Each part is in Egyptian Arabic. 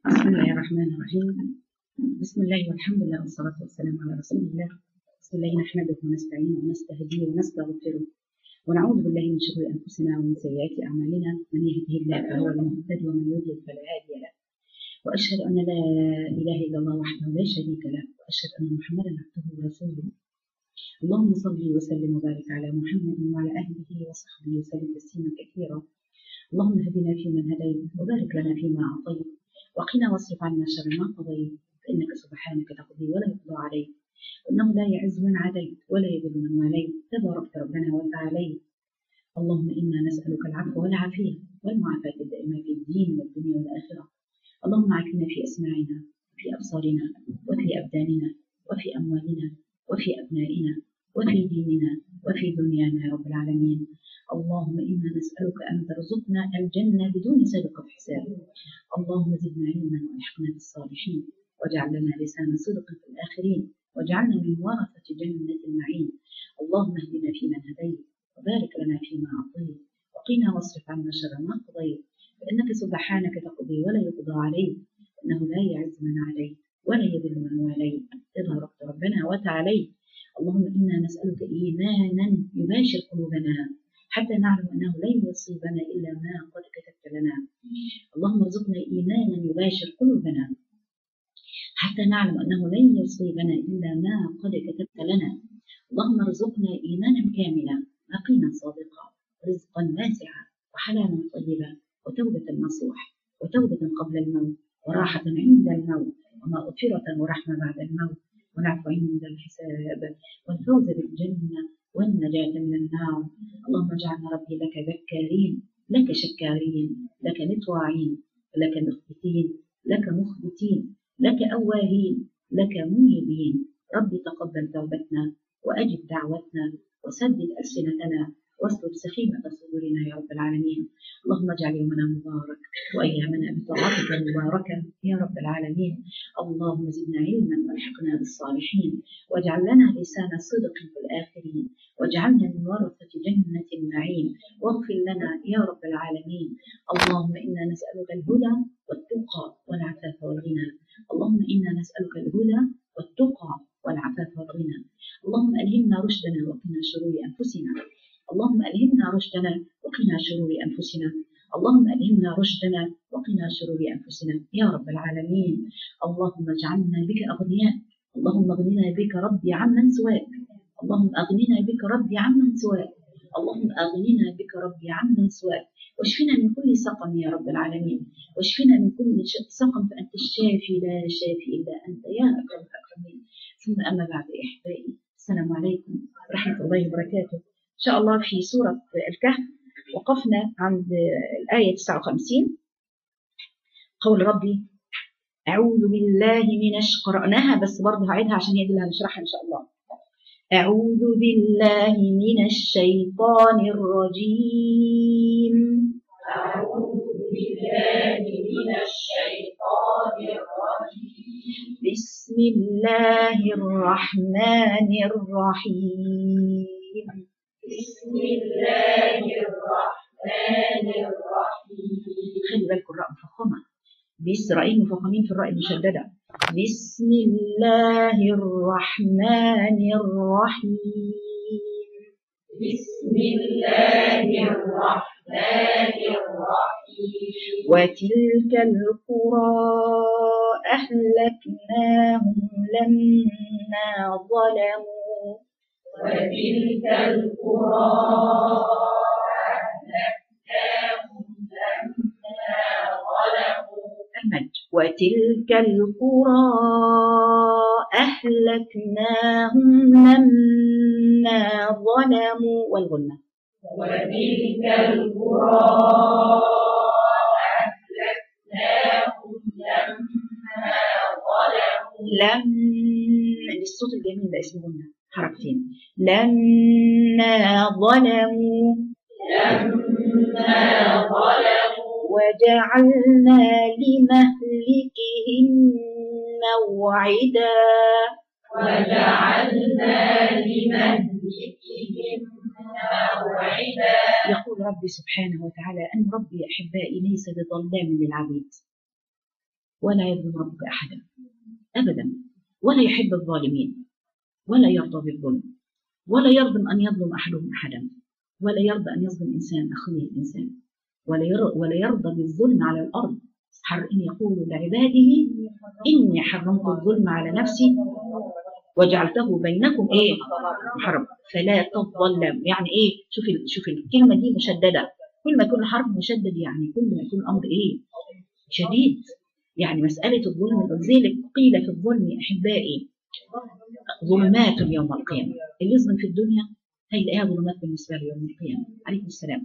بسم الله الرحمن الرحيم بسم الله والحمد لله والصلاة والسلام على رسول الله بسم الله نحمده ونستعينه ونستهديه ونستغفره ونعوذ بالله من شرور أنفسنا ومن سيئات أعمالنا من يهده الله فهو المهتد ومن يضلل فلا هادي له وأشهد أن لا إله إلا الله وحده لا شريك له وأشهد أن محمدا عبده ورسوله اللهم صل وسلم وبارك على محمد وعلى أهله وصحبه وسلم تسليما كثيرا اللهم اهدنا فيمن هديت وبارك لنا فيما أعطيت وقنا واصرف عنا شر ما قضيت فإنك سبحانك تقضي ولا يقضى عليك وإنه لا يعز من عاديت ولا يذل من واليت تباركت ربنا وتعاليت اللهم إنا نسألك العفو والعافية والمعافاة الدائمة في الدين والدنيا والآخرة اللهم عافنا في أسماعنا وفي أبصارنا وفي أبداننا وفي أموالنا وفي أبنائنا وفي ديننا وفي دنيانا يا رب العالمين اللهم إنا نسألك أن ترزقنا الجنة بدون سابقة حساب اللهم زدنا علما والحقنا بالصالحين واجعل لنا لسان صدق في الآخرين واجعلنا من ورثة جنة النعيم اللهم اهدنا فيمن هديت وبارك لنا فيما أعطيت وقنا واصرف عنا شر ما قضيت فإنك سبحانك تقضي ولا يقضى عليك إنه لا يعز من عليك ولا يذل من واليت تباركت ربنا وتعاليت اللهم إنا نسألك إيمانا يباشر قلوبنا حتى نعلم أنه لن يصيبنا إلا ما قد كتبت لنا اللهم ارزقنا إيمانا يباشر قلوبنا حتى نعلم أنه لن يصيبنا إلا ما قد كتبت لنا اللهم ارزقنا إيمانا كاملا يقينا صادقا رزقا واسعا وحلالا طيبا وتوبة نصوح وتوبة قبل الموت وراحة عند الموت ومغفرة ورحمة بعد الموت ونعفو عند الحساب والفوز بالجنة والنجاة من النار اللهم اجعلنا ربي لك ذكارين لك شكارين لك مطواعين لك مخبتين لك مخبتين لك أواهين لك منيبين ربي تقبل توبتنا وأجب دعوتنا وسدد ألسنتنا واصلب سخيمة صدورنا يا رب العالمين اللهم اجعل يومنا مبارك وأيامنا بطاعتك مباركة يا رب العالمين اللهم زدنا علما والحقنا بالصالحين واجعل لنا لسان صدق في الآخرين واجعلنا من ورثة جنة النعيم واغفر لنا يا رب العالمين اللهم إنا نسألك الهدى والتقى والعفاف والغنى اللهم إنا نسألك الهدى والتقى والعفاف والغنى اللهم ألهمنا رشدنا وقنا شرور أنفسنا اللهم ألهمنا رشدنا وقنا شرور أنفسنا اللهم ألهمنا رشدنا وقنا شرور أنفسنا يا رب العالمين اللهم اجعلنا بك أغنياء اللهم اغننا بك ربي عمن سواك اللهم أغننا بك ربي عمن سواك اللهم أغننا بك ربي عمن سواك واشفنا من كل سقم يا رب العالمين واشفنا من كل سقم فأنت الشافي لا شافي إلا أنت يا أكرم الأكرمين ثم أما بعد إحبائي السلام عليكم ورحمة الله وبركاته إن شاء الله في سورة الكهف وقفنا عند الآية 59 قول ربي أعوذ بالله من الش قرأناها بس برضه هعيدها عشان هي دي اللي هنشرحها إن شاء الله أعوذ بالله من الشيطان الرجيم أعوذ بالله من الشيطان الرجيم بسم الله الرحمن الرحيم بسم الله الرحمن الرحيم خلي بالكم الراء مفخمة بس رأيين مفخمين في الراء المشددة بسم الله الرحمن الرحيم بسم الله الرحمن الرحيم وتلك القرى أهلكناهم لما ظلموا وتلك القرى أهلكناهم لما ظلموا المد وتلك القرى أهلكناهم لما ظلموا والغنة وتلك القرى أهلكناهم لما ظلموا لم الصوت الجميل ده اسمه غنة حركتين لما ظلموا لما ظلموا وجعلنا لمهلكهم موعدا وجعلنا لمهلكهم موعدا يقول ربي سبحانه وتعالى أن ربي أحبائي ليس بظلام للعبيد ولا يظلم ربك أحدا أبدا ولا يحب الظالمين ولا يرضى بالظلم ولا يرضى أن يظلم أحدهم أحدا ولا يرضى أن يظلم إنسان أخوه الإنسان ولا ير- ولا يرضى بالظلم على الأرض حر إن يقول لعباده إني حرمت الظلم على نفسي وجعلته بينكم إيه محرم فلا تظلم يعني إيه شوف ال- شوف الكلمة دي مشددة كل ما يكون الحرف مشدد يعني كل ما يكون الأمر إيه شديد يعني مسألة الظلم ولذلك قيل في الظلم أحبائي ظلمات يوم القيامة اللي يظلم في الدنيا هيلاقيها ظلمات بالنسبة له يوم القيامة عليكم السلام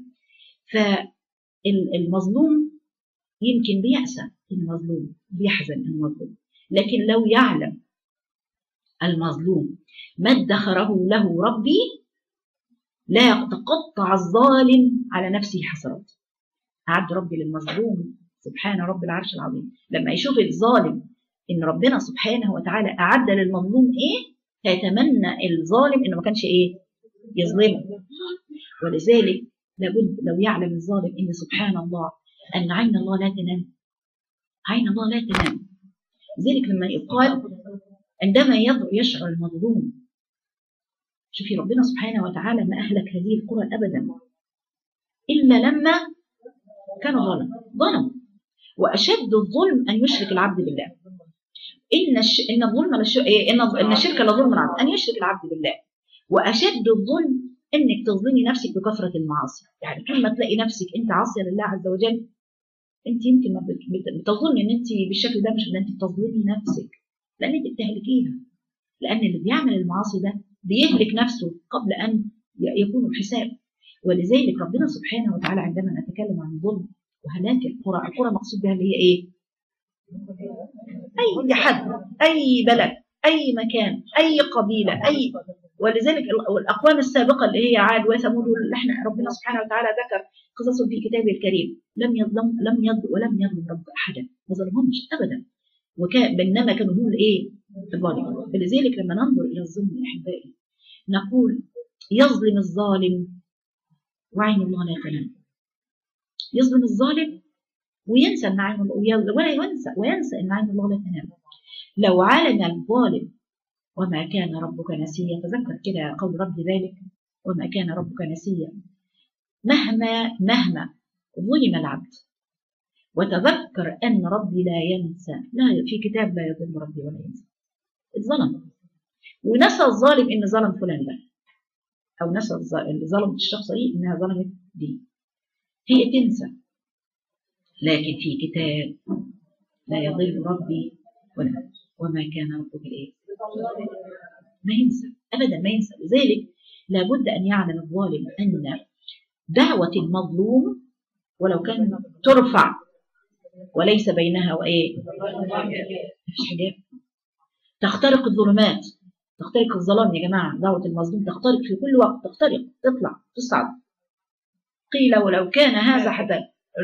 فالمظلوم يمكن بيأسى المظلوم بيحزن المظلوم لكن لو يعلم المظلوم ما ادخره له ربي لا يتقطع الظالم على نفسه حسرات أعد ربي للمظلوم سبحان رب العرش العظيم لما يشوف الظالم ان ربنا سبحانه وتعالى اعد للمظلوم ايه هيتمنى الظالم انه ما كانش ايه يظلمه ولذلك لابد لو يعلم الظالم ان سبحان الله ان عين الله لا تنام عين الله لا تنام لذلك لما يقال عندما يض- يشعر المظلوم شوفي ربنا سبحانه وتعالى ما اهلك هذه القرى ابدا الا لما كان ظلم ظلم واشد الظلم ان يشرك العبد بالله ان الش... ان الظلم لش... إيه؟ ان ان الشرك لظلم العبد ان يشرك العبد بالله واشد الظلم انك تظلمي نفسك بكثره المعاصي يعني كل ما تلاقي نفسك انت عاصيه لله عز وجل انت يمكن ما بت- بت- بتظني ان انت بالشكل ده مش ان انت بتظلمي نفسك لان انت بتهلكيها لان اللي بيعمل المعاصي ده بيهلك نفسه قبل ان ي- يكون الحساب ولذلك ربنا سبحانه وتعالى عندما نتكلم عن الظلم وهلاك القرى القرى مقصود بها اللي هي ايه اي حد اي بلد اي مكان اي قبيله اي ولذلك ال- الاقوام السابقه اللي هي عاد وثمود اللي احنا ربنا سبحانه وتعالى ذكر قصصهم في كتابه الكريم لم يظلم لم يظلم ولم يظلم رب احدا ما ظلمهمش ابدا وكان بينما كانوا هم الايه الظالمين فلذلك لما ننظر الى الظلم يا احبائي نقول يظلم الظالم وعين الله لا تنام يظلم الظالم وينسى ان عين الله ولا ينسى وينسى ان عين الله لا تنام لو علم الظالم وما كان ربك نسيا تذكر كده قول رب ذلك وما كان ربك نسيا مهما مهما ظلم العبد وتذكر ان ربي لا ينسى لا في كتاب لا يضل ربي ولا ينسى اتظلم ونسى الظالم ان ظلم فلان ده او نسى الظ- اللي ظلمت الشخص دي انها ظلمت دي هي تنسى لكن في كتاب لا يضل ربي ولا وما كان ربك ايه ما ينسى ابدا ما ينسى لذلك لابد ان يعلم الظالم ان دعوه المظلوم ولو كان ترفع وليس بينها وايه مفيش حجاب تخترق الظلمات تخترق الظلام يا جماعه دعوه المظلوم تخترق في كل وقت تخترق تطلع تصعد قيل ولو كان هذا حتى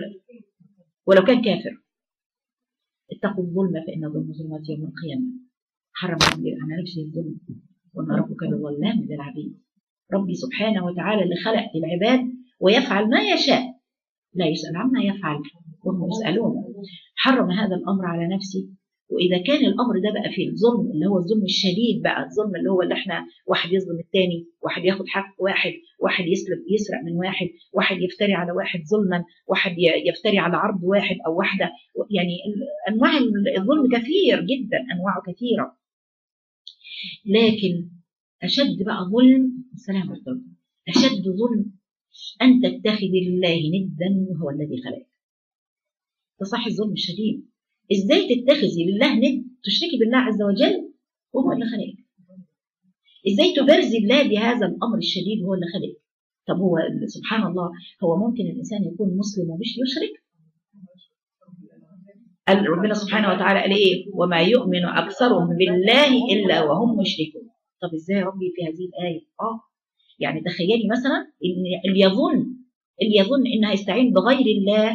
ولو كان كافر اتقوا الظلم فإن الظلم ظلمات يوم القيامة حرم ربي على نفسه الظلم وما ربك بظلام للعبيد ربي سبحانه وتعالى اللي خلق العباد ويفعل ما يشاء لا يسأل عما يفعل وهم يسألون حرم هذا الأمر على نفسه وإذا كان الأمر ده بقى في الظلم اللي هو الظلم الشديد بقى الظلم اللي هو اللي احنا واحد يظلم التاني واحد ياخد حق واحد واحد يسلب يسرق من واحد واحد يفتري على واحد ظلما واحد ي- يفتري على عرض واحد أو واحدة يعني ال- أنواع الظلم كثير جدا أنواعه كثيرة لكن أشد بقى ظلم السلام عليكم أشد ظلم أن تتخذ لله ندا وهو الذي خلقك ده صح الظلم الشديد ازاي تتخذي لله ند تشركي بالله عز وجل وهو اللي خلقك ازاي تبرزي الله بهذا الامر الشديد وهو اللي خلقك طب هو سبحان الله هو ممكن الانسان يكون مسلم ومش يشرك قال ربنا سبحانه وتعالى قال ايه وما يؤمن اكثرهم بالله الا وهم مشركون طب ازاي يا ربي في هذه الايه اه يعني تخيلي مثلا ان اللي يظن اللي يظن انه هيستعين بغير الله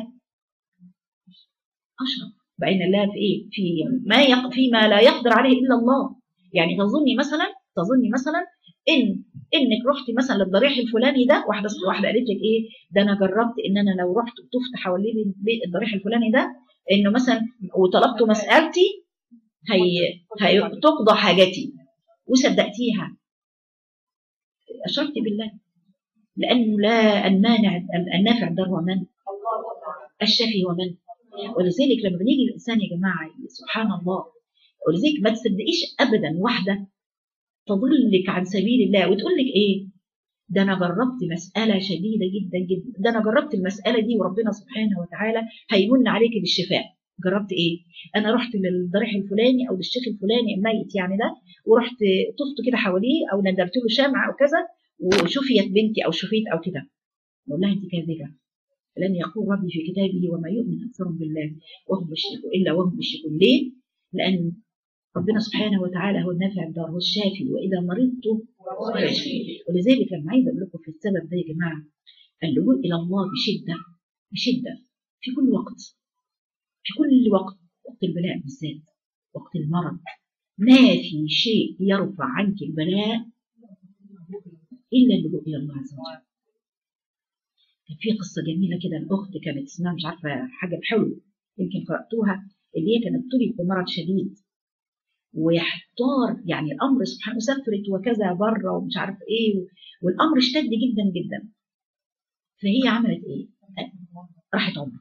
اشرك بين الله في ايه في ما يق... فيما لا يقدر عليه الا الله يعني تظني مثلا تظني مثلا ان انك رحتي مثلا للضريح الفلاني ده واحده واحده قالت لك ايه ده انا جربت ان انا لو رحت وطفت حوالين البيت- الضريح الفلاني ده انه مثلا وطلبت مسألتي هي, هي تقضى حاجتي وصدقتيها اشركت بالله لانه لا المانع النافع ده هو من الشافي هو من ولذلك لما بنيجي الانسان يا جماعه سبحان الله ولذلك ما تصدقيش ابدا واحده تضلك عن سبيل الله وتقول لك ايه ده انا جربت مساله شديده جدا جدا ده انا جربت المساله دي وربنا سبحانه وتعالى هيمن عليك بالشفاء جربت ايه انا رحت للضريح الفلاني او للشيخ الفلاني الميت يعني ده ورحت طفت كده حواليه او ندرت له شمع او كذا وشفيت بنتي او شفيت او كده نقول لها انت كاذبه لن يقول ربي في كتابه وما يؤمن اكثرهم بالله وهم يشركوا الا وهم يشركون ليه؟ لان ربنا سبحانه وتعالى هو النافع الدار هو الشافي واذا مرضت هو يشفي ولذلك لما عايزه اقول لكم في السبب ده يا جماعه اللجوء الى الله بشده بشده في كل وقت في كل وقت وقت البلاء بالذات وقت المرض ما في شيء يرفع عنك البلاء الا اللجوء الى الله عز وجل كان في قصه جميله كده الاخت كانت اسمها مش عارفه حاجه بحلو يمكن قراتوها اللي هي كانت ابتليت بمرض شديد ويحتار يعني الامر سبحانه سافرت وكذا بره ومش عارف ايه والامر اشتد جدا جدا فهي عملت ايه؟ راحت عمره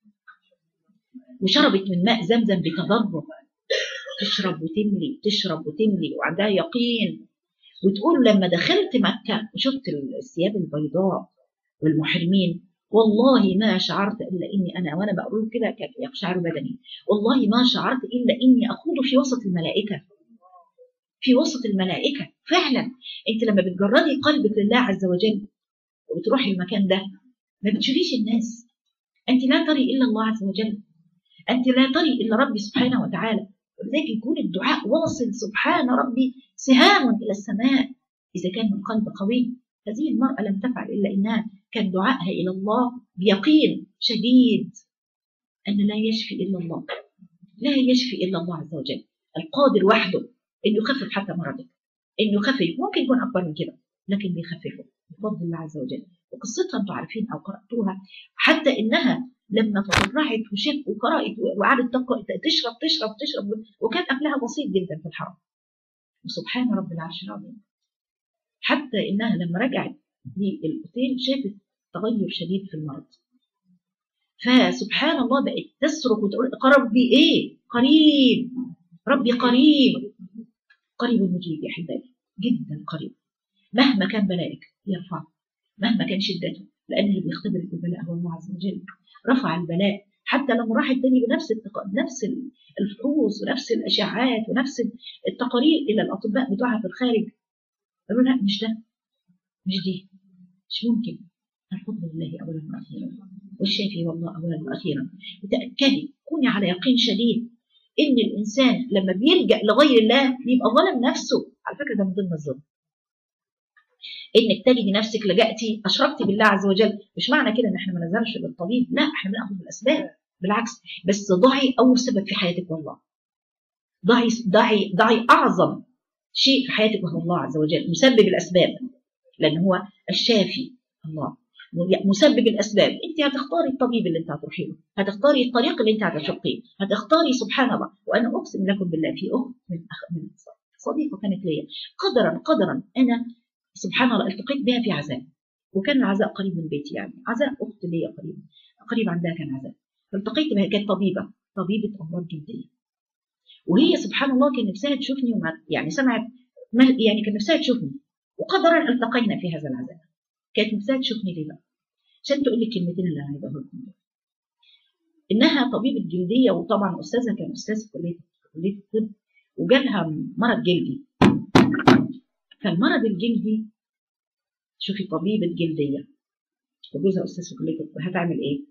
وشربت من ماء زمزم بتدرج تشرب وتملي تشرب وتملي وعندها يقين وتقول لما دخلت مكة وشفت الثياب البيضاء والمحرمين والله ما شعرت الا اني انا وانا بقول كده يقشعر بدني والله ما شعرت الا اني اخوض في وسط الملائكه في وسط الملائكه فعلا انت لما بتجردي قلبك لله عز وجل وبتروحي المكان ده ما بتشوفيش الناس انت لا تري الا الله عز وجل انت لا تري الا ربي سبحانه وتعالى ولذلك يكون الدعاء واصل سبحان ربي سهام الى السماء اذا كان من قلب قوي هذه المرأة لم تفعل إلا إنها كان دعائها إلى الله بيقين شديد أن لا يشفي إلا الله لا يشفي إلا الله عز وجل القادر وحده إنه يخفف حتى مرضك إنه يخفف ممكن يكون أكبر من كده لكن بيخففه بفضل الله عز وجل وقصتها أنتم عارفين أو قرأتوها حتى إنها لما تضرعت وشرب وقرأت وقعدت تشرب تشرب تشرب وكان أكلها بسيط جدا في الحرم وسبحان رب العرش العظيم حتى انها لما رجعت للاوتيل شافت تغير شديد في المرض فسبحان الله بقت تصرخ وتقول ربي ايه قريب ربي قريب قريب المجيب يا حبايبي جدا قريب مهما كان بلائك يرفعه مهما كان شدته لان اللي بيختبرك بالبلاء هو الله عز وجل رفع البلاء حتى لما راحت تاني بنفس التق... نفس الفحوص ونفس الاشعاعات ونفس التقارير الى الاطباء بتوعها في الخارج قالوا لا مش ده مش دي مش ممكن الفضل لله اولا واخيرا والشافي والله اولا واخيرا وتاكدي كوني على يقين شديد ان الانسان لما بيلجا لغير الله بيبقى ظلم نفسه على فكره ده من ضمن الظلم انك تجدي نفسك لجأتي اشركتي بالله عز وجل مش معنى كده ان احنا ما نزلش بالطبيب لا احنا بناخد بالاسباب بالعكس بس ضعي اول سبب في حياتك والله ضعي ضعي ضعي اعظم شيء في حياتك وهو الله عز وجل مسبب الاسباب لان هو الشافي الله مسبب الاسباب انت هتختاري الطبيب اللي انت هتروحي له هتختاري الطريق اللي انت هتشقيه هتختاري سبحان الله وانا اقسم لكم بالله في اخت من أخ من صديقه كانت ليا قدرا قدرا انا سبحان الله التقيت بها في عزاء وكان العزاء قريب من بيتي يعني عزاء اخت ليا قريب قريب عندها كان عزاء فالتقيت بها كانت طبيبه طبيبه امراض جلديه وهي سبحان الله كان نفسها تشوفني وما يعني سمعت يعني كان نفسها تشوفني وقدرا التقينا في هذا العزاء كانت نفسها تشوفني ليه بقى عشان تقول لي الكلمتين اللي انا عايزه اقولهم لكم انها طبيبه جلديه وطبعا استاذها كان استاذ في كليه كليه الطب وجالها مرض جلدي فالمرض الجلدي شوفي طبيبه جلديه وجوزها استاذ في كليه الطب هتعمل ايه؟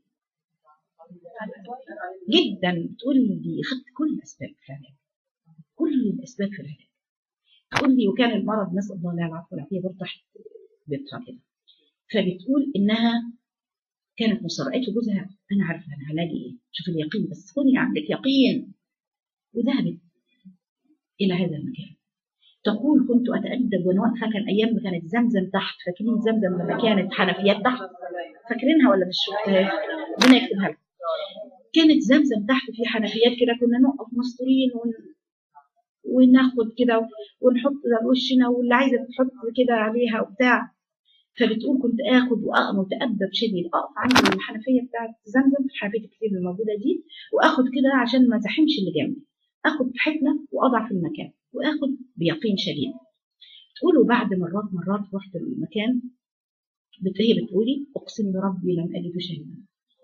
جدا تقول لي خدت كل الاسباب في العلاج كل الاسباب في العلاج تقول لي وكان المرض نسال الله لها العفو والعافيه برضه تحت بيتها كده فبتقول انها كانت مصرة قالت لجوزها انا عارفه انا علاجي ايه شوف اليقين بس كوني عندك يقين وذهبت الى هذا المكان تقول كنت اتادب وانا واقفه كان ايام ما كانت زمزم تحت فاكرين زمزم لما كانت حنفيات تحت فاكرينها ولا مش شفتها ربنا يكتبها لكم كانت زمزم تحت في حنفيات كده كنا نقف مستورين ون... وناخد كده ونحط على وشنا واللي عايزه تحط كده عليها وبتاع فبتقول كنت اخد واقم وتأدب شديد اقف عند الحنفيه بتاعت زمزم في الحنفيه الكتير الموجوده دي واخد كده عشان ما ازاحمش اللي جنبي اخد حفنه واضع في المكان واخد بيقين شديد تقولوا بعد مرات مرات رحت المكان بت- هي بتقولي اقسم بربي لم اجد شيئا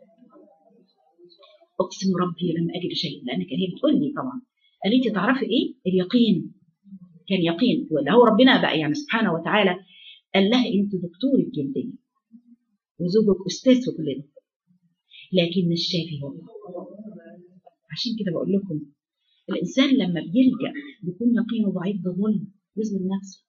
اقسم بربي لم اجد شيئا لان كان هي بتقول لي طبعا قالت لي تعرفي ايه اليقين كان يقين ولا هو ربنا بقى يعني سبحانه وتعالى قال لها انت دكتورة جلدية وزوجك استاذ في كل ده لكن الشافي هو الله. عشان كده بقول لكم الانسان لما بيلجا بيكون يقينه ضعيف ده ظلم يظلم نفسه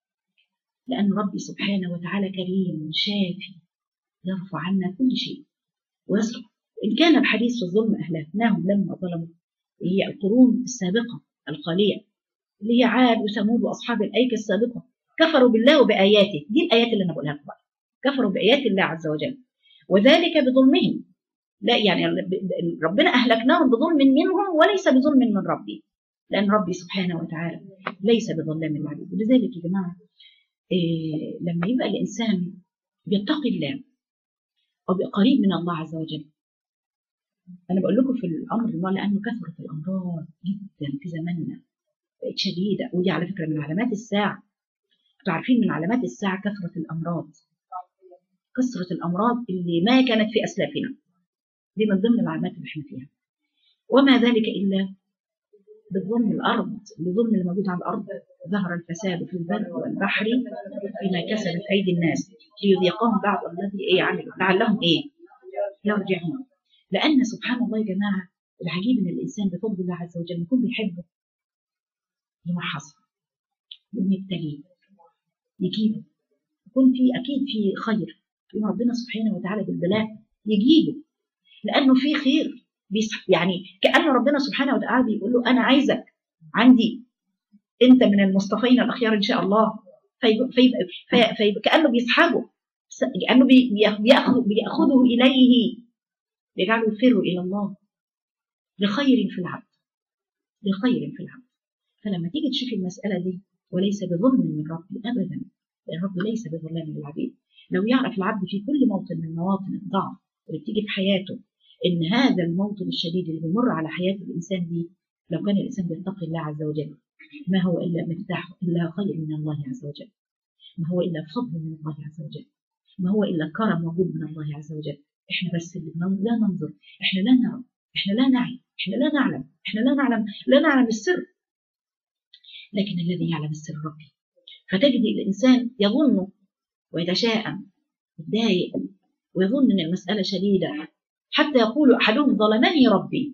لان ربي سبحانه وتعالى كريم شافي يرفع عنا كل شيء ويصرف ان كان بحديث في الظلم اهلكناهم لما ظلموا هي القرون السابقه الخاليه اللي هي عاد وثمود واصحاب الايكه السابقه كفروا بالله وباياته دي الايات اللي انا بقولها لكم بقى كفروا بايات الله عز وجل وذلك بظلمهم لا يعني ربنا اهلكناهم بظلم منهم وليس بظلم من ربي لان ربي سبحانه وتعالى ليس بظلام للعبيد ولذلك يا جماعه إيه لما يبقى الانسان بيتقي الله او بيبقى قريب من الله عز وجل انا بقول لكم في الامر الله لانه كثرت الامراض جدا في زماننا بقت شديده ودي على فكره من علامات الساعه انتوا عارفين من علامات الساعه كثره الامراض كثره الامراض اللي ما كانت في اسلافنا دي من ضمن العلامات اللي احنا فيها وما ذلك الا بظلم الارض بظلم الموجود على الارض ظهر الفساد في البر والبحر بما كسبت ايدي الناس ليذيقهم بعض الذي ايه عملوا لعلهم ايه يرجعون لان سبحان الله يا جماعه العجيب ان الانسان بفضل الله عز وجل يكون بيحبه يمحصه يقوم يبتليه يجيبه يكون في اكيد في خير يقوم ربنا سبحانه وتعالى بالبلاء يجيبه لانه في خير بيسح يعني كان ربنا سبحانه وتعالى بيقول له انا عايزك عندي انت من المصطفين الاخيار ان شاء الله فيبقى فيبقى في في كانه بيسحبه كانه بي- بياخذ بياخذه اليه يجعله يفر الى الله لخير في العبد لخير في العبد فلما تيجي تشوفي المساله دي وليس بظلم من ربي ابدا لان ربي ليس بظلام للعبيد لو يعرف العبد في كل موطن من مواطن الضعف اللي بتيجي في حياته ان هذا الموطن الشديد اللي بيمر على حياه الانسان دي لو كان الانسان بيتقي الله عز وجل ما هو الا مفتاح الا خير من الله عز وجل ما هو الا فضل من الله عز وجل ما هو الا كرم موجود من الله عز وجل احنا بس اللي بنن- لا ننظر احنا لا نرى احنا لا نعي احنا لا نعلم احنا لا نعلم لا نعلم السر لكن الذي يعلم السر ربي فتجد الانسان يظن ويتشاءم يتضايق ويظن ان المساله شديده حتى يقول احدهم ظلمني ربي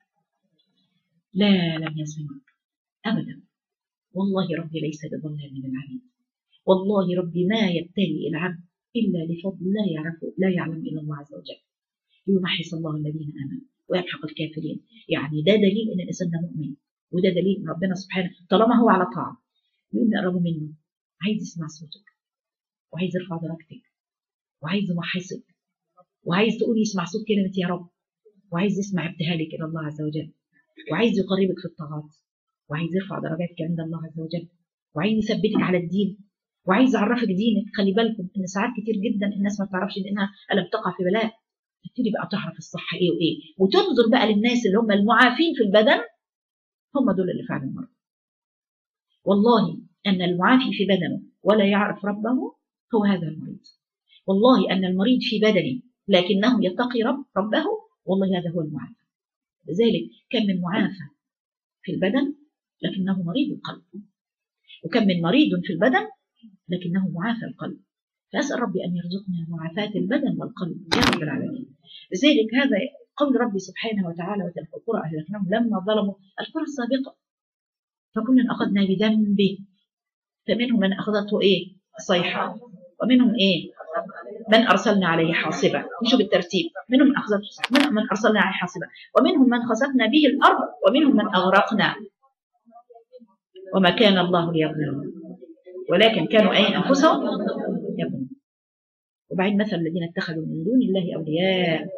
لا لم يظلمك ابدا والله ربي ليس بظلام للعبيد والله ربي ما يبتلي العبد الا لفضل لا يعرفه لا يعلم الا الله عز وجل ليمحص الله الذين امنوا ويمحق الكافرين يعني ده دليل ان الانسان ده مؤمن وده دليل ان ربنا سبحانه طالما هو على طاعه يقوم يقربوا منه عايز يسمع صوتك وعايز يرفع درجتك وعايز يمحصك وعايز تقول يسمع صوت كلمة يا رب وعايز يسمع ابتهالك إلى الله عز وجل وعايز يقربك في الطاعات وعايز يرفع درجاتك عند الله عز وجل وعايز يثبتك على الدين وعايز يعرفك دينك خلي بالكم ان ساعات كتير جدا الناس ما بتعرفش انها لم تقع في بلاء تبتدي بقى تعرف الصح ايه وايه وتنظر بقى للناس اللي هم المعافين في البدن هم دول اللي فعلا مرضى والله ان المعافي في بدنه ولا يعرف ربه هو هذا المريض والله ان المريض في بدنه لكنه يتقي رب ربه والله هذا هو المعافى لذلك كم من معافى في البدن لكنه مريض القلب وكم من مريض في البدن لكنه معافى القلب فأسأل ربي أن يرزقنا معافاة البدن والقلب يا رب العالمين لذلك هذا قول ربي سبحانه وتعالى وتلك القرى أهلكناهم لما ظلموا القرى السابقة فكلا أخذنا بذنبه فمنهم من أخذته إيه الصيحة ومنهم إيه من أرسلنا عليه حاصبة نشوف الترتيب منهم من أخذته منهم من أرسلنا عليه حاصبة ومنهم من خسفنا به الأرض ومنهم من أغرقنا وما كان الله ليظلمهم ولكن كانوا أي أنفسهم يظلمون وبعدين مثل الذين اتخذوا من دون الله أولياء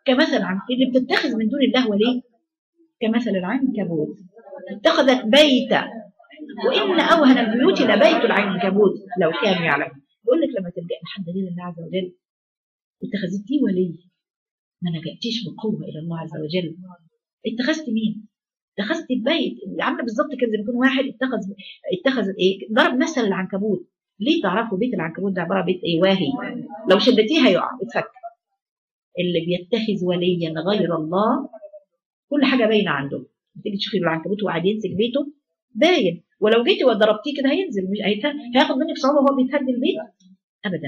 كمثل عن اللي بتتخذ من دون الله وليه كمثل العنكبوت اتخذت بيتا وان اوهن البيوت لبيت العنكبوت لو كانوا يعلمون بيقول لك لما تلجأ لحد غير الله عز وجل اتخذتيه ولي ما لجأتيش بقوه الى الله عز وجل اتخذت مين؟ اتخذت البيت عامله بالظبط كده زي ما يكون واحد اتخذ اتخذ ايه ضرب مثل العنكبوت ليه تعرفوا بيت العنكبوت ده عباره عن بيت ايه واهي لو شدتيه هيقع يتفك اللي بيتخذ وليا غير الله كل حاجه باينه عنده تيجي تشوفي العنكبوت وقاعد يمسك بيته باين ولو جيتي وضربتيه كده هينزل مش هيت- هياخد منك صعوبه وهو بيتهدي البيت ابدا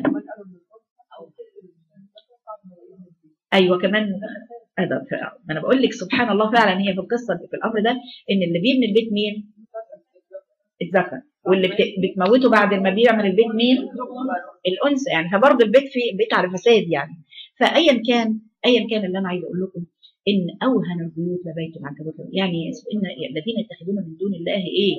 ايوه كمان هذا ف- ما انا بقول لك سبحان الله فعلا هي في القصه دي في الامر ده ان اللي بيبني البيت مين؟ الذكر واللي بت- بتموته بعد ما بيعمل البيت مين؟ الانثى يعني فبرضه البيت في بيت على فساد يعني فايا كان ايا كان اللي انا عايزه اقول لكم ان اوهن البيوت لبيت العنكبوت يعني ان الذين يتخذون من دون الله ايه؟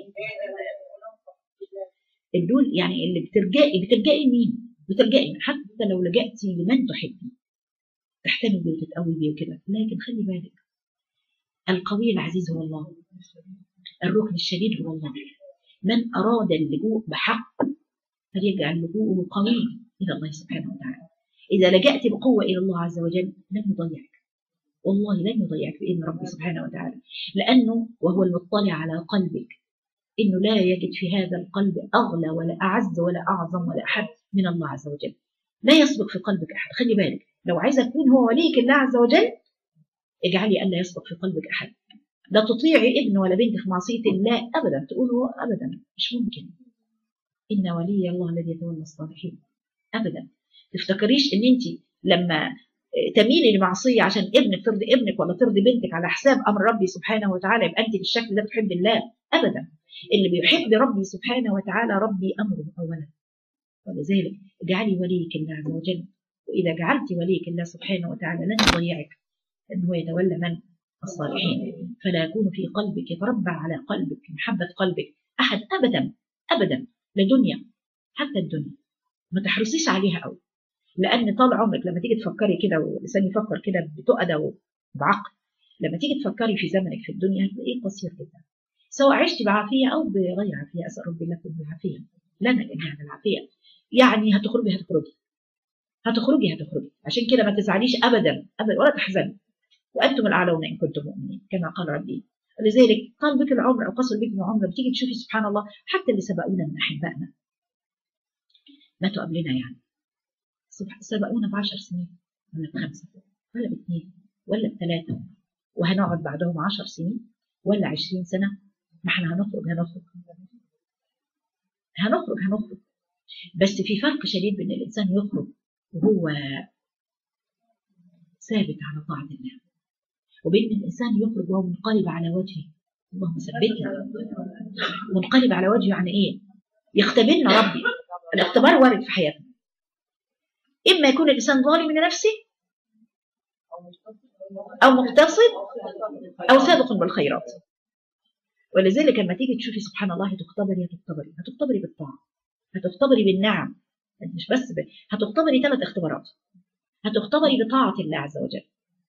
الدول يعني اللي بترجئي بترجئي مين؟ بترجئي مين؟ حتى لو لجأتي لمن تحبي تحتمي بيه وتتقوي بيه وكده لكن خلي بالك القوي العزيز هو الله الركن الشديد هو الله من أراد اللجوء بحق فليجعل لجوءه قوي إلى الله سبحانه وتعالى إذا لجأت بقوة إلى الله عز وجل لن يضيعك والله لن يضيعك بإذن ربي سبحانه وتعالى لأنه وهو المطلع على قلبك إنه لا يجد في هذا القلب أغلى ولا أعز ولا أعظم ولا أحد من الله عز وجل لا يسبق في قلبك أحد خلي بالك لو عايزة تكون هو وليك الله عز وجل اجعلي ألا يسبق في قلبك أحد لا تطيعي ابن ولا بنت في معصية الله أبدا تقول هو أبدا مش ممكن إن ولي الله الذي يتولى الصالحين أبدا تفتكريش إن أنت لما تميلي لمعصية عشان ابنك ترضي ابنك ولا ترضي بنتك على حساب أمر ربي سبحانه وتعالى يبقى أنت بالشكل ده بتحب الله أبدا اللي بيحب ربي سبحانه وتعالى ربي أمره أولا ولذلك اجعلي وليك الله عز وجل وإذا جعلت وليك الله سبحانه وتعالى لن يضيعك لأن هو يتولى من الصالحين فلا يكون في قلبك يتربع على قلبك في محبة قلبك أحد أبدا أبدا لدنيا حتى الدنيا ما تحرصيش عليها قوي لأن طال عمرك لما تيجي تفكري كده والإنسان يفكر كده بتؤدى وبعقل لما تيجي تفكري في زمنك في الدنيا هتلاقيه قصير جدا سواء عشت بعافية أو بغير عافية أسأل ربي لكم بالعافية لنا جميعا العافية يعني هتخرجي هتخرجي هتخرجي هتخرجي عشان كده ما تزعليش أبدا أبدا ولا تحزني وأنتم الأعلون إن كنتم مؤمنين كما قال ربي ولذلك طال بك العمر أو قصر بك العمر بتيجي تشوفي سبحان الله حتى اللي سبقونا من أحبائنا ماتوا قبلنا يعني سبح- سبقونا بعشر سنين ولا بخمسة ولا باثنين ولا بثلاثة وهنقعد بعدهم عشر سنين ولا عشرين سنة ما احنا هنخرج هنخرج هنخرج هنخرج بس في فرق شديد بين الإنسان يخرج وهو ثابت على طاعة الله وبين الإنسان يخرج وهو منقلب على وجهه اللهم ثبتنا منقلب على وجهه يعني إيه؟ يختبرنا ربي الاختبار وارد في حياتنا إما يكون الإنسان ظالم لنفسه أو مقتصد أو سابق بالخيرات ولذلك لما تيجي تشوفي سبحان الله هتختبري هتختبري هتختبري بالطاعة هتختبري بالنعم مش بس ب... هتختبري ثلاث اختبارات هتختبري بطاعة الله عز وجل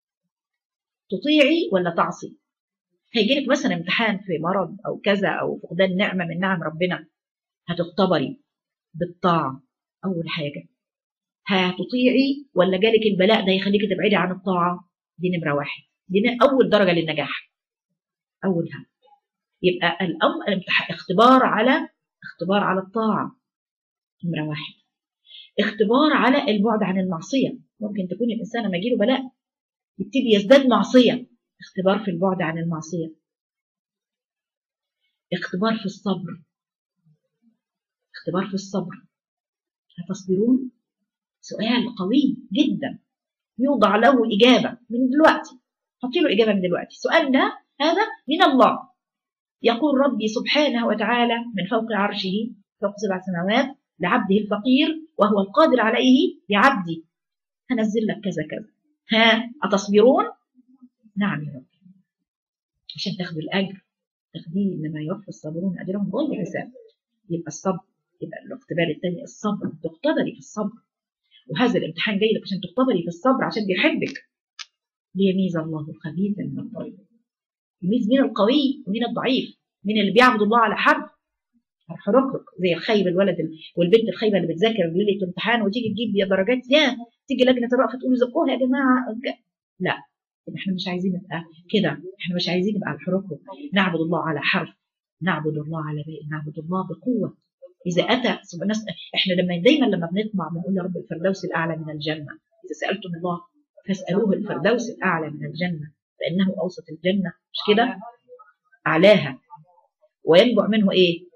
تطيعي ولا تعصي هيجيلك مثلا امتحان في مرض أو كذا أو فقدان نعمة من نعم ربنا هتختبري بالطاعة أول حاجة هتطيعي ولا جالك البلاء ده يخليك تبعدي عن الطاعة دي نمرة واحد دي أول درجة للنجاح أولها يبقى الأمر الامتحان اختبار على اختبار على الطاعة نمرة واحد اختبار على البعد عن المعصية ممكن تكون الإنسان لما يجيله بلاء يبتدي يزداد معصية اختبار في البعد عن المعصية اختبار في الصبر اختبار في الصبر هتصبرون سؤال قوي جدا يوضع له إجابة من دلوقتي حطي له إجابة من دلوقتي السؤال ده هذا من الله يقول ربي سبحانه وتعالى من فوق عرشه فوق سبع سماوات لعبده الفقير وهو القادر عليه لعبدي هنزل لك كذا كذا ها أتصبرون نعم يا رب عشان تاخدوا الأجر تاخديه إنما يوفى الصابرون أجرهم بغير حساب يبقى الصبر يبقى الاختبار الثاني الصبر تختبري في الصبر وهذا الامتحان جاي لك عشان تختبري في الصبر عشان بيحبك ليميز الله الخبيث من الطيب يميز مين القوي ومين الضعيف مين اللي بيعبد الله على حرف هرحرقك زي الخايبه الولد ال- والبنت الخايبه اللي بتذاكر ليله امتحان وتيجي تجيب يا درجات يا تيجي لجنه الرأفه تقول زقوها يا جماعه ج- لا احنا مش عايزين نبقى كده احنا مش عايزين نبقى على الحرقه نعبد الله على حرف نعبد الله على باقي نعبد الله بقوه اذا اتى سب- ناس احنا لما دايما لما بنطمع بنقول يا رب الفردوس الاعلى من الجنه اذا سالتم الله فاسالوه الفردوس الاعلى من الجنه فانه اوسط الجنه مش كده اعلاها وينبع منه ايه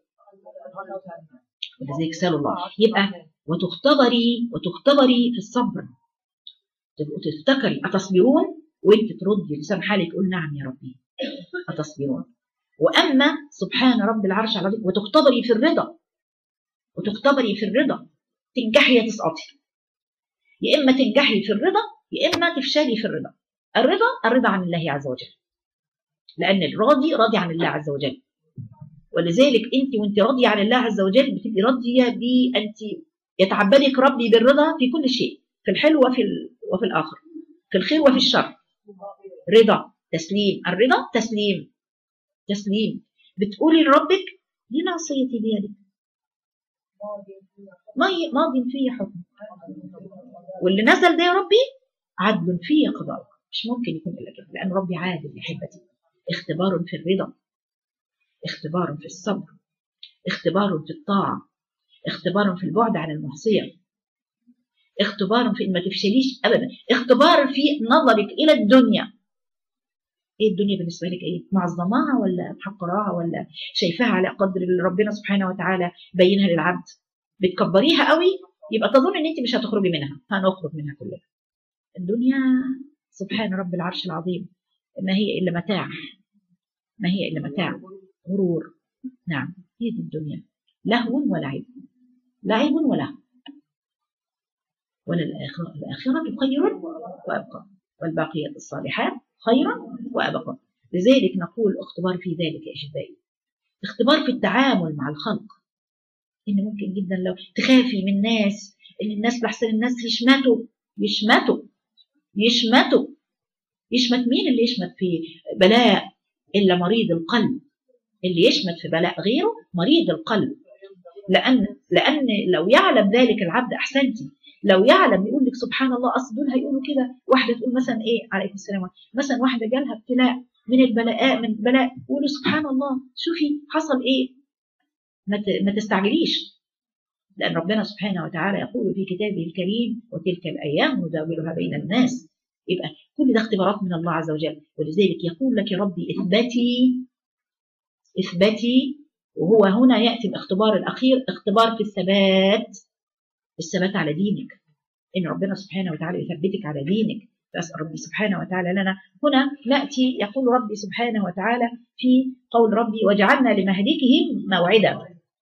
ولذلك سأل الله يبقى وتختبري وتختبري في الصبر تبقوا تفتكري أتصبرون وانت تردي لسان حالك تقول نعم يا ربي أتصبرون وأما سبحان رب العرش العظيم وتختبري في الرضا وتختبري في الرضا تنجحي يا تسقطي يا إما تنجحي في الرضا يا إما تفشلي في الرضا الرضا الرضا عن الله عز وجل لأن الراضي راضي عن الله عز وجل ولذلك انت وانت راضيه عن الله عز وجل بتبقي راضيه بانت يتعبدك ربي بالرضا في كل شيء في الحلو وفي ال... وفي الاخر في الخير وفي الشر رضا تسليم الرضا تسليم تسليم بتقولي لربك دي ناصيتي بيدك ماضي ماض في حكم واللي نزل ده يا ربي عدل في قضاء مش ممكن يكون الا كده لان ربي عادل يا حبتي اختبار في الرضا اختبار في الصبر اختبار في الطاعة اختبار في البعد عن المعصية اختبار في ان ما تفشليش ابدا اختبار في نظرك الى الدنيا ايه الدنيا بالنسبه لك ايه معظماها ولا محقراها ولا شايفاها على قدر اللي ربنا سبحانه وتعالى بينها للعبد بتكبريها قوي يبقى تظن ان انت مش هتخرجي منها هنخرج منها كلنا الدنيا سبحان رب العرش العظيم ما هي الا متاع ما هي الا متاع غرور نعم هي دي الدنيا لهو ولعب لعب ولهو وللآخرة الآخرة خير وأبقى والباقيات الصالحات خيرا وأبقى لذلك نقول اختبار في ذلك يا أحبائي اختبار في التعامل مع الخلق إن ممكن جدا لو تخافي من الناس إن الناس بحسن الناس يشمتوا يشمتوا يشمتوا يشمت مين اللي يشمت في بلاء إلا مريض القلب اللي يشمت في بلاء غيره مريض القلب لأن لأن لو يعلم ذلك العبد أحسنتي لو يعلم يقول لك سبحان الله أصل دول هيقولوا كده واحدة تقول مثلا إيه عليكم السلام مثلا واحدة جالها ابتلاء من البلاء من بلاء قولوا سبحان الله شوفي حصل إيه ما ت- ما تستعجليش لأن ربنا سبحانه وتعالى يقول في كتابه الكريم وتلك الأيام نداولها بين الناس يبقى كل ده اختبارات من الله عز وجل ولذلك يقول لك ربي اثبتي اثبتي وهو هنا ياتي الاختبار الاخير اختبار في الثبات الثبات على دينك ان ربنا سبحانه وتعالى يثبتك على دينك فاسال ربي سبحانه وتعالى لنا هنا ناتي يقول ربي سبحانه وتعالى في قول ربي وجعلنا لمهلكهم موعدا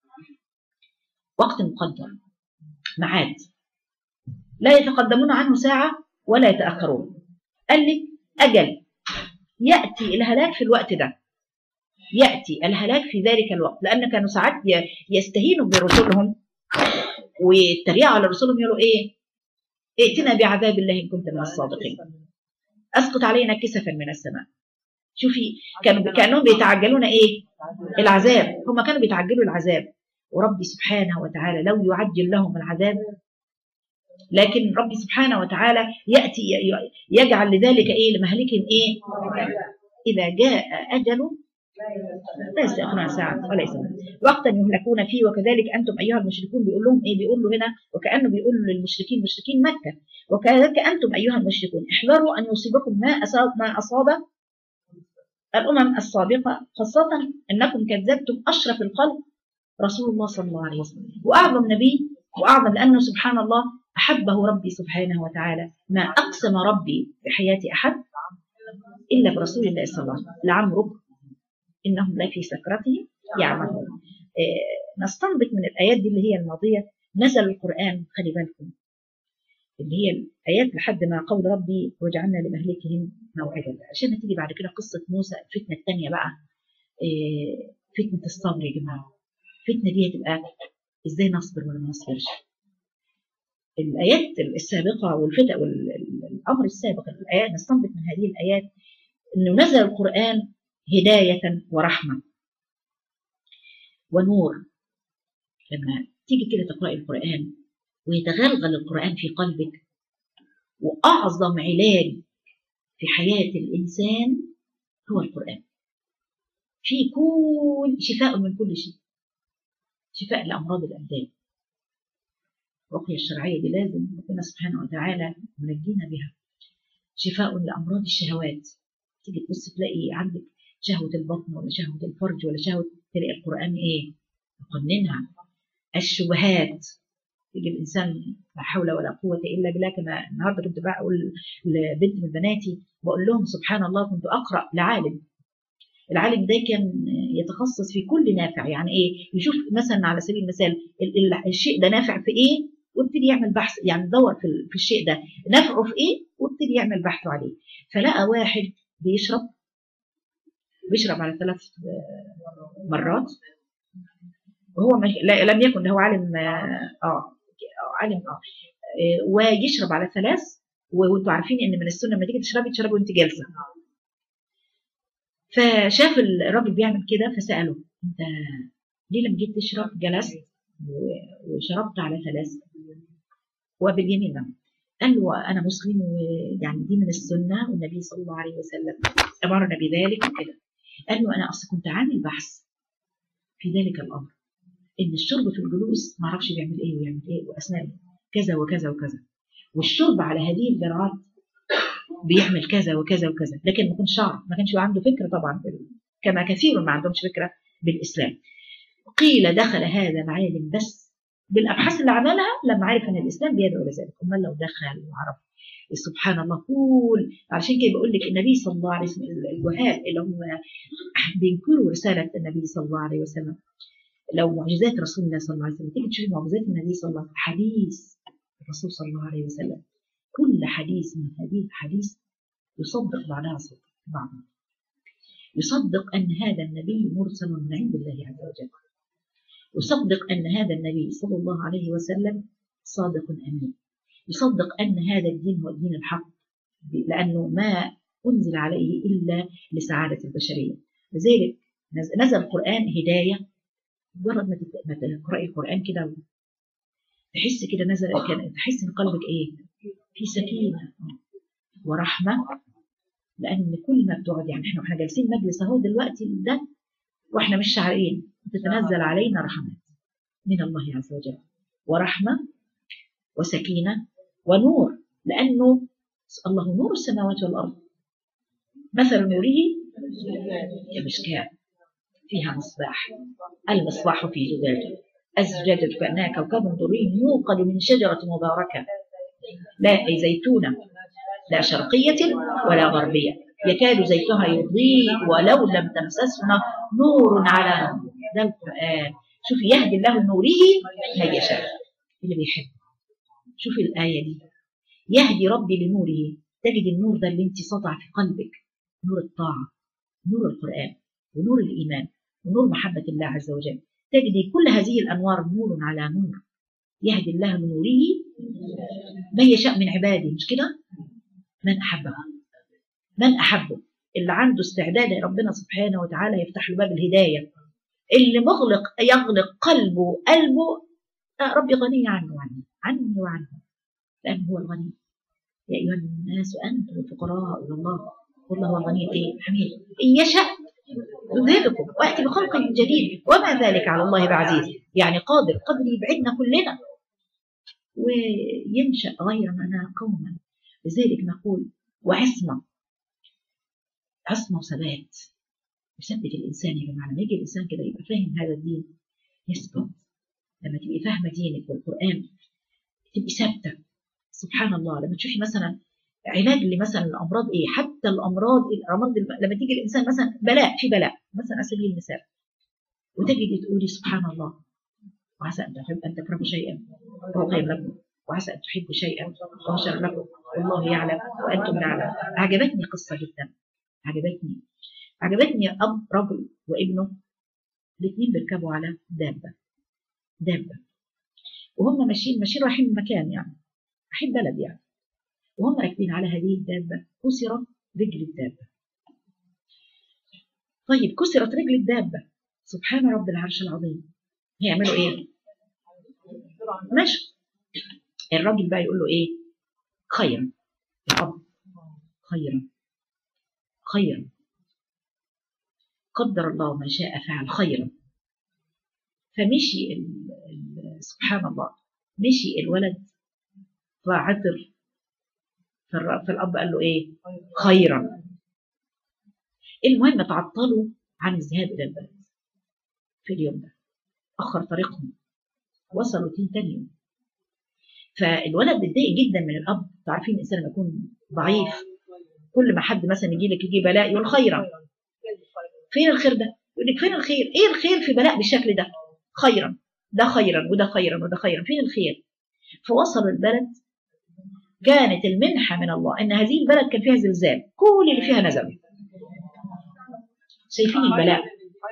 وقت مقدر ميعاد لا يتقدمون عنه ساعه ولا يتاخرون قال لك اجل ياتي الهلاك في الوقت ده ياتي الهلاك في ذلك الوقت لان كانوا ساعات ي- يستهينوا برسلهم ويتريقوا على رسلهم يقولوا ايه ائتنا بعذاب الله ان كنت من الصادقين اسقط علينا كسفا من السماء شوفي كانوا كانهم بيتعجلون ايه العذاب هم كانوا بيتعجلوا العذاب وربي سبحانه وتعالى لو يعجل لهم العذاب لكن ربي سبحانه وتعالى ياتي ي- ي- يجعل لذلك ايه لمهلكهم ايه اذا جاء اجل لا يستأخرون ساعة ولا يستأخرون وقتا يهلكون فيه وكذلك أنتم أيها المشركون بيقول لهم إيه بيقول له هنا وكأنه بيقول للمشركين مشركين مكة وكذلك أنتم أيها المشركون احذروا أن يصيبكم ما أصاب ما أصاب الأمم السابقة خاصة أنكم كذبتم أشرف الخلق رسول الله صلى الله عليه وسلم وأعظم نبي وأعظم لأنه سبحان الله أحبه ربي سبحانه وتعالى ما أقسم ربي بحياة أحد إلا برسول الله صلى الله عليه وسلم لعمرك إنهم لا في سكرتهم يعمهون آه، نستنبط من الآيات دي اللي هي الماضية نزل القرآن خلي بالكم اللي هي الآيات لحد ما قول ربي وجعلنا لمهلكهم موعدا عشان تيجي بعد كده قصة موسى الفتنة الثانية بقى آه، فتنة الصبر يا جماعة الفتنة دي هتبقى ازاي نصبر ولا ما نصبرش الآيات السابقة والفتى والأمر السابق الآيات نستنبط من هذه الآيات أنه نزل القرآن هداية ورحمة ونور لما تيجي كده تقرأي القرآن ويتغلغل القرآن في قلبك وأعظم علاج في حياة الإنسان هو القرآن في كل شفاء من كل شيء شفاء لأمراض الأبدان الرقية الشرعية دي لازم ربنا سبحانه وتعالى منجينا بها شفاء لأمراض الشهوات تيجي تبص تلاقي عندك شهوة البطن ولا شهوة الفرج ولا شهوة تلاقي القرآن إيه يقننها الشبهات يجي الانسان لا حول ولا قوه الا بالله كما النهارده كنت بقول لبنت من بناتي بقول لهم سبحان الله كنت اقرا لعالم العالم ده كان يتخصص في كل نافع يعني ايه يشوف مثلا على سبيل المثال الشيء ده نافع في ايه وابتدي يعمل بحث يعني يدور في, في الشيء ده نفعه في ايه وابتدي يعمل بحث عليه فلقى واحد بيشرب بيشرب على ثلاث مرات وهو مش... لا لم يكن هو عالم اه عالم اه ويشرب على ثلاث وانتوا عارفين ان من السنه لما تيجي تشربي تشربي وانت جالسه فشاف الراجل بيعمل كده فساله انت ليه لما جيت تشرب جلست وشربت على ثلاث وباليمين نعم قال له انا مسلم ويعني دي من السنه والنبي صلى الله عليه وسلم امرنا بذلك وكده قال له انا اصلا كنت عامل بحث في ذلك الامر ان الشرب في الجلوس ما اعرفش بيعمل ايه ويعمل ايه واثناء كذا وكذا وكذا والشرب على هذه الجرعات بيعمل كذا وكذا وكذا لكن ما كانش شعر ما كانش عنده فكره طبعا كما كثير ما عندهمش فكره بالاسلام قيل دخل هذا العالم بس بالابحاث اللي عملها لما عرف ان الاسلام بيدعو لذلك امال لو دخل وعرف سبحان الله كل عشان كده بيقول لك النبي صلى الله عليه وسلم الوهاب اللي هم بينكروا رساله النبي صلى الله عليه وسلم لو معجزات رسول الله صلى الله عليه وسلم تيجي تشوفي معجزات النبي صلى الله عليه وسلم حديث الرسول صلى الله عليه وسلم كل حديث من هذه الحديث يصدق بعضها صدق بعضها يصدق أن هذا النبي مرسل من عند الله عز وجل يصدق أن هذا النبي صلى الله عليه وسلم صادق أمين يصدق أن هذا الدين هو الدين الحق لأنه ما أنزل عليه إلا لسعادة البشرية لذلك نزل القرآن هداية مجرد ما تقرأي القرآن كده تحس كده نزل كان تحس ان قلبك ايه في سكينه ورحمه لان كل ما بتقعد يعني احنا واحنا جالسين مجلس اهو دلوقتي ده واحنا مش شاعرين تتنزل علينا رحمات من الله عز وجل ورحمه وسكينه ونور لانه الله نور السماوات والارض مثل نوره كمشكاه فيها مصباح المصباح في زجاجه الزجاجة كأنها كوكب دري يوقد من شجرة مباركة لا أي زيتونة لا شرقية ولا غربية يكاد زيتها يضيء ولو لم تمسسه نور على نور ده القرآن شوفي يهدي الله نوره من يشاء اللي بيحب شوفي الآية دي يهدي ربي لنوره تجد النور ده اللي انت سطع في قلبك نور الطاعة نور القرآن ونور الإيمان ونور محبة الله عز وجل تجدي كل هذه الأنوار نور على نور يهدي الله لنوره من يشاء من عباده مش كده من أحبه من أحبه اللي عنده استعداد ربنا سبحانه وتعالى يفتح له باب الهداية اللي مغلق يغلق قلبه قلبه ربي غني عنه وعني عني وعنه لأنه هو الغني يا أيها الناس أنتم الفقراء إلى الله والله هو الغني إيه حميد إن يشاء يذهبكم ويأتي بخلق جديد وما ذلك على الله بعزيز يعني قادر قادر يبعدنا كلنا وينشأ غيرنا قوما لذلك نقول وعصمة عصمة وثبات يثبت الإنسان يا جماعة لما يجي الإنسان كده يبقى فاهم هذا الدين يثبت لما تبقي فاهمة دينك والقرآن تبقي ثابتة سبحان الله لما تشوفي مثلا علاج لمثلا الامراض ايه حتى الامراض الامراض لما تيجي الانسان مثلا بلاء في بلاء مثلا على سبيل المثال وتجدي تقولي سبحان الله وعسى ان تحب ان تكرهوا شيئا وهو خير لكم وعسى ان تحبوا شيئا وهو شر لكم والله يعلم وانتم لا يعلم عجبتني قصه جدا عجبتني عجبتني اب رجل وابنه الاثنين بيركبوا على دابه دابه وهم ماشيين ماشيين رايحين مكان يعني أحب بلد يعني وهم راكبين على هذه الدابة كسرت رجل الدابة طيب كسرت رجل الدابة سبحان رب العرش العظيم هيعملوا ايه؟ ماشي الراجل بقى يقول له ايه؟ خيرا الأب خيرا خيرا قدر الله ما شاء فعل خيرا فمشي ال... ال... سبحان الله مشي الولد فعثر فالر- فالأب قال له إيه خيرا المهم تعطلوا عن الذهاب إلى البلد في اليوم ده أخر طريقهم وصلوا تين تاني يوم فالولد اتضايق جدا من الأب تعرفين الإنسان لما يكون ضعيف كل ما حد مثلا يجي لك يجي بلاء يقول خيرا فين الخير ده؟ يقول لك فين الخير؟ ايه الخير في بلاء بالشكل ده؟ خيرا ده خيرا وده خيرا وده خيرا فين الخير؟ فوصلوا البلد كانت المنحة من الله ان هذه البلد كان فيها زلزال كل اللي فيها نزل شايفين البلاء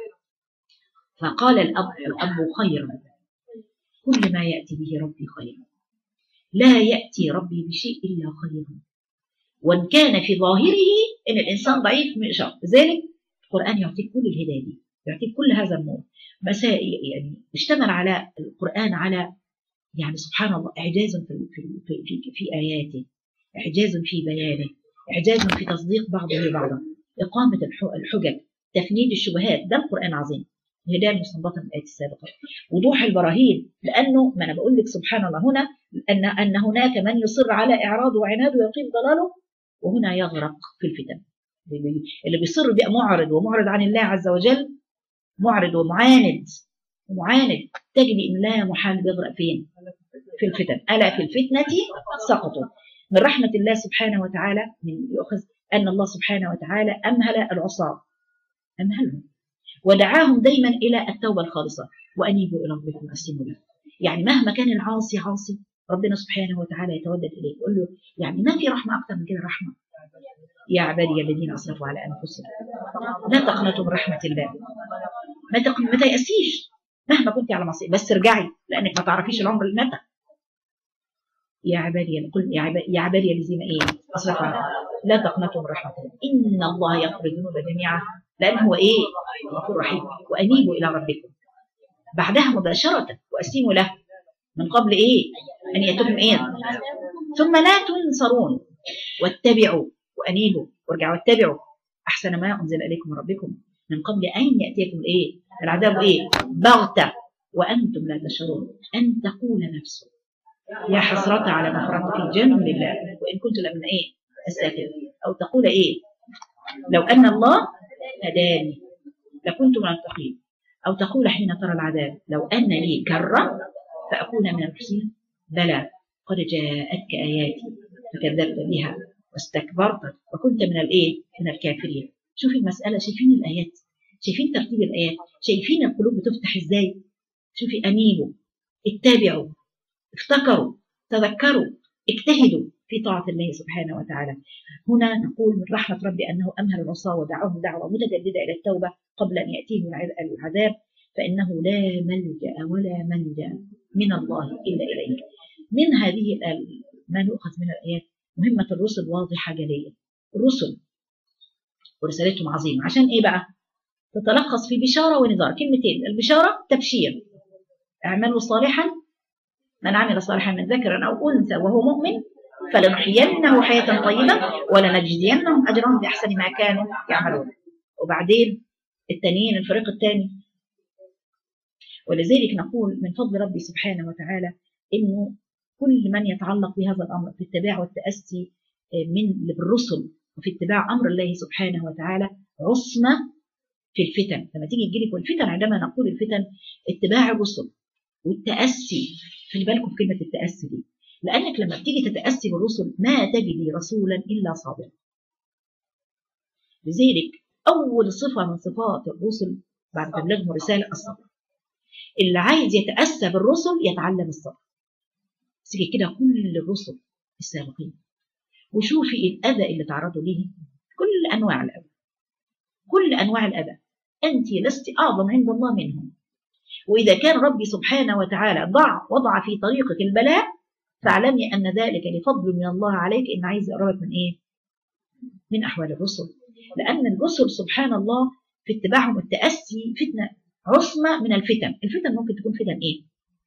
فقال الأب الأب خيرا كل ما يأتي به ربي خيرا لا يأتي ربي بشيء إلا خيرا وإن كان في ظاهره إن الإنسان ضعيف من شر لذلك القرآن يعطيك كل الهداية دي يعطيك كل هذا النور بس يعني اشتمل على القرآن على يعني سبحان الله إعجاز في في في, في, في آياته إعجاز في بيانه إعجاز في تصديق بعضه بعضا إقامة الح- الحجج تفنيد الشبهات ده القرآن عظيم الهداية المستنبطة من الآيات السابقة وضوح البراهين لأنه ما أنا بقول لك سبحان الله هنا أن أن هناك من يصر على إعراضه وعناده ويقيم ضلاله وهنا يغرق في الفتن اللي بيصر بقى معرض ومعرض عن الله عز وجل معرض ومعاند ومعاند تجد ان لا محال بيغرق فين؟ في الفتن الا في الفتنه سقطوا من رحمه الله سبحانه وتعالى من يؤخذ ان الله سبحانه وتعالى امهل العصاه امهلهم ودعاهم دايما الى التوبه الخالصه وانيبوا الى ربكم واسلموا له يعني مهما كان العاصي عاصي ربنا سبحانه وتعالى يتودد اليه يقول له يعني ما في رحمه اكثر من كده رحمه يا عبادي الذين اسرفوا على انفسهم لا تقنطوا من رحمه الله ما تق... ما تيأسيش مهما كنت على معصيه بس ارجعي لانك ما تعرفيش العمر اللي متى يا عبادي قل يا عبادي, يا عبادي الذين ايه اسرفوا على لا تقنطوا من رحمه الله ان الله يغفر الذنوب جميعا لان هو ايه غفور رحيم وانيبوا الى ربكم بعدها مباشره واسلموا له من قبل ايه ان يتم ايه ثم لا تنصرون واتبعوا وانيبوا وارجعوا اتبعوا احسن ما انزل اليكم من ربكم من قبل ان ياتيكم الايه العذاب ايه بغته وانتم لا تشعرون ان تقول نفس يا حسرة على ما فرطت في جنب الله وان كنت لمن ايه الساكن او تقول ايه لو ان الله هداني لكنت من المتقين او تقول حين ترى العذاب لو ان لي كره فاكون من المحسنين بلى قد جاءتك اياتي فكذبت بها واستكبرت وكنت من الايه من الكافرين شوفي المساله شايفين الايات شايفين ترتيب الايات شايفين القلوب بتفتح ازاي شوفي انيبوا اتبعوا افتكروا تذكروا اجتهدوا في طاعة الله سبحانه وتعالى هنا نقول من رحمة ربي أنه أمهل العصاة ودعوهم دعوة متجددة إلى التوبة قبل أن يأتيهم العذاب فإنه لا ملجأ ولا منجا من الله إلا إليه من هذه ما نؤخذ من الآيات مهمة الرسل واضحة جلية الرسل ورسالتهم عظيمة عشان إيه بقى تتلخص في بشارة ونذار كلمتين البشارة تبشير اعملوا صالحا من عمل صالحا من ذكر أو أنثى وهو مؤمن فلنحيينه حياة طيبة ولنجزينهم أجرهم بأحسن ما كانوا يعملون وبعدين التانيين الفريق الثاني ولذلك نقول من فضل ربي سبحانه وتعالى انه كل من يتعلق بهذا الامر في اتباع والتاسي من بالرسل وفي اتباع امر الله سبحانه وتعالى عصمه في الفتن لما تيجي تجيلك والفتن عندما نقول الفتن اتباع الرسل والتاسي خلي بالكم في كلمه التاسي دي لانك لما بتيجي تتاسي بالرسل ما تجدي رسولا الا صابرا لذلك اول صفه من صفات الرسل بعد تبليغهم رساله الصبر اللي عايز يتاسى بالرسل يتعلم الصبر سيجي كده كل الرسل السابقين وشوفي الاذى اللي تعرضوا ليه كل انواع الاذى كل انواع الاذى انت لست اعظم عند الله منهم واذا كان ربي سبحانه وتعالى ضع وضع في طريقك البلاء فاعلمي ان ذلك لفضل من الله عليك ان عايز يقربك من ايه من احوال الرسل لان الرسل سبحان الله في اتباعهم التاسي فتنه عصمه من الفتن الفتن ممكن تكون فتن ايه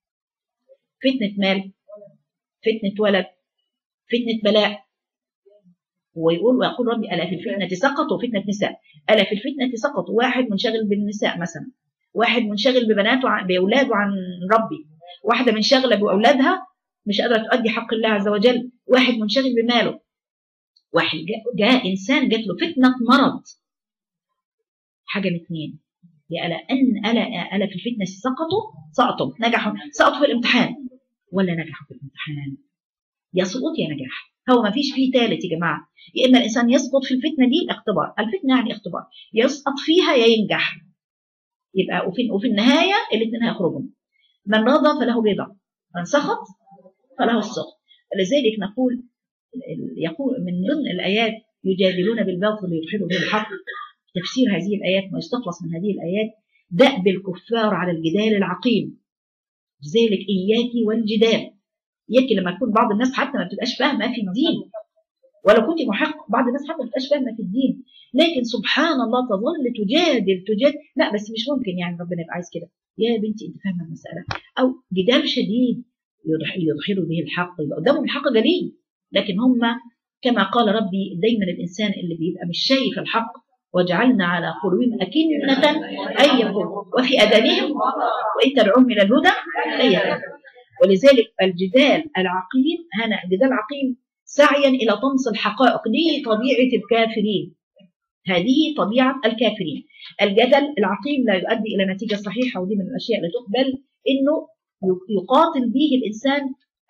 فتنه مال فتنه ولد فتنه بلاء ويقول ويقول ربي الا في الفتنه سقطوا فتنه نساء الا في الفتنه سقطوا واحد منشغل بالنساء مثلا واحد منشغل ببناته عن- باولاده عن ربي واحده منشغله باولادها مش قادره تؤدي حق الله عز وجل واحد منشغل بماله واحد جاء, جاء انسان جات له فتنه مرض حاجه من اثنين يا الا ان الا الا في الفتنه سقطوا سقطوا نجحوا سقطوا في الامتحان ولا نجحوا في الامتحان يا سقوط يا نجاح هو ما فيش فيه ثالث يا جماعه يا اما الانسان يسقط في الفتنه دي الاختبار الفتنه يعني اختبار يسقط فيها يا ينجح يبقى وفي, وفي النهايه الاثنين هيخرجوا من رضى فله رضا من سخط فله السخط لذلك نقول يقول من ضمن الايات يجادلون بالباطل ليدحضوا به الحق تفسير هذه الايات ما يستخلص من هذه الايات دأب الكفار على الجدال العقيم لذلك اياك والجدال يمكن لما تكون بعض الناس حتى ما بتبقاش فاهمه في الدين ولو كنت محق بعض الناس حتى ما بتبقاش فاهمه في الدين لكن سبحان الله تظل تجادل تجادل لا بس مش ممكن يعني ربنا يبقى عايز كده يا بنتي انت فاهمه المساله او جدال شديد يضح- يدحروا به الحق يبقى قدامهم الحق جليل لكن هم كما قال ربي دايما الانسان اللي بيبقى مش شايف الحق وجعلنا على قلوبهم أكنة أن يكونوا وفي أذانهم وإن تدعوهم إلى الهدى لا يهتدون ولذلك الجدال العقيم هنا الجدال العقيم سعيا إلى طمس الحقائق دي طبيعة الكافرين هذه طبيعة الكافرين الجدل العقيم لا يؤدي إلى نتيجة صحيحة ودي من الأشياء اللي تقبل إنه يقاتل به الإنسان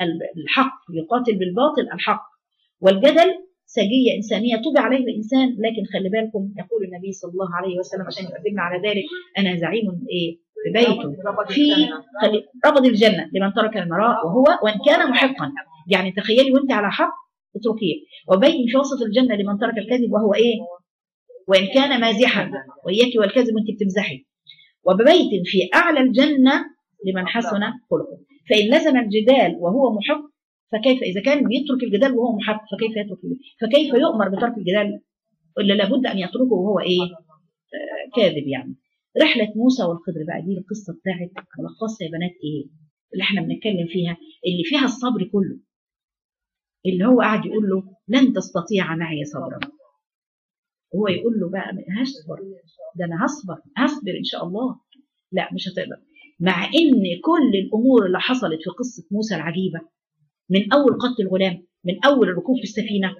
الحق يقاتل بالباطل الحق والجدل سجية إنسانية طبع عليه الإنسان لكن خلي بالكم يقول النبي صلى الله عليه وسلم عشان يقدمنا على ذلك أنا زعيم إيه في بيته في خلي- ربض الجنة لمن ترك المراء وهو وإن كان محقا يعني تخيلي وأنت على حق اتركيه وبين في وسط الجنة لمن ترك الكذب وهو إيه وإن كان مازحا وإياك والكذب وأنت بتمزحي وببيت في أعلى الجنة لمن حسن خلقه فإن لزم الجدال وهو محق فكيف إذا كان بيترك الجدال وهو محق فكيف يترك فكيف يؤمر بترك الجدال إلا لابد أن يتركه وهو إيه آه كاذب يعني رحلة موسى والخضر بقى دي القصة بتاعت ملخصها يا بنات إيه اللي احنا بنتكلم فيها اللي فيها الصبر كله اللي هو قاعد يقول له لن تستطيع معي صبرا هو يقول له بقى هصبر ده انا هصبر هصبر ان شاء الله لا مش هتقدر مع ان كل الامور اللي حصلت في قصه موسى العجيبه من اول قتل الغلام من اول الركوب في السفينه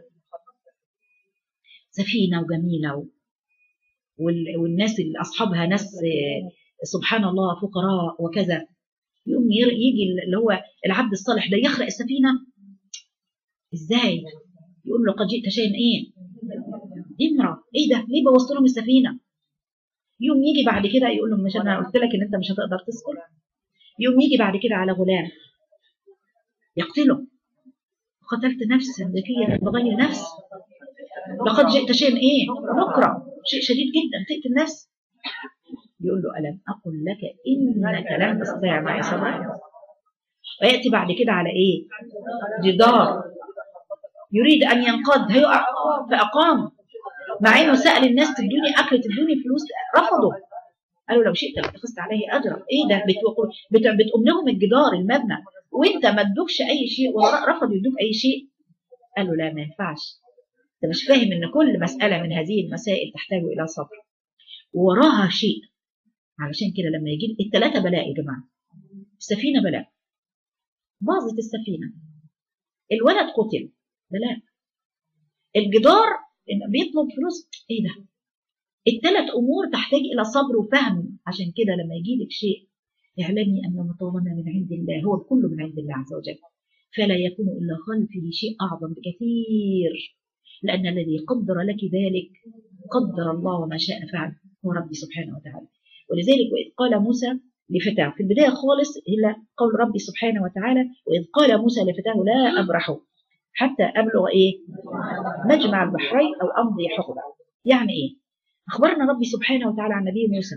سفينه وجميله و... وال... والناس اللي اصحابها ناس آه، سبحان الله فقراء وكذا يقوم ير- يجي اللي هو العبد الصالح ده يخرق السفينه ازاي يقول له قد جئت شيئا ايه امرأة ايه ده ليه بوظت لهم السفينه يوم يجي بعد كده يقول لهم مش انا قلت لك ان انت مش هتقدر تصبر يوم يجي بعد كده على غلام يقتله قتلت نفسا ذكية بغير نفس لقد جئت شيئا ايه نكرة شيء شديد جدا تقتل نفس يقول له ألم أقل لك إنك لن تستطيع معي صبرا ويأتي بعد كده على إيه جدار يريد أن ينقض هيقع فأقام مع إنه سأل الناس تدوني أكل تدوني فلوس رفضوا قالوا لو شئت لاتخذت عليه أجرا إيه ده بتقول بت- بتقوم لهم الجدار المبنى وأنت ما ادوكش أي شيء ولا رفضوا يدوك أي شيء قالوا لا ما ينفعش انت مش فاهم ان كل مساله من هذه المسائل تحتاج الى صبر ووراها شيء علشان كده لما يجي الثلاثه بلاء يا جماعه السفينه بلاء باظت السفينه الولد قتل بلاء الجدار إن بيطلب فلوس ايه ده الثلاث امور تحتاج الى صبر وفهم عشان كده لما يجي لك شيء اعلمي ان ما طالما من عند الله هو كله من عند الله عز وجل فلا يكون الا خلفه شيء اعظم بكثير لأن الذي قدر لك ذلك قدر الله وما شاء فعل هو ربي سبحانه وتعالى ولذلك وإذ قال موسى لفتاه في البداية خالص إلى قول ربي سبحانه وتعالى وإذ قال موسى لفتاه لا أبرح حتى أبلغ إيه مجمع البحرين أو أمضي حقبة يعني إيه أخبرنا ربي سبحانه وتعالى عن نبي موسى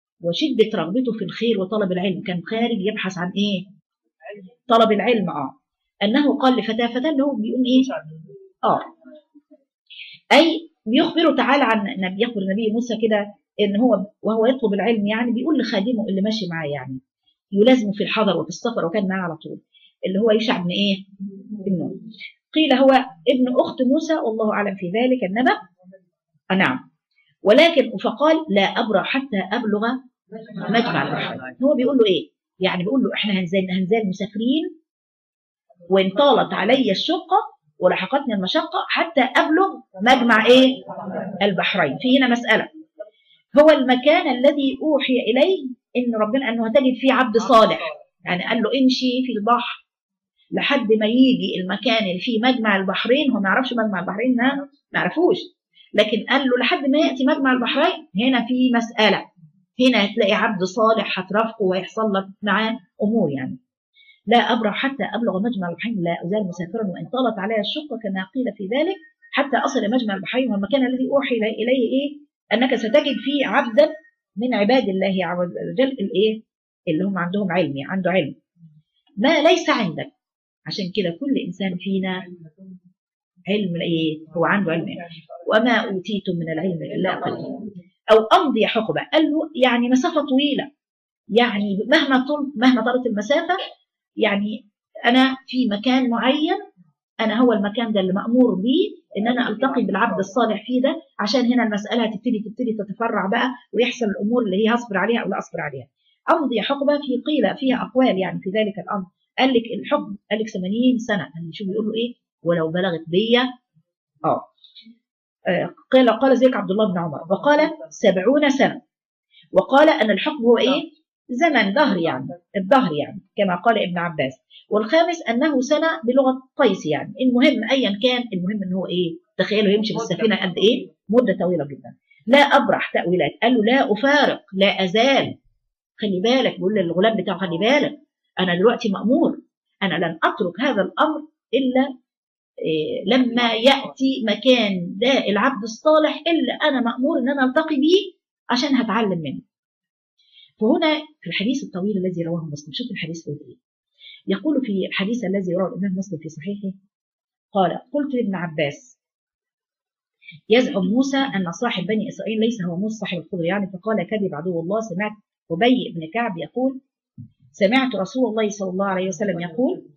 وشدة رغبته في الخير وطلب العلم كان خارج يبحث عن إيه طلب العلم آه انه قال لفتاه فتاه اللي هو بيقوم ايه اه اي بيخبره تعالى عن نبي يخبر النبي موسى كده ان هو وهو يطلب العلم يعني بيقول لخادمه اللي ماشي معاه يعني يلازمه في الحضر وفي السفر وكان معاه على طول اللي هو يشع بن ايه؟ ابنه قيل هو ابن اخت موسى والله اعلم في ذلك النبأ آه نعم ولكن فقال لا ابرح حتى ابلغ مجمع البحرين هو بيقول له ايه؟ يعني بيقول له احنا هنزل هنزل مسافرين وان طالت علي الشقه ولحقتني المشقه حتى ابلغ مجمع ايه؟ البحرين في هنا مساله هو المكان الذي اوحي اليه ان ربنا انه هتجد فيه عبد صالح يعني قال له امشي في البحر لحد ما يجي المكان اللي فيه مجمع البحرين هو ما يعرفش مجمع البحرين ده ما يعرفوش لكن قال له لحد ما ياتي مجمع البحرين هنا في مساله هنا هتلاقي عبد صالح هترافقه ويحصل لك معاه امور يعني لا ابرح حتى ابلغ مجمع البحرين لا ازال مسافرا وان طالت علي الشقه كما قيل في ذلك حتى اصل مجمع البحرين والمكان الذي اوحي اليه ايه انك ستجد فيه عبدا من عباد الله عز وجل الايه اللي هم عندهم علم يعني عنده علم ما ليس عندك عشان كده كل انسان فينا علم ايه هو عنده علم إيه؟ وما اوتيتم من العلم الا قليلا او امضي حقبه قال له يعني مسافه طويله يعني مهما طول مهما طالت المسافه يعني انا في مكان معين انا هو المكان ده اللي مامور بيه ان انا التقي بالعبد الصالح فيه ده عشان هنا المساله هتبتدي تبتدي تتفرع بقى ويحصل الامور اللي هي هصبر عليها او لا اصبر عليها امضي حقبه في قيل فيها اقوال يعني في ذلك الامر قال لك الحكم قال لك 80 سنه يعني شو بيقول له ايه ولو بلغت بيا اه آه، قال قال ذلك عبد الله بن عمر وقال سبعون سنة وقال أن الحكم هو إيه زمن دهر يعني الدهر يعني كما قال ابن عباس والخامس أنه سنة بلغة قيس يعني المهم أيا كان المهم أنه هو إيه تخيلوا يمشي بالسفينة قد إيه مدة طويلة جدا لا أبرح تأويلات قال له لا أفارق لا أزال خلي بالك بيقول للغلام بتاعه خلي بالك أنا دلوقتي مأمور أنا لن أترك هذا الأمر إلا إيه لما ياتي مكان ده العبد الصالح اللي انا مامور ان انا التقي بيه عشان هتعلم منه. فهنا في الحديث الطويل الذي رواه مسلم شوف الحديث بيقول ايه؟ يقول في الحديث الذي رواه الامام مسلم في صحيحه قال قلت لابن عباس يزعم موسى ان صاحب بني اسرائيل ليس هو موسى صاحب الخضر يعني فقال كذب عدو الله سمعت ابي بن كعب يقول سمعت رسول الله صلى الله عليه وسلم يقول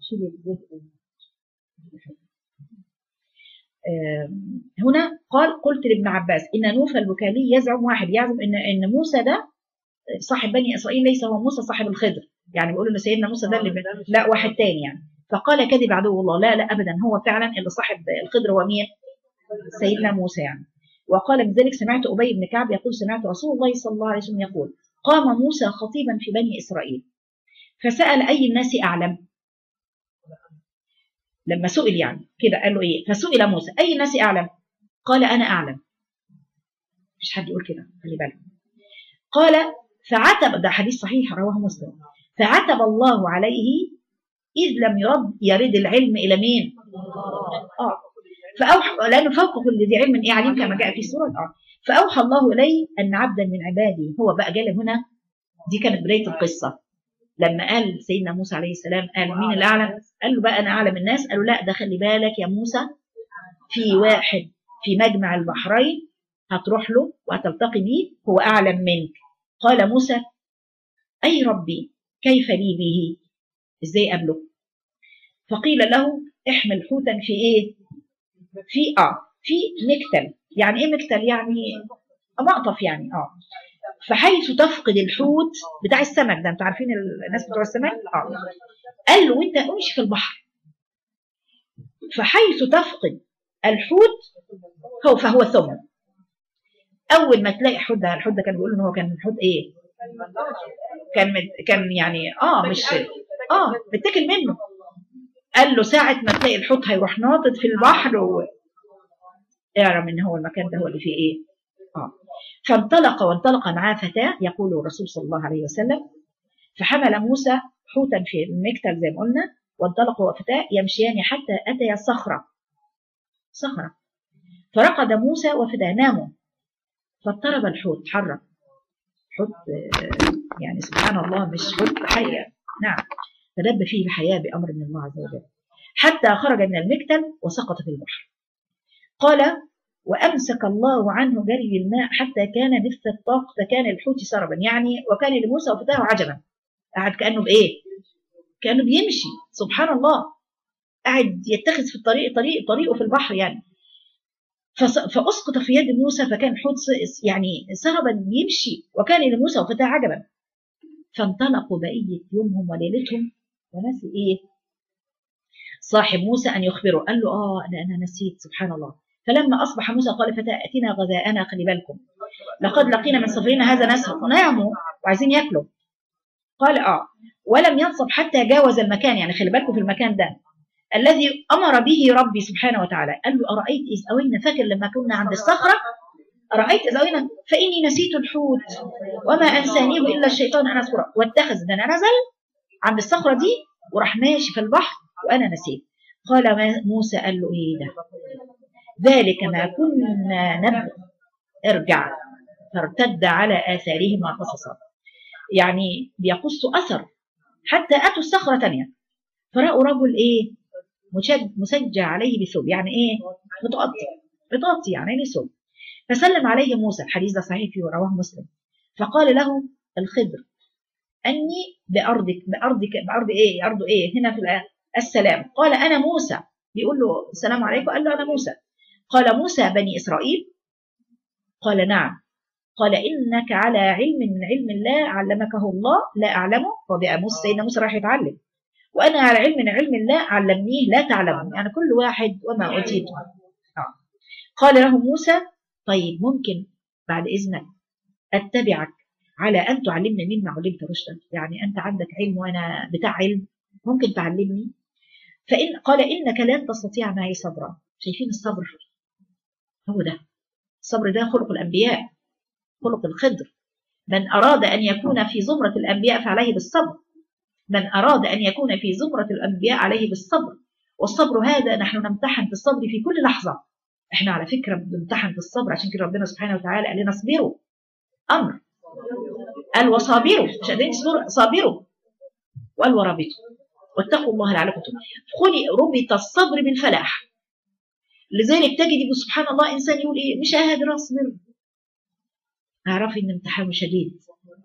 هنا قال قلت لابن عباس ان نوفل البكالي يزعم واحد يزعم ان ان موسى ده صاحب بني اسرائيل ليس هو موسى صاحب الخضر يعني بيقولوا ان سيدنا موسى ده اللي لا واحد تاني يعني فقال كذب عدو الله لا لا ابدا هو فعلا اللي صاحب الخضر هو مين؟ سيدنا موسى يعني وقال بذلك سمعت ابي بن كعب يقول سمعت رسول الله صلى الله عليه وسلم يقول قام موسى خطيبا في بني اسرائيل فسال اي الناس اعلم لما سئل يعني كده قال له ايه فسئل موسى اي الناس اعلم قال انا اعلم مش حد يقول كده خلي بالك قال فعتب ده حديث صحيح رواه مسلم فعتب الله عليه اذ لم يرد يرد العلم الى مين اه فاوحى لانه فوق كل ذي علم ايه عليم كما جاء في سوره اه فاوحى الله اليه ان عبدا من عبادي هو بقى جاله هنا دي كانت بدايه القصه لما قال سيدنا موسى عليه السلام قال مين اللي اعلم قال له بقى انا اعلم الناس قالوا لا ده خلي بالك يا موسى في واحد في مجمع البحرين هتروح له وهتلتقي بيه هو اعلم منك قال موسى اي ربي كيف لي به ازاي قبله فقيل له احمل حوتا في ايه في اه في مكتل يعني ايه مكتل يعني مقطف يعني اه فحيث تفقد الحوت بتاع السمك ده انتوا عارفين الناس بتوع السمك اه قال له وانت امشي في البحر فحيث تفقد الحوت هو فهو ثمن اول ما تلاقي حوت ده الحوت ده كان بيقول ان هو كان حوت ايه كان مت كان يعني اه مش اه بتاكل منه قال له ساعة ما تلاقي الحوت هيروح ناطط في البحر و... اعلم ان هو المكان ده هو اللي فيه ايه اه فانطلق وانطلق معاه فتاة يقول الرسول صلى الله عليه وسلم فحمل موسى حوتا في المكتل زي ما قلنا وانطلق وفتاة يمشيان حتى أتيا صخرة صخرة فرقد موسى وفتاة ناموا فاضطرب الحوت تحرك حوت يعني سبحان الله مش حوت حية نعم فدب فيه الحياة بأمر من الله عز وجل حتى خرج من المكتل وسقط في البحر قال وأمسك الله عنه جري الماء حتى كان مثل الطاق فكان الحوت سربا يعني وكان لموسى وفتاه عجبا قعد كأنه بإيه كأنه بيمشي سبحان الله قاعد يتخذ في الطريق طريق طريقه في البحر يعني فس- فأسقط في يد موسى فكان حوت س- يعني سربا يمشي وكان لموسى وفتاه عجبا فانطلقوا بقية يومهم وليلتهم ونسي إيه صاحب موسى أن يخبره قال له آه أنا أنا نسيت سبحان الله فلما أصبح موسى قال فتى أتنا غذاءنا خلي بالكم لقد لقينا من سفرنا هذا نسر وناموا وعايزين ياكلوا قال آه ولم ينصب حتى جاوز المكان يعني خلي بالكم في المكان ده الذي أمر به ربي سبحانه وتعالى قال له أرأيت إذ أوينا فاكر لما كنا عند الصخرة أرأيت إذ أوينا فإني نسيت الحوت وما أنسانيه إلا الشيطان أن أذكره واتخذ ده أنا نزل عند الصخرة دي وراح ماشي في البحر وأنا نسيت قال ما- موسى قال له إيه ده ذلك ما كنا نبغي ارجع فارتد على آثارهما قصصا يعني بيقصوا أثر حتى أتوا الصخرة تانية فرأوا رجل إيه مشد مسجى عليه بثوب يعني إيه متغطي متغطي يعني ليه ثوب فسلم عليه موسى الحديث ده صحيح في رواه مسلم فقال له الخضر أني بأرضك بأرضك بأرض إيه أرض إيه هنا في الآية السلام قال أنا موسى بيقول له السلام عليكم قال له أنا موسى قال موسى بني إسرائيل قال نعم قال إنك على علم من علم الله علمكه الله لا أعلمه وبقى موسى سيدنا موسى راح يتعلم وأنا على علم من علم الله علمنيه لا تعلمه يعني كل واحد وما أوتيت آه. قال له موسى طيب ممكن بعد إذنك أتبعك على أن تعلمني مما علمت رشدا يعني أنت عندك علم وأنا بتاع علم ممكن تعلمني فإن قال إنك لن تستطيع معي صبرا شايفين الصبر هو ده الصبر ده خلق الأنبياء خلق الخضر من أراد أن يكون في زمرة الأنبياء فعليه بالصبر من أراد أن يكون في زمرة الأنبياء عليه بالصبر والصبر هذا نحن نمتحن في الصبر في كل لحظة احنا على فكرة بنمتحن في الصبر عشان كده ربنا سبحانه وتعالى قال لنا اصبروا أمر قال وصابروا مش قادرين تصبروا صابروا وقال ورابطوا واتقوا الله لعلكم تفلحون خلي ربط الصبر بالفلاح لذلك تجد سبحان الله انسان يقول ايه مش قادر اصبر اعرفي ان امتحانه شديد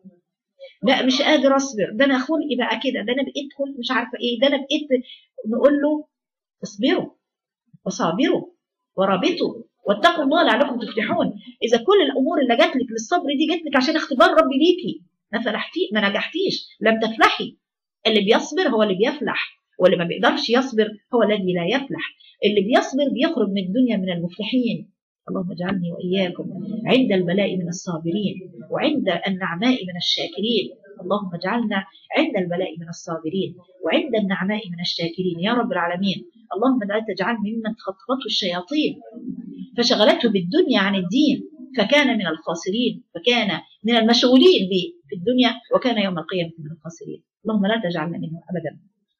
لا مش قادر اصبر ده انا خلقي بقى كده ده انا بقيت خلق مش عارفه ايه ده انا بقيت نقول له اصبروا وصابروا ورابطوا واتقوا الله لعلكم تفلحون اذا كل الامور اللي جات لك للصبر دي جات لك عشان اختبار ربي ليكي ما فلحتي ما نجحتيش لم تفلحي اللي بيصبر هو اللي بيفلح واللي ما بيقدرش يصبر هو الذي لا يفلح اللي بيصبر بيخرج من الدنيا من المفلحين اللهم اجعلني واياكم عند البلاء من الصابرين وعند النعماء من الشاكرين اللهم اجعلنا عند البلاء من الصابرين وعند النعماء من الشاكرين يا رب العالمين اللهم لا تجعل ممن خطفته الشياطين فشغلته بالدنيا عن الدين فكان من الخاسرين فكان من المشغولين به في الدنيا وكان يوم القيامة من الخاسرين اللهم لا تجعلنا منهم أبدا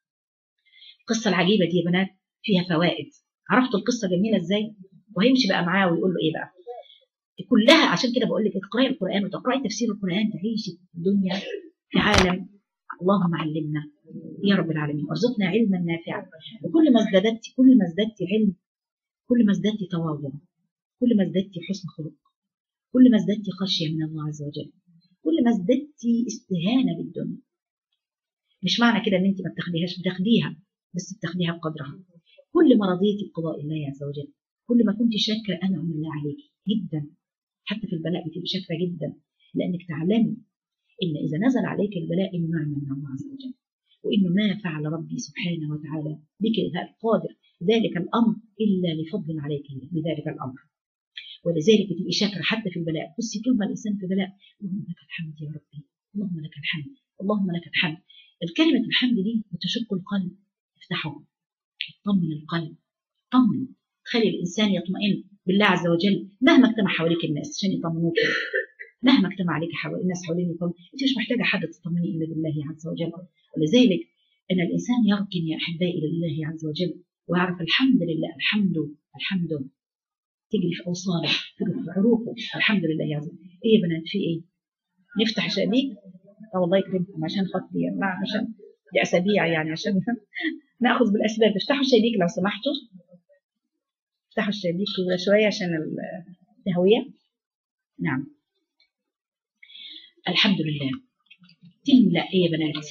القصة العجيبة دي يا بنات فيها فوائد عرفتوا القصة جميلة ازاي وهيمشي بقى معاه ويقول له ايه بقى كلها عشان كده بقول لك اقراي القرآن وتقراي تفسير القرآن تعيشي في الدنيا في عالم اللهم علمنا يا رب العالمين وارزقنا علما نافعا وكل ما ازدادت كل ما ازددت علم كل ما ازددت تواضع كل ما ازددت حسن خلق كل ما ازددت خشية من الله عز وجل كل ما ازددت استهانة بالدنيا مش معنى كده ان انت ما بتاخديهاش بتاخديها بس بتاخديها بقدرها كل ما رضيتي بقضاء الله عز وجل كل ما كنت شاكرة أنعم الله عليك جدا حتى في البلاء بتبقي شاكرة جدا لأنك تعلمي إن إذا نزل عليك البلاء إنه نعمة من الله عز وجل وإنه ما فعل ربي سبحانه وتعالى بك القادر ذلك الأمر إلا لفضل عليك بذلك الأمر ولذلك بتبقي شاكرة حتى في البلاء بصي طول ما الإنسان في بلاء اللهم لك الحمد يا ربي اللهم لك الحمد اللهم لك الحمد الكلمة الحمد دي بتشق القلب تفتحه تطمن القلب طمن تخلي الإنسان يطمئن بالله عز وجل مهما اجتمع حواليك الناس عشان يطمنوك مهما اجتمع عليك حوالي الناس حوالين يطمن انت مش محتاجة حد تطمني إلا بالله عز وجل ولذلك أن الإنسان يركن يا أحبائي لله عز وجل ويعرف الحمد لله الحمد الحمد تجري في أوصاله تجري في عروقه الحمد لله عز وجل إيه يا بنات في إيه؟ نفتح شبابيك اه والله يكرمكم عشان خاطري يعني عشان دي اسابيع يعني عشان ناخذ بالاسباب افتحوا الشبيك لو سمحتوا افتحوا الشبيك كده شويه عشان التهويه نعم الحمد لله تملا ايه يا بنات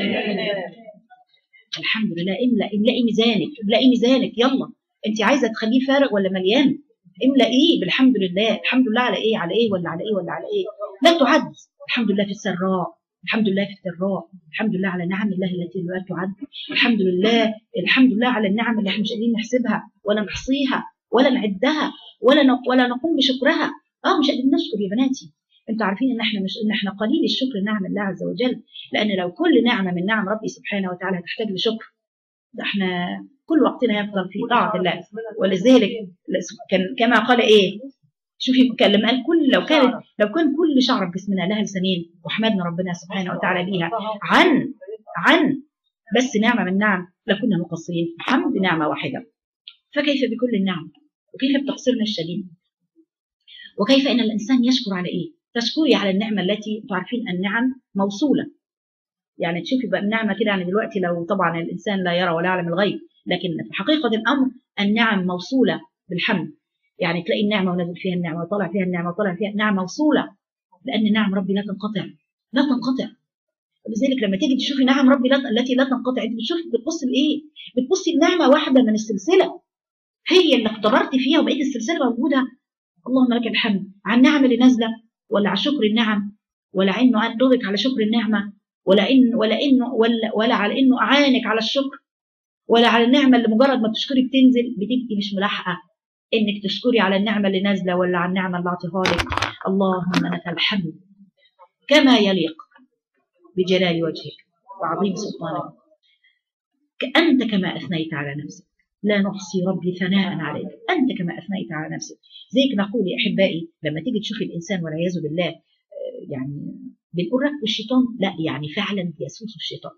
الحمد لله املا املئي ميزانك املئي ميزانك يلا انت عايزه تخليه فارغ ولا مليان املئيه بالحمد لله الحمد لله على ايه على ايه ولا على ايه ولا على ايه لا تعد الحمد لله في السراء الحمد لله في الضراء الحمد لله على نعم الله التي لا تعد الحمد لله الحمد لله على النعم اللي احنا مش قادرين نحسبها ولا نحصيها ولا نعدها ولا ن- ولا نقوم بشكرها اه مش قادرين نشكر يا بناتي انتوا عارفين ان احنا مش ان احنا قليل الشكر نعم الله عز وجل لان لو كل نعمه من نعم ربي سبحانه وتعالى تحتاج لشكر ده احنا كل وقتنا يفضل في طاعه الله ولذلك كان كما قال ايه شوفي كان لما قال كل لو كانت لو كان كل شعر في جسمنا لها لسانين وحمدنا ربنا سبحانه وتعالى بيها عن عن بس نعمه من نعم لكنا مقصرين حمد نعمه واحده فكيف بكل النعم وكيف بتقصيرنا الشديد وكيف ان الانسان يشكر على ايه تشكري على النعمه التي تعرفين النعم موصوله يعني تشوفي بقى النعمه كده يعني دلوقتي لو طبعا الانسان لا يرى ولا يعلم الغيب لكن في حقيقه الامر النعم موصوله بالحمد يعني تلاقي النعمه ونزل فيها النعمه وطلع فيها النعمه وطلع فيها النعمه موصوله لان نعم ربي لا تنقطع لا تنقطع ولذلك لما تيجي تشوفي نعم ربي لا التي لا تنقطع انت بتشوفي بتبصي لايه؟ بتبصي لنعمه واحده من السلسله هي اللي اختبرت فيها وبقيت السلسله موجوده اللهم لك الحمد على النعم اللي نازله ولا على شكر النعم ولا انه ادلك على شكر النعمه ولا ان ولا انه ولا, ولا على انه اعانك على الشكر ولا على النعمه اللي مجرد ما بتشكري بتنزل بتبقي مش ملاحقه انك تشكري على النعمه اللي نازله ولا على النعمه اللي اعطيها لك اللهم لك الحمد كما يليق بجلال وجهك وعظيم سلطانك أنت كما أثنيت على نفسك لا نحصي ربي ثناء عليك أنت كما أثنيت على نفسك زيك نقول يا أحبائي لما تيجي تشوفي الإنسان والعياذ بالله آه، يعني بنقول ركب الشيطان لا يعني فعلا يسوس الشيطان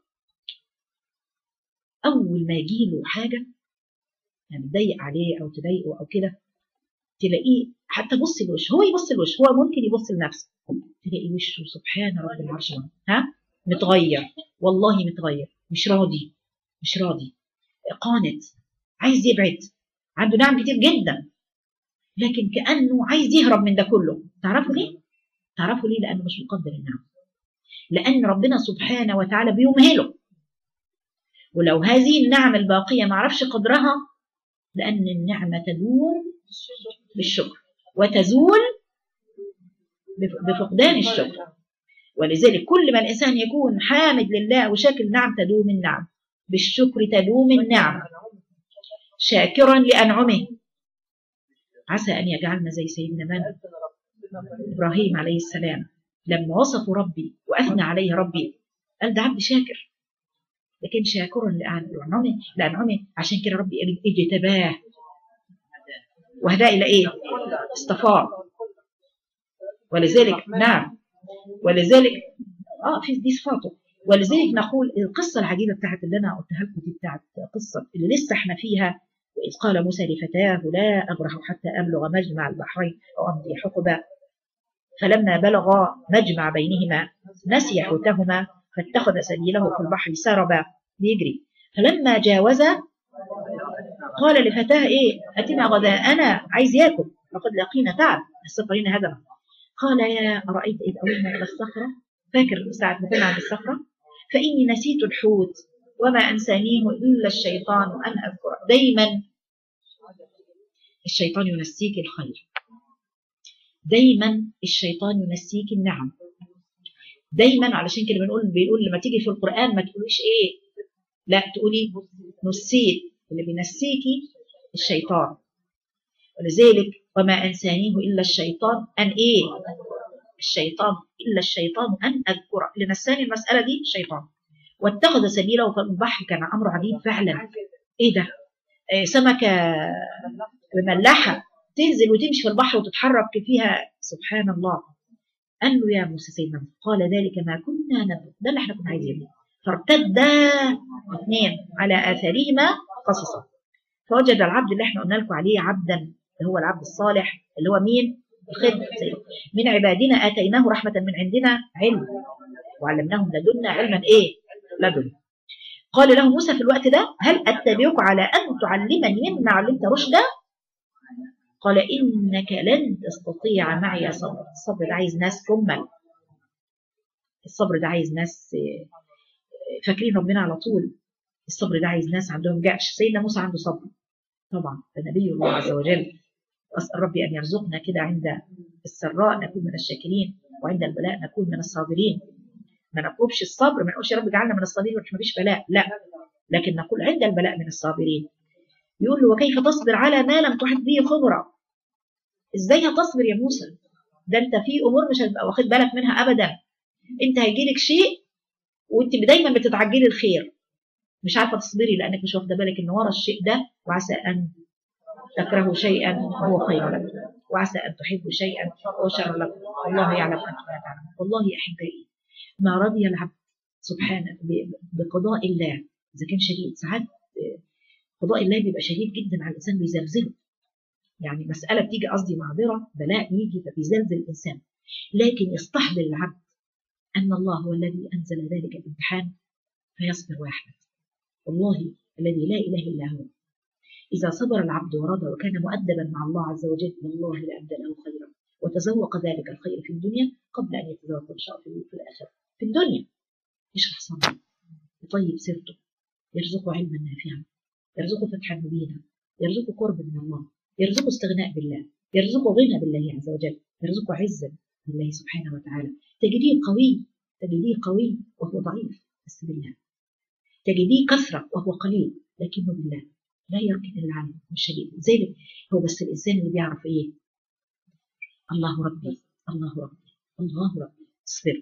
أول ما يجيله حاجة يعني تضيق عليه أو تضايقه أو كده تلاقيه حتى بصي الوش هو يبص الوش هو ممكن يبص لنفسه تلاقي وشه سبحان رب العرش العظيم. ها متغير والله متغير مش راضي مش راضي قانت عايز يبعد عنده نعم كتير جدا لكن كانه عايز يهرب من ده كله تعرفوا ليه تعرفوا ليه لانه مش مقدر النعم لان ربنا سبحانه وتعالى بيمهله ولو هذه النعم الباقيه ما عرفش قدرها لان النعمه تدوم بالشكر وتزول بف- بفقدان الشكر ولذلك كل ما الإنسان يكون حامد لله وشاكر النعم تدوم النعم بالشكر تدوم النعم شاكرا لأنعمه عسى أن يجعلنا زي سيدنا من إبراهيم عليه السلام لما وصفوا ربي وأثنى عليه ربي قال ده عبد شاكر لكن شاكرا لأنعمه لأنعمه عشان كده ربي اجتباه وهداه إلى إيه؟ اصطفاه ولذلك نعم ولذلك اه في دي صفاته ولذلك نقول القصه العجيبه بتاعت اللي انا قلتها لكم دي بتاعت قصه اللي لسه احنا فيها واذ قال موسى لفتاه لا ابرح حتى ابلغ مجمع البحرين او امضي حقبا فلما بلغا مجمع بينهما نسي حوتهما فاتخذ سبيله في البحر سربا بيجري فلما جاوزا قال لفتاه ايه اتنا غداءنا عايز ياكل لقد لقينا تعب السفرين هدما قال يا أرأيت إذ أوينا إلى الصخرة فاكر ساعة ما كنا عند الصخرة فإني نسيت الحوت وما أنسانيه إلا الشيطان أن أذكره دايما الشيطان ينسيك الخير دايما الشيطان ينسيك النعم دايما علشان كده بنقول بيقول لما تيجي في القرآن ما تقوليش إيه لا تقولي نسيت اللي بينسيكي الشيطان ولذلك وما أنسانيه إلا الشيطان أن إيه الشيطان إلا الشيطان أن أذكره اللي نساني المسألة دي الشيطان واتخذ سبيله في البحر كان أمر عجيب فعلا إيه ده آه سمكة مملحة تنزل وتمشي في البحر وتتحرك فيها سبحان الله قال له يا موسى سيدنا قال ذلك ما كنا نبغي ده اللي احنا كنا عايزينه فارتدا اثنين على آثارهما قصصا فوجد العبد اللي احنا قلنا لكم عليه عبدا اللي هو العبد الصالح اللي هو مين الخضر من عبادنا آتيناه رحمة من عندنا علم وعلمناه من لدنا علما ايه لدن قال له موسى في الوقت ده هل اتبعك على ان تعلمني مما علمت رشدا قال انك لن تستطيع معي صبر الصبر ده عايز ناس كمل الصبر ده عايز ناس آه، فاكرين ربنا على طول الصبر ده عايز ناس عندهم جأش سيدنا موسى عنده صبر طبعا ده نبي الله عز وجل أسأل ربي أن يرزقنا كده عند السراء نكون من الشاكرين وعند البلاء نكون من الصابرين ما نطلبش الصبر ما نقولش يا رب اجعلنا من الصابرين وإحنا مفيش بلاء لا لكن نقول عند البلاء من الصابرين يقول له وكيف تصبر على ما لم تحط به خبرة ازاي هتصبر يا موسى ده انت في امور مش هتبقى واخد بالك منها ابدا انت هيجيلك شيء وانت دايما بتتعجلي الخير مش عارفه تصبري لانك مش واخده بالك ان ورا الشيء ده وعسى ان تكرهوا شيئا هو خير لكم وعسى ان تحبوا شيئا هو شر لكم والله يعلم انتم لا تعلمون والله يا احبائي ما رضي العبد سبحانه ب- بقضاء الله اذا كان شديد ساعات آه، قضاء الله بيبقى شديد جدا على الانسان بيزلزله يعني مساله بتيجي قصدي معذره بلاء يجي فبيزلزل الانسان لكن يستحضر العبد ان الله هو الذي انزل ذلك الامتحان فيصبر ويحمد والله الذي لا اله الا هو إذا صبر العبد ورضى وكان مؤدبا مع الله عز وجل والله لأبدى له خيرا وتذوق ذلك الخير في الدنيا قبل أن يتذوق إن شاء الله في الآخرة في الدنيا يشرح صبره يطيب سيرته يرزقه علما نافعا يرزقه فتحا مبينا يرزقه قرب من الله يرزقه استغناء بالله يرزقه غنى بالله عز وجل يرزقه عزا بالله سبحانه وتعالى تجديه قوي تجديه قوي وهو ضعيف بس بالله تجديه كثرة وهو قليل لكنه بالله لا يركن الا على الشديد لذلك هو بس الانسان اللي بيعرف ايه الله ربي الله ربي الله ربي اصبر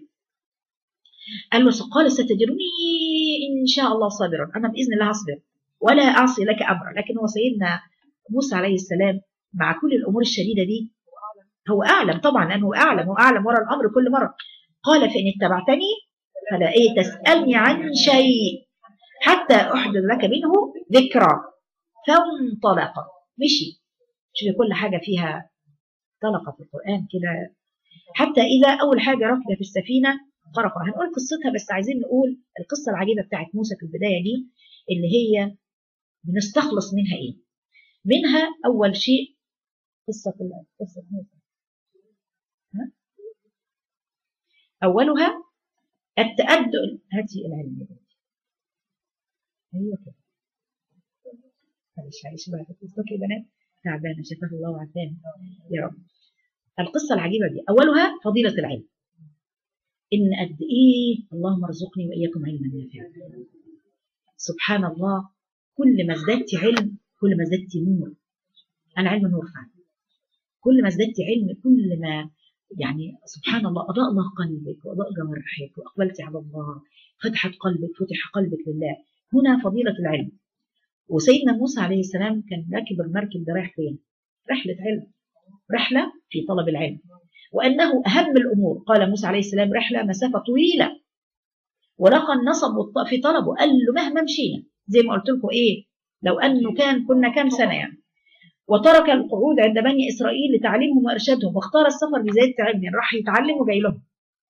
قال له قال ستجدني ان شاء الله صابرا انا باذن الله اصبر ولا اعصي لك امرا لكن هو سيدنا موسى عليه السلام مع كل الامور الشديده دي هو اعلم طبعا لانه اعلم واعلم ورا الامر كل مره قال فان اتبعتني فلا ايه تسالني عن شيء حتى احدث لك منه ذكرى فانطلق مشي شوفي كل حاجة فيها طلقة في القرآن كده حتى إذا أول حاجة ركب في السفينة غرقوا هنقول قصتها بس عايزين نقول القصة العجيبة بتاعت موسى في البداية دي اللي هي بنستخلص منها إيه منها أول شيء قصة قصة موسى ها؟ أولها التأدب هاتي العلم أيوة كده معلش معلش بقى تسلكي يا بنات تعبانه شفاها الله وعافانا يا رب القصه العجيبه دي اولها فضيله العلم ان قد ايه اللهم ارزقني واياكم علما نافعا سبحان الله كل ما ازددت علم كل ما ازددت نور انا علم نور فعلا كل ما ازددت علم كل ما يعني سبحان الله اضاء الله قلبك واضاء جوارحك واقبلت على الله فتحت قلبك فتح قلبك لله هنا فضيله العلم وسيدنا موسى عليه السلام كان راكب المركب ده رايح فين؟ رحلة علم رحلة في طلب العلم وأنه أهم الأمور قال موسى عليه السلام رحلة مسافة طويلة ولقى النصب والط- في طلبه قال له مهما مشينا زي ما قلت لكم إيه لو أنه كان كنا كام سنة يعني وترك القعود عند بني إسرائيل لتعليمهم وإرشادهم واختار السفر بزيادة علم يعني راح يتعلم وجاي لهم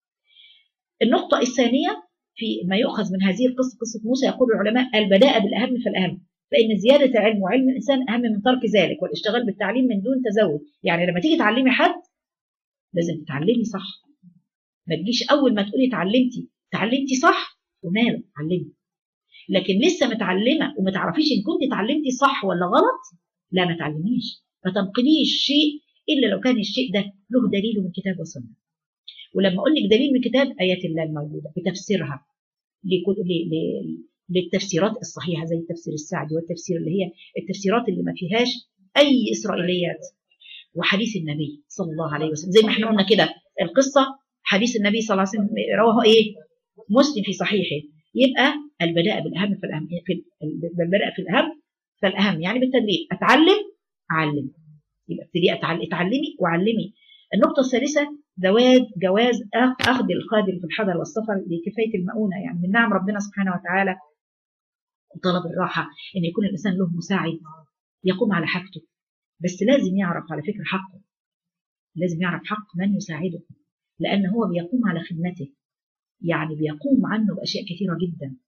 النقطة الثانية في ما يؤخذ من هذه القصة قصة موسى يقول العلماء البداءة بالأهم فالأهم فإن زيادة علم وعلم الإنسان أهم من ترك ذلك والاشتغال بالتعليم من دون تزود يعني لما تيجي تعلمي حد لازم تتعلمي صح ما تجيش أول ما تقولي اتعلمتي تعلمتي صح وماله علمي لكن لسه متعلمة وما تعرفيش إن كنت اتعلمتي صح ولا غلط لا ما تعلميش ما تنقليش شيء إلا لو كان الشيء ده له دليل من كتاب وسنة ولما أقول لك دليل من كتاب آيات الله الموجودة بتفسيرها لكل ل- ل- للتفسيرات الصحيحه زي التفسير السعدي والتفسير اللي هي التفسيرات اللي ما فيهاش اي اسرائيليات وحديث النبي صلى الله عليه وسلم زي ما احنا قلنا كده القصه حديث النبي صلى الله عليه وسلم رواه ايه مسلم في صحيحه يبقى البداء بالاهم فالاهم في البداء في الاهم فالاهم يعني بالتدريب اتعلم اعلم يبقى ابتدي أتعل- اتعلمي وعلمي النقطه الثالثه زواج جواز أخ- اخذ الخادم في الحضر والسفر لكفايه المؤونه يعني من نعم ربنا سبحانه وتعالى وطلب الراحه ان يكون الانسان له مساعد يقوم على حاجته بس لازم يعرف على فكره حقه لازم يعرف حق من يساعده لان هو بيقوم على خدمته يعني بيقوم عنه باشياء كثيره جدا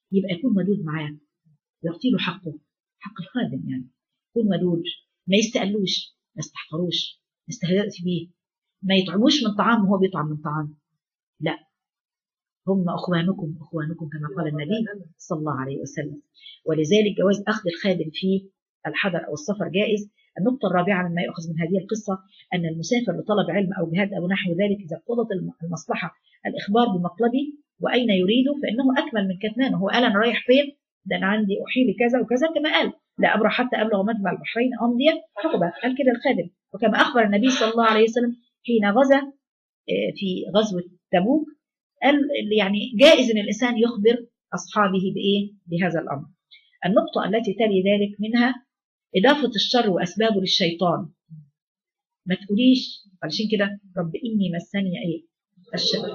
يبقى يكون ودود معاه يعطي له حقه حق الخادم يعني يكون ودود ما يستقلوش ما يستحقروش ما يستهزئش بيه ما يطعموش من طعام وهو بيطعم من طعام لا هم اخوانكم اخوانكم كما قال النبي صلى الله عليه وسلم ولذلك جواز اخذ الخادم في الحضر او السفر جائز النقطة الرابعة مما يؤخذ من هذه القصة أن المسافر لطلب علم أو جهاد أو نحو ذلك إذا اقتضت المصلحة الإخبار بمطلبه وأين يريده فإنه أكمل من كتمان هو قال أنا رايح فين؟ ده أنا عندي أحيل كذا وكذا كما قال لا أبرح حتى أبلغ مجمع البحرين أمضي حقبة قال كده الخادم وكما أخبر النبي صلى الله عليه وسلم حين غزا في غزوة تبوك قال يعني جائز أن الإنسان يخبر أصحابه بإيه؟ بهذا الأمر النقطة التي تلي ذلك منها إضافة الشر وأسبابه للشيطان ما تقوليش علشان كده رب إني مسني إيه الشيطان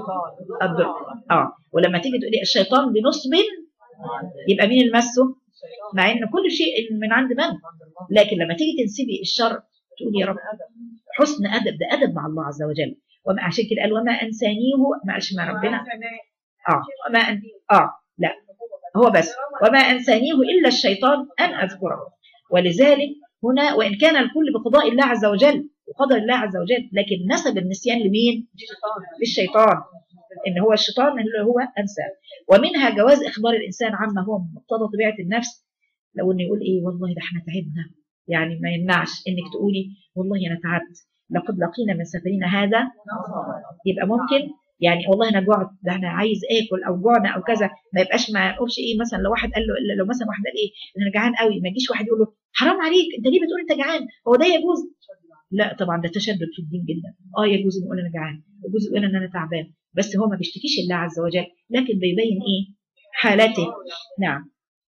اه ولما تيجي تقولي الشيطان بنصب يبقى مين اللي مسه مع ان كل شيء من عند من لكن لما تيجي تنسبي الشر تقولي يا رب حسن ادب ده ادب مع الله عز وجل وما عشان كده قال وما انسانيه ما قالش مع ربنا اه وما أن... اه لا هو بس وما انسانيه الا الشيطان ان اذكره ولذلك هنا وان كان الكل بقضاء الله عز وجل وقدر الله عز وجل لكن نسب النسيان لمين؟ للشيطان ان هو الشيطان اللي هو انسى ومنها جواز اخبار الانسان عما هو مقتضى طبيعه النفس لو انه يقول ايه والله ده احنا تعبنا يعني ما يمنعش انك تقولي والله انا تعبت لقد لقينا من سفرنا هذا يبقى ممكن يعني والله انا جوعت ده انا عايز اكل او جوعنا او كذا ما يبقاش ما يقولش ايه مثلا لو واحد قال له لو مثلا واحد قال ايه انا جعان قوي ما يجيش واحد يقول له حرام عليك انت ليه بتقول انت جعان هو ده يجوز لا طبعا ده تشدد في الدين جدا اه يجوز نقول انا جعان يجوز نقول ان انا تعبان بس هو ما بيشتكيش الله عز وجل لكن بيبين ايه حالته نعم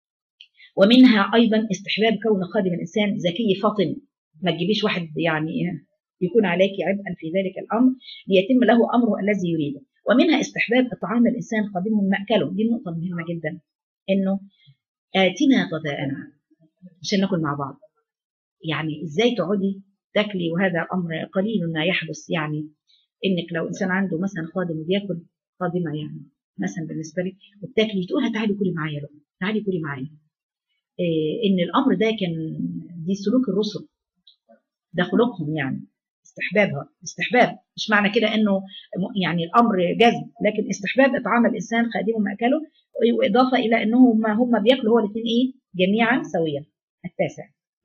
ومنها ايضا استحباب كون خادم الانسان ذكي فطن ما تجيبيش واحد يعني يكون عليك عبئا في ذلك الامر ليتم له امره الذي يريده ومنها استحباب اطعام الانسان خادمه من ماكله دي نقطه مهمه جدا انه اتنا غداءنا عشان ناكل مع بعض يعني ازاي تقعدي تاكلي وهذا امر قليل ما يحدث يعني انك لو انسان عنده مثلا خادم وبياكل خادمه يعني مثلا بالنسبه لك وبتاكلي تقولها تعالي كلي معايا بقى تعالي كلي معايا إيه ان الامر ده كان دي سلوك الرسل ده خلقهم يعني استحبابها استحباب مش معنى كده انه يعني الامر جذب لكن استحباب اطعام الانسان خادمه ماكله واضافه الى انهم هم بياكلوا هو الاثنين ايه جميعا سويا التاسع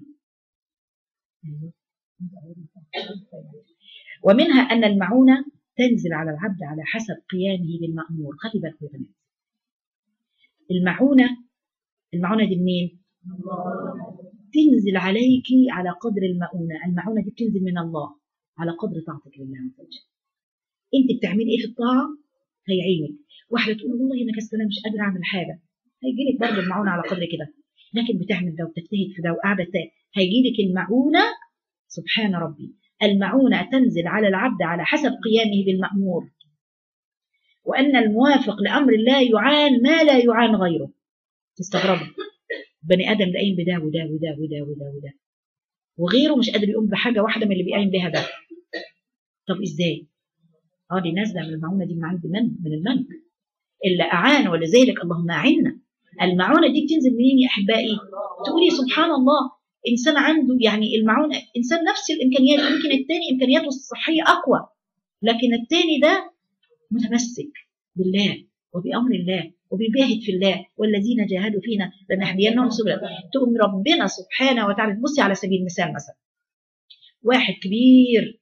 ومنها أن المعونة تنزل على العبد على حسب قيامه بالمأمور خلي بالك يا بنات المعونة المعونة دي منين؟ تنزل عليك على قدر المؤونة المعونة دي بتنزل من الله على قدر طاعتك لله عز وجل انت بتعملي ايه في الطاعة هيعينك واحدة تقول والله انا كسلانة مش قادرة اعمل حاجة هيجي لك برضه المعونة على قدر كده لكن بتعمل ده وبتجتهد في ده وقاعدة هيجي لك المعونة سبحان ربي المعونة تنزل على العبد على حسب قيامه بالمأمور وأن الموافق لأمر الله يعان ما لا يعان غيره تستغربوا بني آدم لاقيين بده وده وده وده وده وده وغيره مش قادر يقوم بحاجة واحدة من اللي بيقايم بها ده طب إزاي؟ اه دي نازلة من المعونة دي من عند من؟ من الملك إلا أعان ولذلك اللهم أعنا المعونة دي بتنزل منين يا أحبائي؟ تقولي سبحان الله انسان عنده يعني المعونه انسان نفس الامكانيات يمكن الثاني امكانياته الصحيه اقوى لكن الثاني ده متمسك بالله وبامر الله وبيجاهد في الله والذين جاهدوا فينا لنهدينهم سبلا تقوم ربنا سبحانه وتعالى تبصي على سبيل المثال مثلا واحد كبير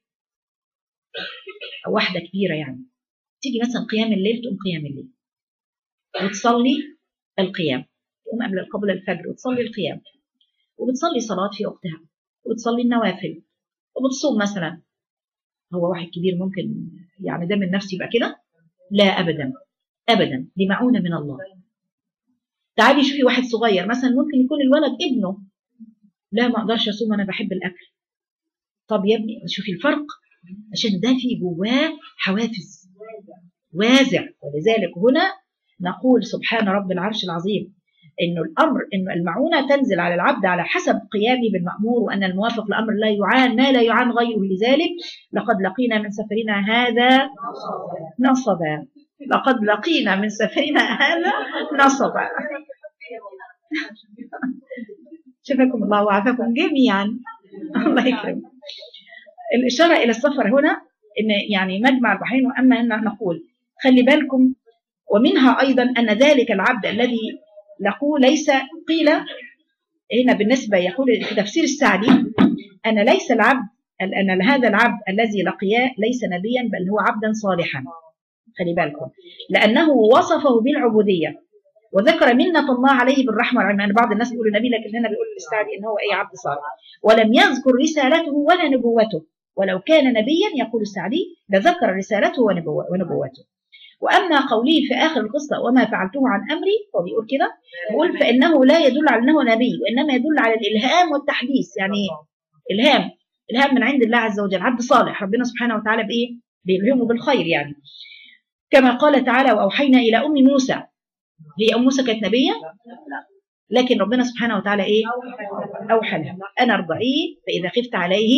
او واحده كبيره يعني تيجي مثلا قيام الليل تقوم قيام الليل وتصلي القيام تقوم قبل قبل الفجر وتصلي القيام وبتصلي صلاة في وقتها وبتصلي النوافل وبتصوم مثلا هو واحد كبير ممكن يعني ده من نفسه يبقى كده لا أبدا أبدا دي معونة من الله تعالي شوفي واحد صغير مثلا ممكن يكون الولد ابنه لا ما اقدرش اصوم انا بحب الاكل طب يا ابني شوفي الفرق عشان ده في جواه حوافز وازع ولذلك هنا نقول سبحان رب العرش العظيم انه الامر انه المعونه تنزل على العبد على حسب قيامه بالمامور وان الموافق لامر لا يعان ما لا يعان غيره لذلك لقد لقينا من سفرنا هذا نصبا لقد لقينا من سفرنا هذا نصبا شفاكم الله وعافاكم جميعا الله يكرم الإشارة إلى السفر هنا إن يعني مجمع البحرين وأما أن نقول خلي بالكم ومنها أيضا أن ذلك العبد الذي لقوه ليس قيل هنا بالنسبة يقول في تفسير السعدي أن ليس العبد أن هذا العبد الذي لقياه ليس نبيا بل هو عبدا صالحا خلي بالكم لأنه وصفه بالعبودية وذكر منة الله عليه بالرحمة والعلم أن بعض الناس بيقولوا نبي لكن هنا بيقول الاستعدي إن هو أي عبد صالح ولم يذكر رسالته ولا نبوته ولو كان نبيا يقول السعدي لذكر رسالته ونبوة ونبوته واما قوله في اخر القصه وما فعلته عن امري هو بيقول كده بيقول فانه لا يدل على انه نبي وانما يدل على الالهام والتحديث يعني الهام الهام من عند الله عز وجل عبد صالح ربنا سبحانه وتعالى بايه بيلهمه بالخير يعني كما قال تعالى واوحينا الى ام موسى هي ام موسى كانت نبيه لكن ربنا سبحانه وتعالى ايه اوحى لها انا ارضعيه فاذا خفت عليه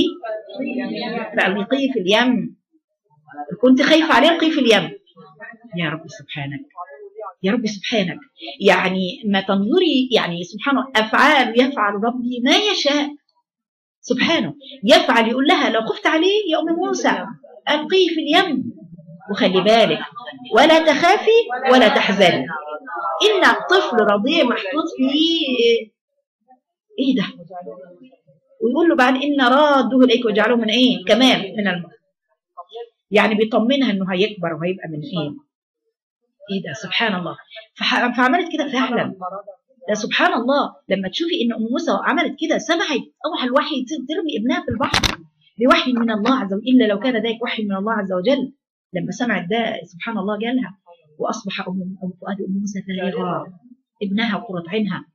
فالقيه في اليم كنت خايفه عليه القيه في اليم يا رب سبحانك يا رب سبحانك يعني ما تنظري يعني سبحانه افعال يفعل ربي ما يشاء سبحانه يفعل يقول لها لو خفت عليه يا ام موسى القيه في اليم وخلي بالك ولا تخافي ولا تحزني ان الطفل رضيع محطوط فيه ايه ده ويقول له بعد ان راده اليك وجعله من ايه كمان من الم... يعني بيطمنها انه هيكبر وهيبقى من ايه ايه ده سبحان الله فح... فعملت كده فعلا ده سبحان الله لما تشوفي ان ام موسى عملت كده سمعت اوحى الوحي ترمي ابنها في البحر بوحي من الله عز وجل الا لو كان ذلك وحي من الله عز وجل لما سمعت ده سبحان الله جالها واصبح ام ام فؤاد ام موسى فارغه ابنها وقرة عينها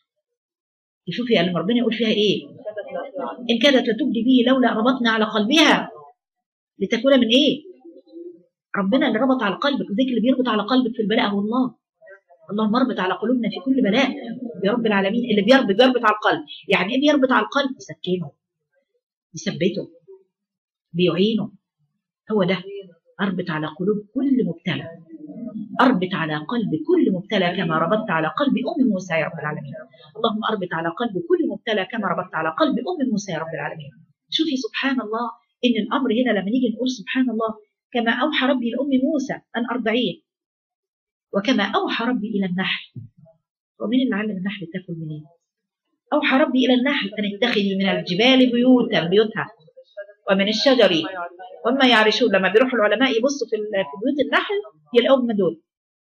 شوفي لما ربنا يقول فيها ايه ان كادت لتبدي به لولا ربطنا على قلبها لتكون من ايه ربنا اللي ربط على قلبك وذيك اللي بيربط على قلبك في البلاء هو الله اللهم اربط على قلوبنا في كل بلاء يا رب العالمين اللي بيربط بيربط على القلب يعني ايه بيربط على القلب يسكنه يثبته بيعينه هو ده اربط على قلوب كل مبتلى اربط على قلب كل مبتلى كما ربطت على قلب ام موسى يا رب العالمين اللهم اربط على قلب كل مبتلى كما ربطت على قلب ام موسى يا رب العالمين شوفي سبحان الله ان الامر هنا لما نيجي نقول سبحان الله كما اوحى ربي لام موسى ان ارضعيه وكما اوحى ربي الى النحل ومن اللي علم النحل تاكل منين اوحى ربي الى النحل ان اتخذي من الجبال بيوتا بيوتها ومن الشجر وما يعرشون لما بيروحوا العلماء يبصوا في في بيوت النحل يلاقوهم دول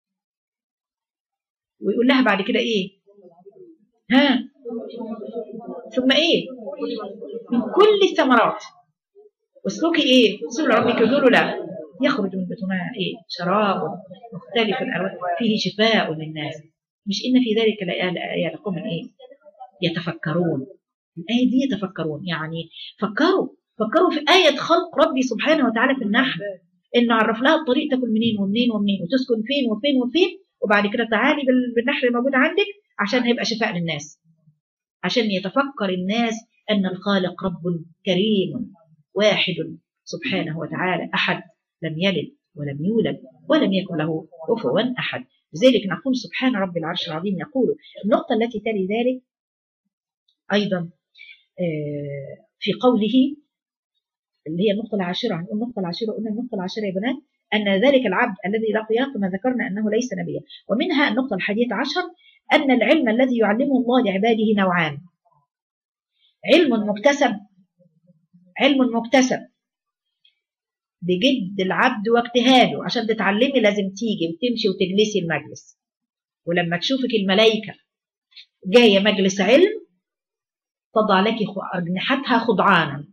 ويقول لها بعد كده ايه ها ثم ايه من كل الثمرات واسلكي ايه سبل ربك ذللا يخرج من بطونها ايه شراب مختلف الالوان فيه شفاء للناس مش ان في ذلك لآيات لقوم ايه يتفكرون الآية دي يتفكرون يعني فكروا فكروا في آية خلق ربي سبحانه وتعالى في النحل إنه عرف لها الطريق تاكل منين ومنين ومنين وتسكن فين وفين وفين وبعد كده تعالي بالنحل الموجود عندك عشان هيبقى شفاء للناس عشان يتفكر الناس أن الخالق رب كريم واحد سبحانه وتعالى أحد لم يلد ولم يولد ولم يكن له كفوا أحد لذلك نقول سبحان رب العرش العظيم يقول النقطة التي تلي ذلك أيضا في قوله اللي هي النقطة العاشرة هنقول النقطة العاشرة قلنا النقطة العاشرة يا بنات أن ذلك العبد الذي لقيه كما ذكرنا أنه ليس نبيا ومنها النقطة الحادية عشر أن العلم الذي يعلمه الله لعباده نوعان علم مكتسب علم مكتسب بجد العبد واجتهاده عشان تتعلمي لازم تيجي وتمشي وتجلسي المجلس ولما تشوفك الملائكة جاية مجلس علم تضع لك أجنحتها خضعانا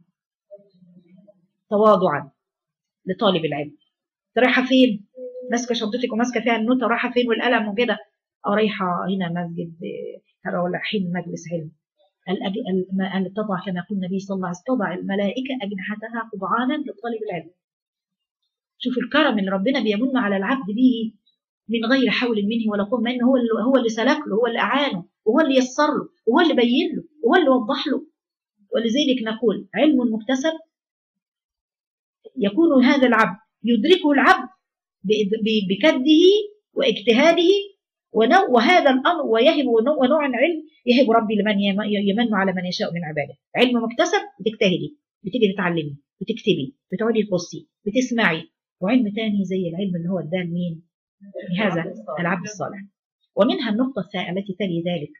تواضعا لطالب العلم رايحة فين؟ ماسكة شنطتك وماسكة فيها النوتة رايحة فين والقلم وكده أو رايحة هنا مسجد ولا حين مجلس علم أن تضع كما يقول النبي صلى الله عليه وسلم تضع الملائكة أجنحتها خضعانا لطالب العلم شوف الكرم اللي ربنا بيمن على العبد به من غير حول منه ولا قوة انه هو اللي هو اللي سلك له هو اللي اعانه وهو اللي يسر له وهو اللي بين له وهو اللي وضح له ولذلك نقول علم مكتسب يكون هذا العبد يدركه العبد بإد- ب- بكده واجتهاده ونوع وهذا الامر ويهب ونوع ونوع العلم يهب ربي لمن يم- يمن على من يشاء من عباده علم مكتسب بتجتهدي بتيجي تتعلمي بتكتبي بتقعدي تبصي بتسمعي وعلم تاني زي العلم اللي هو اداه لمين لهذا العبد الصالح ومنها النقطة الثانية التي تلي ذلك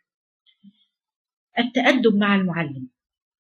التأدب مع المعلم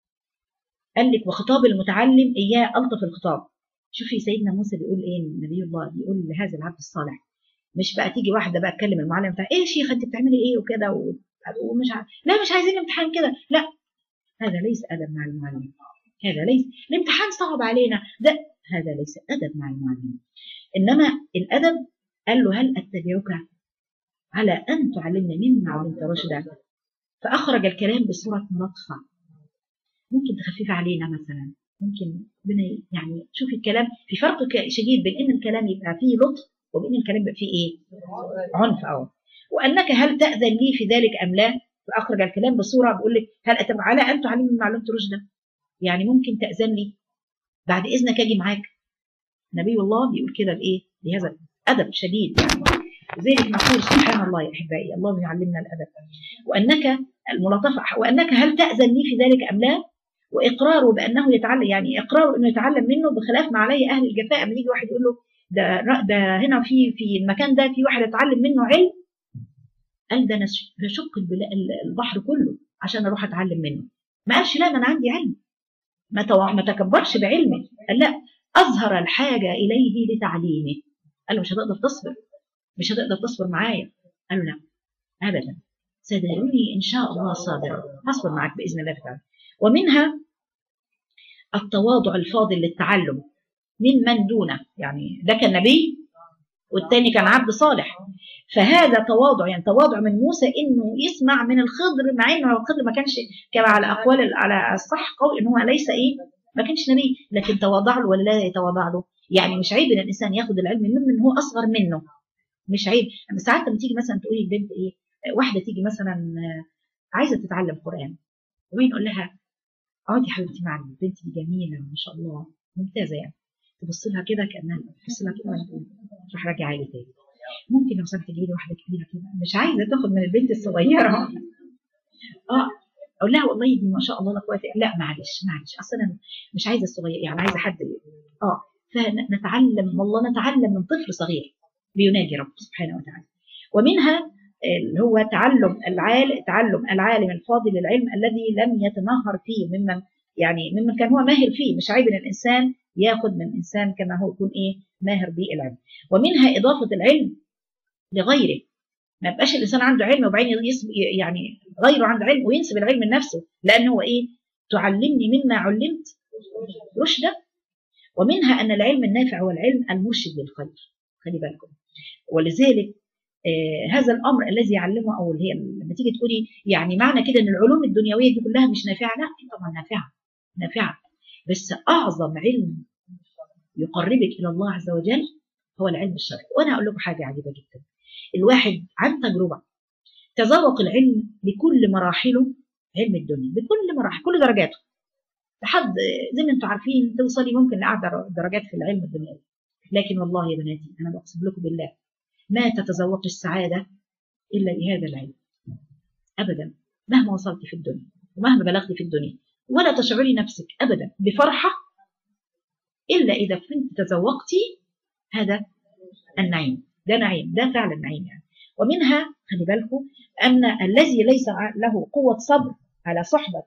قال لك وخطاب المتعلم إياه ألطف الخطاب شوفي سيدنا موسى بيقول إيه نبي الله بيقول لهذا العبد الصالح مش بقى تيجي واحدة بقى تكلم المعلم بتاع إيه يا شيخ أنت بتعملي إيه وكده و- ومش ع... لا مش عايزين امتحان كده لا هذا ليس أدب مع المعلم هذا ليس الامتحان صعب علينا ده هذا ليس أدب مع المعلم إنما الأدب قال له هل أتبعك على أن تعلمني مما علمت رشدا فأخرج الكلام بصورة لطفة ممكن تخفف علينا مثلا ممكن بنا يعني شوفي الكلام في فرق ك- شديد بين ان الكلام يبقى فيه لطف وبين الكلام يبقى فيه ايه عنف او وانك هل تاذن لي في ذلك ام لا فاخرج الكلام بصوره بيقول لك هل اتبع على ان تعلمني ما علمت رشدا يعني ممكن تاذن لي بعد اذنك اجي معاك نبي الله بيقول كده بايه بهذا ادب شديد يعني ذلك نقول سبحان الله يا احبائي الله يعلمنا الادب وانك الملاطفه وانك هل تاذن لي في ذلك ام لا واقراره بانه يتعلم يعني اقراره انه يتعلم منه بخلاف ما عليه اهل الجفاء لما يجي واحد يقول له ده ده هنا في في المكان ده في واحد اتعلم منه علم قال ده انا ش- بشق البلا- البحر كله عشان اروح اتعلم منه ما قالش لا ما انا عندي علم ما تو- ما تكبرش بعلمه قال لا اظهر الحاجه اليه لتعليمه قال له مش هتقدر تصبر مش هتقدر تصبر معايا قال له لا ابدا صدقوني ان شاء الله صابرا هصبر معاك باذن الله تعالى ومنها التواضع الفاضل للتعلم ممن دونه يعني ده كان نبي والتاني كان عبد صالح فهذا تواضع يعني تواضع من موسى انه يسمع من الخضر مع انه الخضر ما كانش كما على اقوال على الصح قول ان هو ليس ايه ما كانش نبي لكن تواضع له ولا لا يتواضع له يعني مش عيب ان الانسان ياخد العلم ممن هو اصغر منه مش عيب اما ساعات لما تيجي مثلا تقولي البنت ايه واحده تيجي مثلا آه، عايزه تتعلم قران وين نقول لها اقعدي يا حبيبتي مع البنت دي جميله ما شاء الله ممتازه يعني تبص لها كده كانها تبص لها كده وأنا- تروح راجعه لي تاني ممكن لو سمحت تجيبي لي واحده كبيره كده مش عايزه تاخد من البنت الصغيره اه اقول لها والله دي ما شاء الله لا قوه إلا- لا معلش معلش اصلا انا مش عايزه الصغير يعني عايزه حد اه فنتعلم والله نتعلم من طفل صغير بيناجي رب سبحانه وتعالى ومنها اللي هو تعلم العالم تعلم العالم الفاضل العلم الذي لم يتمهر فيه ممن يعني ممن كان هو ماهر فيه مش عيب ان الانسان ياخد من انسان كما هو يكون ايه ماهر بالعلم ومنها اضافه العلم لغيره ما يبقاش الانسان عنده علم وبعدين يسب يعني غيره عنده علم وينسب العلم لنفسه لان هو ايه تعلمني مما علمت رشدا ومنها ان العلم النافع هو العلم المرشد للخير خلي بالكم ولذلك آه هذا الامر الذي يعلمه او اللي هي لما تيجي تقولي يعني معنى كده ان العلوم الدنيويه دي كلها مش نافعه لا طبعا نافعه نافعه بس اعظم علم يقربك الى الله عز وجل هو العلم الشرعي وانا اقول لكم حاجه عجيبه جدا الواحد عن تجربه تذوق العلم بكل مراحله علم الدنيا بكل مراحل كل درجاته لحد زي ما انتم عارفين توصلي ممكن لاعلى درجات في العلم الدنيوي لكن والله يا بناتي انا بقسم لكم بالله ما تتذوق السعاده الا بهذا العلم ابدا مهما وصلت في الدنيا ومهما بلغت في الدنيا ولا تشعري نفسك ابدا بفرحه الا اذا كنت تذوقتي هذا النعيم ده نعيم ده فعلا نعيم يعني ومنها خلي بالكم ان الذي ليس له قوه صبر على صحبه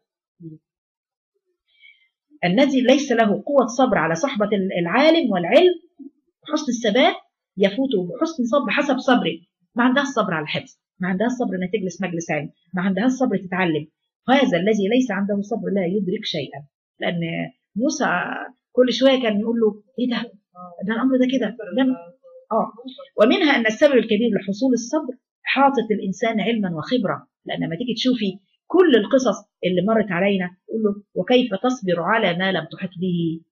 الذي ليس له قوه صبر على صحبه العالم والعلم وحسن الثبات يفوته بحسن صبر حسب صبره ما عندها الصبر على الحفظ ما عندها الصبر انها تجلس مجلس علم ما عندها الصبر تتعلم هذا الذي ليس عنده صبر لا يدرك شيئا لان موسى كل شويه كان يقول له ايه ده ده الامر ده كده ده اه ومنها ان السبب الكبير لحصول الصبر حاطط الانسان علما وخبره لان لما تيجي تشوفي كل القصص اللي مرت علينا تقول له وكيف تصبر على ما لم تحط به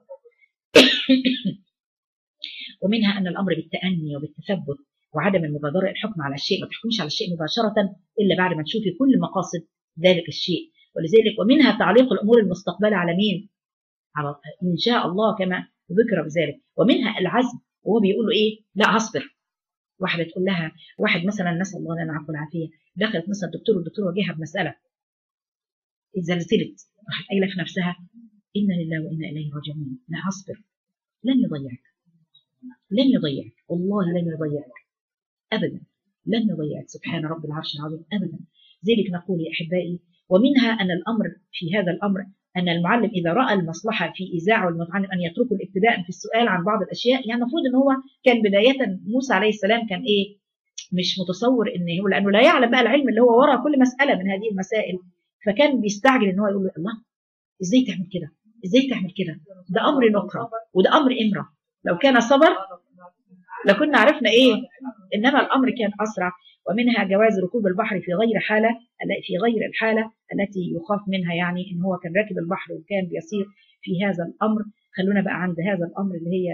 ومنها ان الامر بالتاني وبالتثبت وعدم المبادره الحكم على الشيء ما تحكمش على الشيء مباشره الا بعد ما تشوفي كل مقاصد ذلك الشيء ولذلك ومنها تعليق الامور المستقبله على مين؟ على ان شاء الله كما ذكر بذلك ومنها العزم وهو بيقول له ايه لا هصبر واحده تقول لها واحد مثلا نسال الله لنا العفو والعافيه دخلت مثلا الدكتور والدكتور واجهها بمساله اتزلزلت راحت قايله في نفسها انا لله وانا اليه راجعون لا هصبر لن يضيعك لن يضيعك والله لن يضيعك ابدا لن يضيعك سبحان رب العرش العظيم ابدا ذلك نقول يا احبائي ومنها ان الامر في هذا الامر ان المعلم اذا راى المصلحه في ايذاع المتعلم ان يتركه الابتداء في السؤال عن بعض الاشياء يعني المفروض ان هو كان بدايه موسى عليه السلام كان ايه مش متصور ان هو لانه لا يعلم بقى العلم اللي هو وراء كل مساله من هذه المسائل فكان بيستعجل ان هو يقول له الله ازاي تعمل كده ازاي تعمل كده ده امر نكره وده امر امره لو كان صبر لكنا عرفنا ايه انما الامر كان اسرع ومنها جواز ركوب البحر في غير حاله في غير الحاله التي يخاف منها يعني ان هو كان راكب البحر وكان بيسير في هذا الامر خلونا بقى عند هذا الامر اللي هي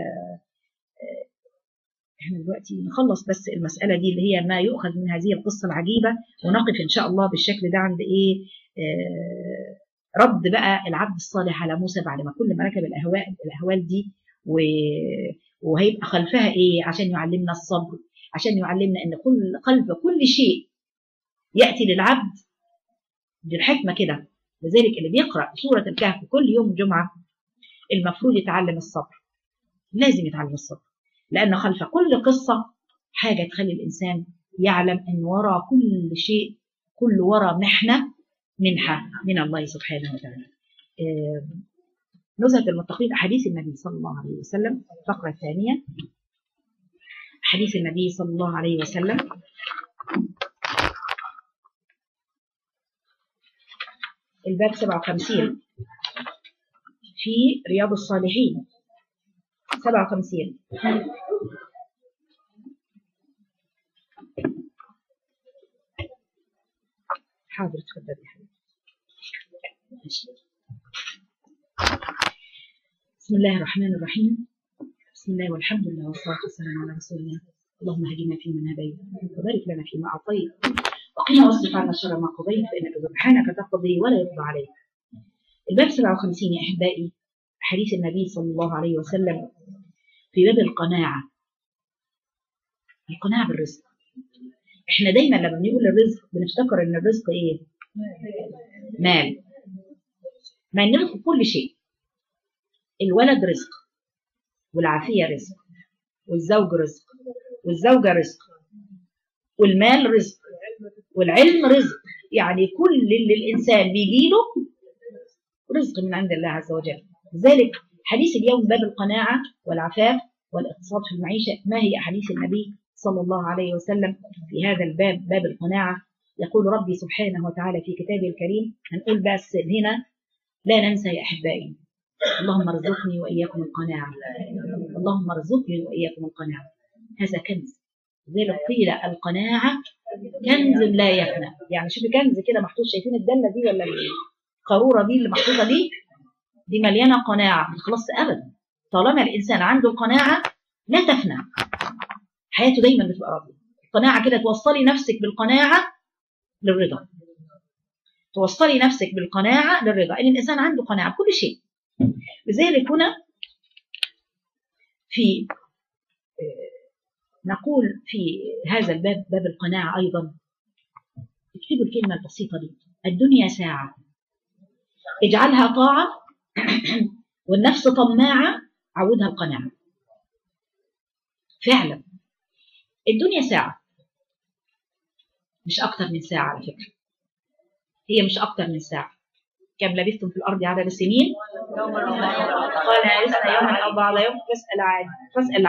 احنا دلوقتي نخلص بس المساله دي اللي هي ما يؤخذ من هذه القصه العجيبه ونقف ان شاء الله بالشكل ده عند ايه آه رد بقى العبد الصالح على موسى بعد ما كل ما ركب الاهواء الاهوال دي و وهيبقى خلفها ايه عشان يعلمنا الصبر عشان يعلمنا ان كل قلب كل شيء ياتي للعبد بالحكمه كده لذلك اللي بيقرا سوره الكهف كل يوم جمعه المفروض يتعلم الصبر لازم يتعلم الصبر لان خلف كل قصه حاجه تخلي الانسان يعلم ان وراء كل شيء كل وراء محنه منحه من الله سبحانه وتعالى نزهة المتقين أحاديث النبي صلى الله عليه وسلم الفقرة الثانية حديث النبي صلى الله عليه وسلم الباب 57 في رياض الصالحين 57 حاضر تفضل يا حبيبي بسم الله الرحمن الرحيم بسم الله والحمد لله والصلاة والسلام على رسول الله اللهم هدنا فيمن هديت وبارك لنا فيما أعطيت وقنا واصرف عنا شر ما قضيت فإنك سبحانك تقضي ولا يقضى عليك الباب 57 يا أحبائي حديث النبي صلى الله عليه وسلم في باب القناعة القناعة بالرزق احنا دايما لما بنقول الرزق بنفتكر ان الرزق ايه مال مع ان الرزق كل شيء الولد رزق والعافية رزق والزوج رزق والزوجة رزق والمال رزق والعلم رزق يعني كل اللي الإنسان بيجيله رزق من عند الله عز وجل لذلك حديث اليوم باب القناعة والعفاف والاقتصاد في المعيشة ما هي أحاديث النبي صلى الله عليه وسلم في هذا الباب باب القناعة يقول ربي سبحانه وتعالى في كتابه الكريم هنقول بس هنا لا ننسى يا أحبائي اللهم ارزقني وإياكم القناعة اللهم ارزقني وإياكم القناعة هذا كنز زي ما قيل القناعة كنز لا يفنى يعني شوفي كنز كده محطوط شايفين الدلة دي ولا القارورة دي اللي محطوطة دي دي مليانة قناعة ما تخلصش أبدا طالما الإنسان عنده القناعة لا تفنى حياته دايما بتبقى راضية القناعة كده توصلي نفسك بالقناعة للرضا توصلي نفسك بالقناعة للرضا إن الإنسان عنده قناعة بكل شيء لذلك هنا في نقول في هذا الباب باب القناعة أيضا اكتبوا الكلمة البسيطة دي الدنيا ساعة اجعلها طاعة والنفس طماعة عودها القناعة فعلا الدنيا ساعة مش أكتر من ساعة على فكرة هي مش أكتر من ساعة كم لبثتم في الأرض عدد السنين قال لسنا يوما أو بعض يوم فاسأل عاد فاسأل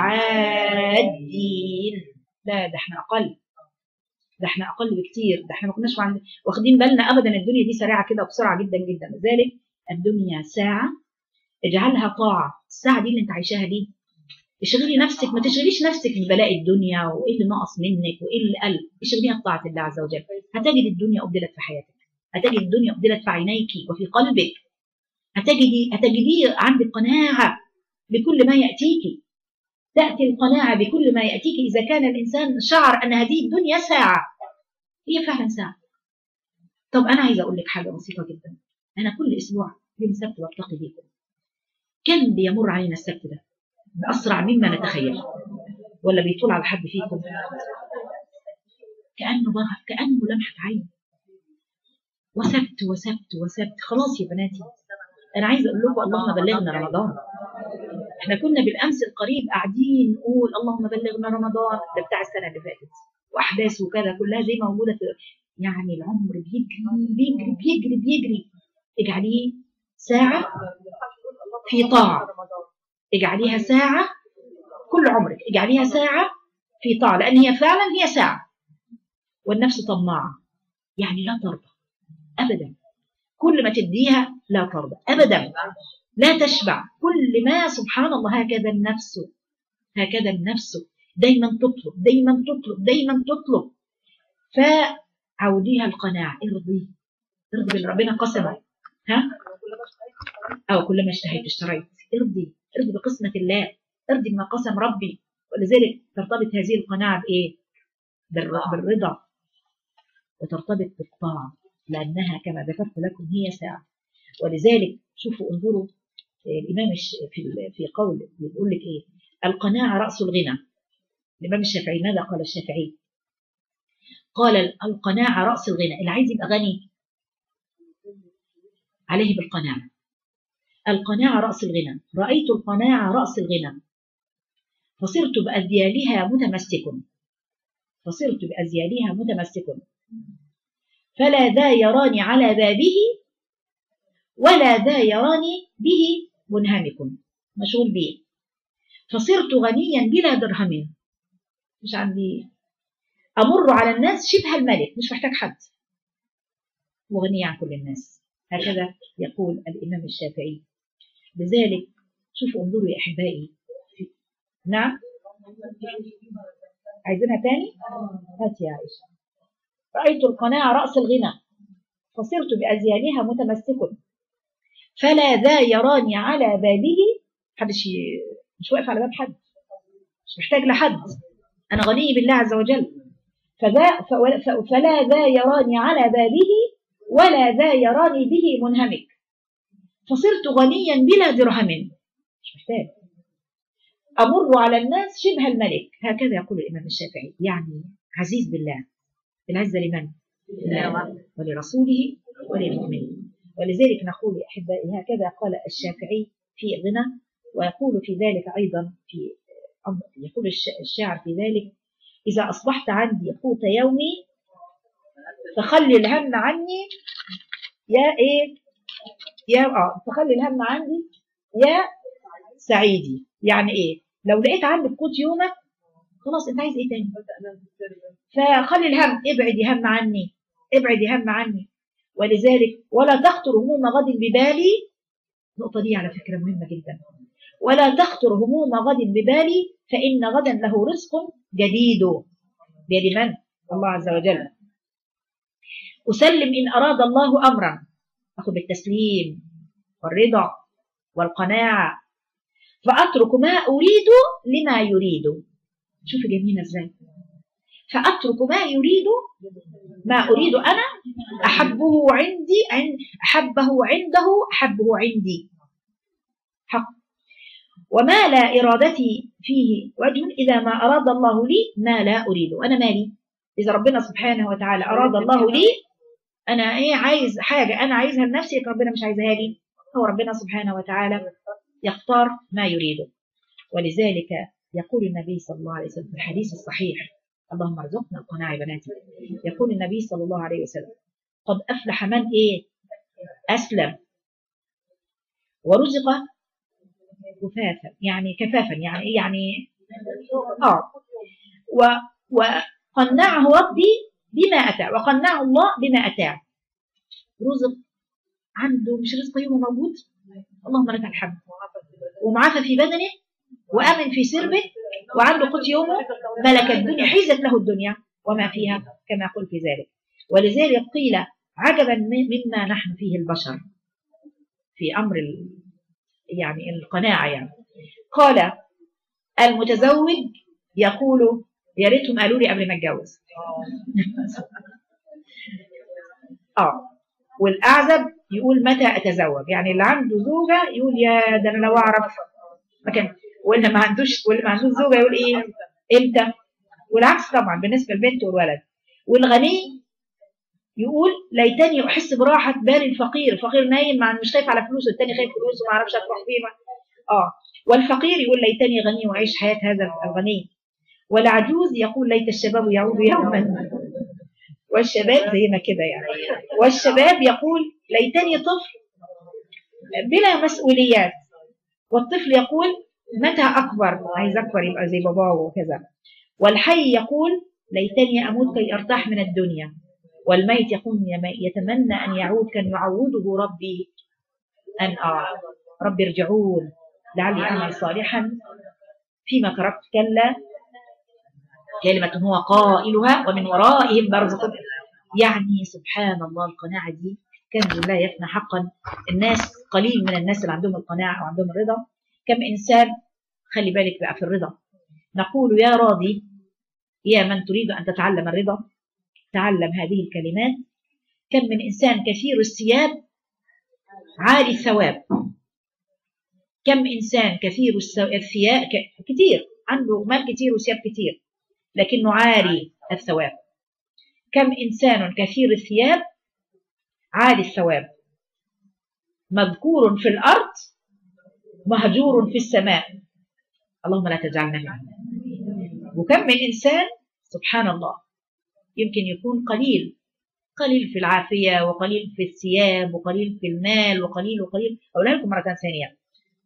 عادين لا ده احنا أقل ده احنا أقل بكتير ده احنا ما كناش عند... واخدين بالنا أبدا الدنيا دي سريعة كده وبسرعة جدا جدا لذلك الدنيا ساعة اجعلها طاعة الساعة دي اللي انت عايشاها دي اشغلي نفسك ما تشغليش نفسك ببلاء الدنيا وايه اللي ناقص منك وايه اللي قل اشغليها بطاعة الله عز وجل هتجد الدنيا أبدلت في حياتك هتجد الدنيا أبدلت في عينيك وفي قلبك هتجدي هتجدي عندك قناعة بكل ما يأتيك تأتي القناعة بكل ما يأتيك إذا كان الإنسان شعر أن هذه الدنيا ساعة هي فعلا ساعة طب أنا عايزة أقول لك حاجة بسيطة جدا أنا كل أسبوع يوم سبت بلتقي بيكم كم بيمر علينا السبت ده بأسرع مما نتخيل ولا بيطول على حد فيكم كأنه بقى كأنه لمحة عين وسبت وسبت وسبت خلاص يا بناتي أنا عايزة أقول لكم اللهم بلغنا رمضان احنا كنا بالأمس القريب قاعدين نقول اللهم بلغنا رمضان ده بتاع السنة اللي فاتت وأحداث وكذا كلها زي ما موجودة في يعني العمر بيجري بيجري بيجري بيجري اجعليه ساعة في طاعة اجعليها ساعة كل عمرك اجعليها ساعة في طاعة لأن هي فعلا هي ساعة والنفس طماعة يعني لا ترضى أبدا كل ما تديها لا ترضى أبدا لا تشبع كل ما سبحان الله هكذا النفس هكذا النفس دايما تطلب دايما تطلب دايما تطلب فعوديها القناعة ارضي ارضي باللي ربنا قسمه ها أو كلما اشتهيت اشتريت ارضي ارضي بقسمة الله ارضي بما قسم ربي ولذلك ترتبط هذه القناعة بإيه؟ بالر- بالرضا وترتبط بالطاعة لأنها كما ذكرت لكم هي ساعة ولذلك شوفوا انظروا الإمام الش- في ال- في قول بيقول لك إيه؟ القناعة رأس الغنى الإمام الشافعي ماذا قال الشافعي؟ قال ال- القناعة رأس الغنى اللي عايز يبقى غني عليه بالقناعة القناعة رأس الغنى رأيت القناعة رأس الغنى فصرت بأذيالها متمسك فصرت بأذيالها متمسك فلا ذا يراني على بابه ولا ذا يراني به منهمك مشغول به فصرت غنيا بلا درهم مش عندي أمر على الناس شبه الملك مش محتاج حد وغني عن كل الناس هكذا يقول الإمام الشافعي لذلك شوفوا انظروا يا أحبائي نعم عايزينها تاني هات يا عائشة رأيت القناع رأس الغنى فصرت بأزيالها متمسك فلا ذا يراني على بابه حدش ي- مش واقف على باب حد مش محتاج لحد أنا غني بالله عز وجل فذا ف- ف- فلا ذا يراني على بابه ولا ذا يراني به منهمك فصرت غنيا بلا درهم مش محتاج أمر على الناس شبه الملك هكذا يقول الإمام الشافعي يعني عزيز بالله العزة لمن؟ لله ولرسوله وللمؤمنين ولذلك نقول يا أحبائي هكذا قال الشافعي في غنى ويقول في ذلك أيضا في أمر يقول الش- الشاعر في ذلك إذا أصبحت عندي قوت يومي فخلي الهم عني يا إيه يا آه فخلي الهم عندي يا سعيدي يعني إيه لو لقيت عندك قوت يومك خلاص أنت عايز إيه تاني فخلي الهم ابعد هم عني ابعد هم عني ولذلك ولا تخطر هموم غد ببالي النقطة دي على فكرة مهمة جدا ولا تخطر هموم غد ببالي فإن غدا له رزق جديد بيد من؟ الله عز وجل أسلم إن أراد الله أمرا أخذ بالتسليم والرضا والقناعة فأترك ما أريد لما يريد شوف جميلة ازاي فأترك ما يريد ما أريد أنا أحبه عندي عن أحبه عنده أحبه عندي حق وما لا إرادتي فيه وجه إذا ما أراد الله لي ما لا أريد أنا مالي إذا ربنا سبحانه وتعالى أراد الله لي أنا إيه عايز حاجة أنا عايزها لنفسي لكن ربنا مش عايزها لي هو ربنا سبحانه وتعالى يختار ما يريده ولذلك يقول النبي صلى الله عليه وسلم في الحديث الصحيح اللهم ارزقنا القناعة يا بناتي يقول النبي صلى الله عليه وسلم قد أفلح من إيه أسلم ورزق كفافا يعني كفافا يعني إيه يعني آه و وقنعه ربي بما أتى وقنعه الله بما أتى رزق عنده مش رزق يومه موجود اللهم لك الحمد ومعافى في بدنه وامن في سربه وعنده قوت يومه ملك الدنيا حيزت له الدنيا وما فيها كما قلت في ذلك ولذلك قيل عجبا مما نحن فيه البشر في امر ال... يعني القناعه يعني قال المتزوج يقول يا ريتهم قالوا لي قبل ما اتجوز اه والاعزب يقول متى اتزوج يعني اللي عنده زوجه يقول يا ده انا لو اعرف ما كان واللي ما عندوش واللي ما عندوش زوجه يقول ايه امتى والعكس طبعا بالنسبه للبنت والولد والغني يقول ليتني احس براحه بال الفقير الفقير نايم مع مش خايف على فلوسه التاني خايف فلوسه ما اعرفش هتروح فين اه والفقير يقول ليتني غني واعيش حياه هذا الغني والعجوز يقول ليت الشباب يعود يوما والشباب زي ما كده يعني والشباب يقول ليتني طفل بلا مسؤوليات والطفل يقول متى أكبر عايز أكبر يبقى زي باباه وكذا والحي يقول ليتني أموت كي أرتاح من الدنيا والميت يقول يتمنى أن يعود كان يعوده ربي أن آه ربي ارجعون لعلي أعمل صالحا فيما تركت كلا كلمة هو قائلها ومن ورائهم برزخ يعني سبحان الله القناعة دي كان لا يفنى حقا الناس قليل من الناس اللي عندهم القناعة وعندهم الرضا كم إنسان خلي بالك بقى في الرضا نقول يا راضي يا من تريد أن تتعلم الرضا تعلم هذه الكلمات كم من إنسان كثير الثياب عالي الثواب كم إنسان كثير الثياب كثير عنده مال كثير وثياب كثير لكنه عالي الثواب كم إنسان كثير الثياب عالي الثواب مذكور في الأرض مهجور في السماء اللهم لا تجعلنا منه وكم من إنسان سبحان الله يمكن يكون قليل قليل في العافية وقليل في الثياب وقليل في المال وقليل وقليل أقولها لكم مرة ثانية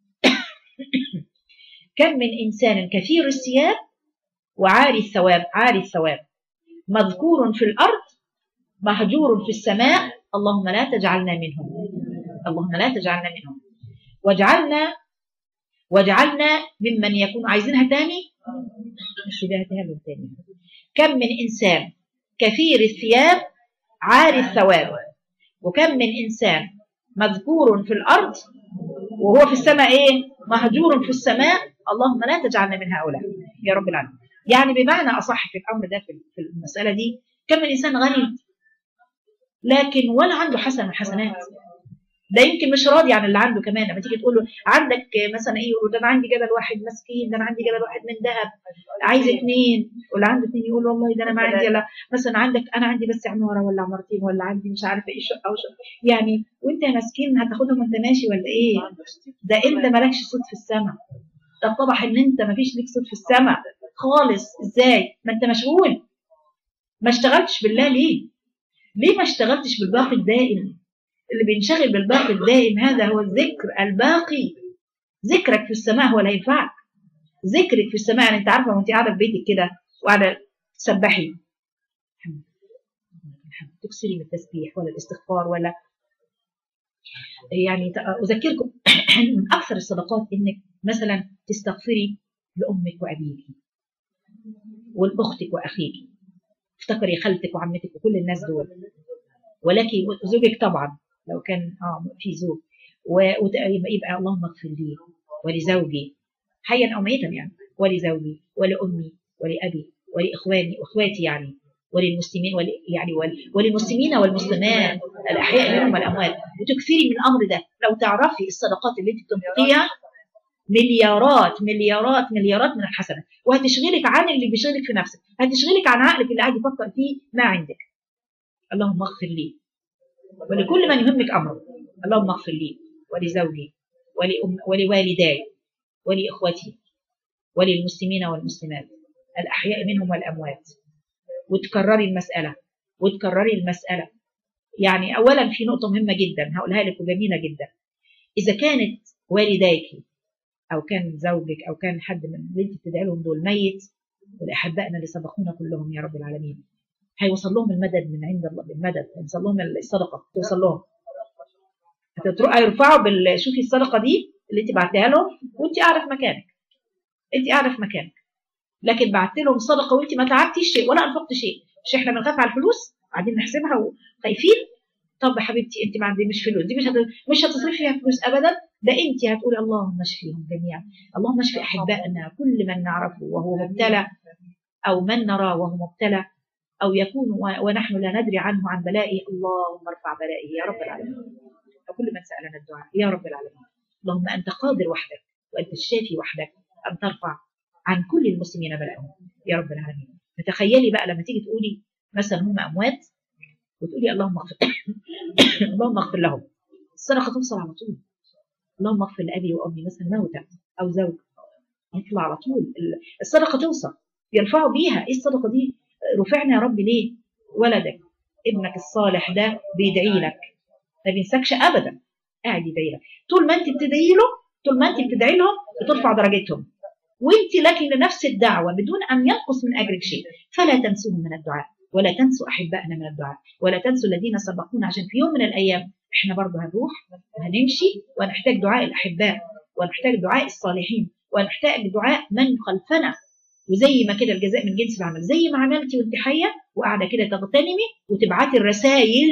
كم من إنسان كثير الثياب وعالي الثواب عالي الثواب مذكور في الأرض مهجور في السماء اللهم لا تجعلنا منهم اللهم لا تجعلنا منهم واجعلنا واجعلنا ممن يكون عايزينها تاني مش بدايتها له تاني كم من إنسان كثير الثياب عالي الثواب وكم من إنسان مذكور في الأرض وهو في السماء إيه مهجور في السماء اللهم لا تجعلنا من هؤلاء يا رب العالمين يعني بمعنى أصح في الأمر ده في المسألة دي كم من إنسان غني لكن ولا عنده حسن من حسنات ده يمكن مش راضي عن اللي عنده كمان لما تيجي تقول له عندك مثلا ايه يقول ده انا عندي جبل واحد مسكين ده انا عندي جبل واحد من ذهب عايز اثنين واللي عنده اثنين يقول والله ده انا ما عندي لا مثلا عندك انا عندي بس عماره ولا عمارتين ولا عندي مش عارفه ايه شقه او شقه يعني وانت يا مسكين هتاخدهم وانت ماشي ولا ايه ده انت مالكش صوت في السماء ده اتضح ان انت ما فيش ليك صوت في السماء خالص ازاي ما انت مشغول ما اشتغلتش بالله ليه ليه ما اشتغلتش بالباقي الدائم اللي بينشغل بالباقي الدائم هذا هو الذكر الباقي ذكرك في السماء هو اللي هينفعك ذكرك في السماء يعني انت عارفه وانت قاعده في بيتك كده وقاعده تسبحي تكسري من التسبيح ولا الاستغفار ولا يعني اذكركم من اكثر الصدقات انك مثلا تستغفري لامك وابيك ولاختك واخيك افتكري خالتك وعمتك وكل الناس دول ولك زوجك طبعا لو كان اه في زوج ويبقى اللهم اغفر لي ولزوجي حيا او ميتا يعني ولزوجي ولامي ولابي ولاخواني واخواتي يعني وللمسلمين ول يعني وللمسلمين والمسلمات الاحياء منهم والاموات وتكثري من الامر ده لو تعرفي الصدقات اللي انت بتنفقيها مليارات مليارات مليارات من الحسنات وهتشغلك عن اللي بيشغلك في نفسك هتشغلك عن عقلك اللي قاعد يفكر فيه ما عندك اللهم اغفر لي ولكل من يهمك امره اللهم اغفر لي ولزوجي ولأم ولوالداي ولاخوتي وللمسلمين والمسلمات الاحياء منهم والاموات وتكرري المساله وتكرري المساله يعني اولا في نقطه مهمه جدا هقولها لك وجميله جدا اذا كانت والديك او كان زوجك او كان حد من اللي انت بتدعي لهم دول ميت ولاحبائنا اللي سبقونا كلهم يا رب العالمين هيوصل لهم المدد من عند الله بالمدد هيوصل لهم الصدقه توصل لهم هيرفعوا بال شوفي الصدقه دي اللي انت بعتها لهم وانت قاعده في مكانك انت قاعده في مكانك لكن بعت لهم صدقه وانت ما تعبتيش شيء ولا انفقت شيء مش احنا بنخاف على الفلوس قاعدين نحسبها وخايفين طب يا حبيبتي انت ما عندي مش فلوس دي مش هت... مش هتصرفي فيها فلوس ابدا ده انت هتقولي اللهم اشفيهم جميعا اللهم اشفي احبائنا كل من نعرفه وهو مبتلى او من نراه وهو مبتلى أو يكون ونحن لا ندري عنه عن بلائه اللهم ارفع بلائه يا رب العالمين وكل من سألنا الدعاء يا رب العالمين اللهم أنت قادر وحدك وأنت الشافي وحدك أن ترفع عن كل المسلمين بلائهم يا رب العالمين فتخيلي بقى لما تيجي تقولي مثلا هم اموات وتقولي اللهم اغفر اللهم اغفر لهم الصدقه توصل على طول اللهم اغفر لابي وامي مثلا موتى او زوج يطلع على طول الصدقه توصل يرفعوا بيها ايه الصدقه دي رفعنا يا رب ليه ولدك ابنك الصالح ده بيدعي لك ما بينساكش ابدا قاعد يدعي لك طول ما انت بتدعي له طول ما انت بتدعي لهم بترفع درجتهم وانت لكن لنفس الدعوه بدون ان ينقص من اجرك شيء فلا تنسوهم من الدعاء ولا تنسوا احبائنا من الدعاء ولا تنسوا الذين سبقونا عشان في يوم من الايام احنا برضه هنروح وهنمشي ونحتاج دعاء الاحباء ونحتاج دعاء الصالحين ونحتاج دعاء من خلفنا وزي ما كده الجزاء من جنس العمل زي ما عملتي وانت حيه وقاعده كده تغتنمي وتبعتي الرسائل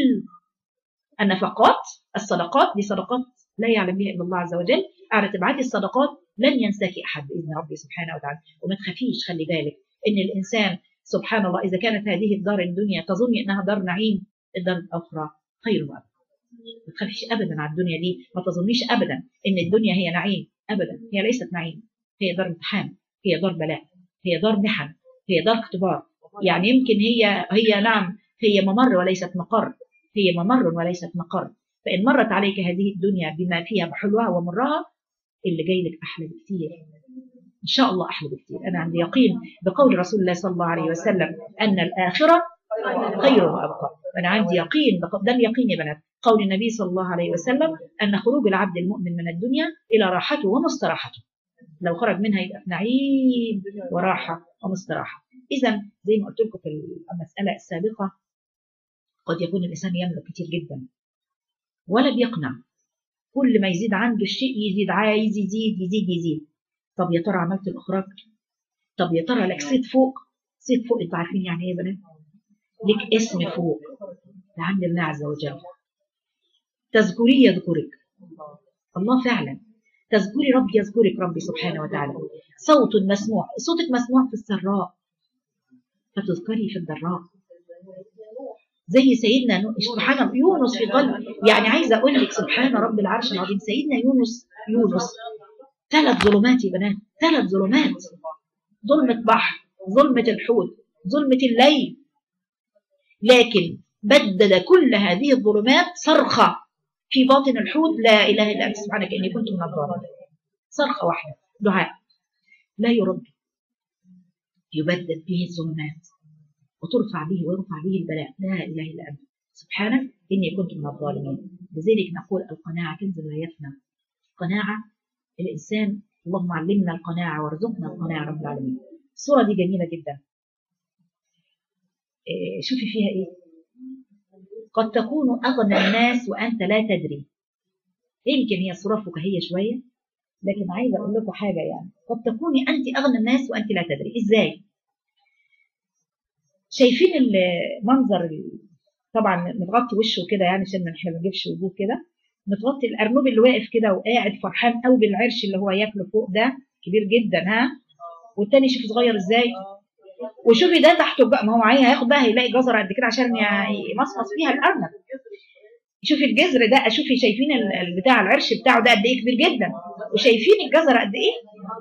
النفقات الصدقات دي صدقات لا يعلم بها الا الله عز وجل قاعده تبعتي الصدقات لن ينساكي احد باذن ربي سبحانه وتعالى وما تخافيش خلي بالك ان الانسان سبحان الله اذا كانت هذه الدار الدنيا تظني انها دار نعيم الدار الاخرى خير وابقى ما تخافيش ابدا على الدنيا دي ما تظنيش ابدا ان الدنيا هي نعيم ابدا هي ليست نعيم هي دار امتحان هي دار بلاء هي دار محن هي دار اختبار يعني يمكن هي هي نعم هي ممر وليست مقر هي ممر وليست مقر فإن مرت عليك هذه الدنيا بما فيها بحلوها ومرها اللي جاي لك أحلى بكثير إن شاء الله أحلى بكثير أنا عندي يقين بقول رسول الله صلى الله عليه وسلم أن الآخرة خير وأبقى أنا عندي يقين ده اليقين يا بنات قول النبي صلى الله عليه وسلم أن خروج العبد المؤمن من الدنيا إلى راحته ومستراحته لو خرج منها يبقى في نعيم وراحة ومستراحة إذا زي ما قلت لكم في المسألة السابقة قد يكون الإنسان يملك كتير جدا ولا بيقنع كل ما يزيد عنده الشيء يزيد عايز يزيد يزيد يزيد طب يا ترى عملت الإخراج طب يا ترى لك صيت فوق صيت فوق انتوا عارفين يعني ايه يا بنات لك اسم فوق لعند الله عز وجل تذكري يذكرك الله فعلا تذكري ربي يذكرك ربي سبحانه وتعالى صوت مسموع صوتك مسموع في السراء فتذكري في الضراء زي سيدنا سبحان الله يونس في قلب يعني عايزه اقول لك سبحان رب العرش العظيم سيدنا يونس يونس ثلاث ظلمات يا بنات ثلاث ظلمات ظلمة بحر ظلمة الحوت ظلمة الليل لكن بدد كل هذه الظلمات صرخة في باطن الحوت لا إله إلا أنت سبحانك إني كنت من الظالمين صرخة واحدة دعاء لا يرد يبدد به الظلمات وترفع به ويرفع به البلاء لا إله إلا أنت سبحانك إني كنت من الظالمين لذلك نقول القناعة كنز لا يفنى قناعة الإنسان اللهم علمنا القناعة وارزقنا القناعة رب العالمين الصورة دي جميلة جدا إيه شوفي فيها إيه قد تكون أغنى الناس وأنت لا تدري يمكن هي صورة فكاهية شوية لكن عايزة أقول لكم حاجة يعني قد تكوني أنت أغنى الناس وأنت لا تدري إزاي شايفين المنظر طبعا متغطي وشه كده يعني عشان ما احنا ما نجيبش وجوه كده متغطي الارنوب اللي واقف كده وقاعد فرحان قوي بالعرش اللي هو ياكله فوق ده كبير جدا ها والتاني شوفي صغير ازاي وشوفي ده تحته بقى ما هو معايا هياخد بقى هيلاقي جزر قد كده عشان يمصمص فيها الارنب شوفي الجزر ده شوفي شايفين بتاع العرش بتاعه ده قد ايه كبير جدا وشايفين الجزر قد ايه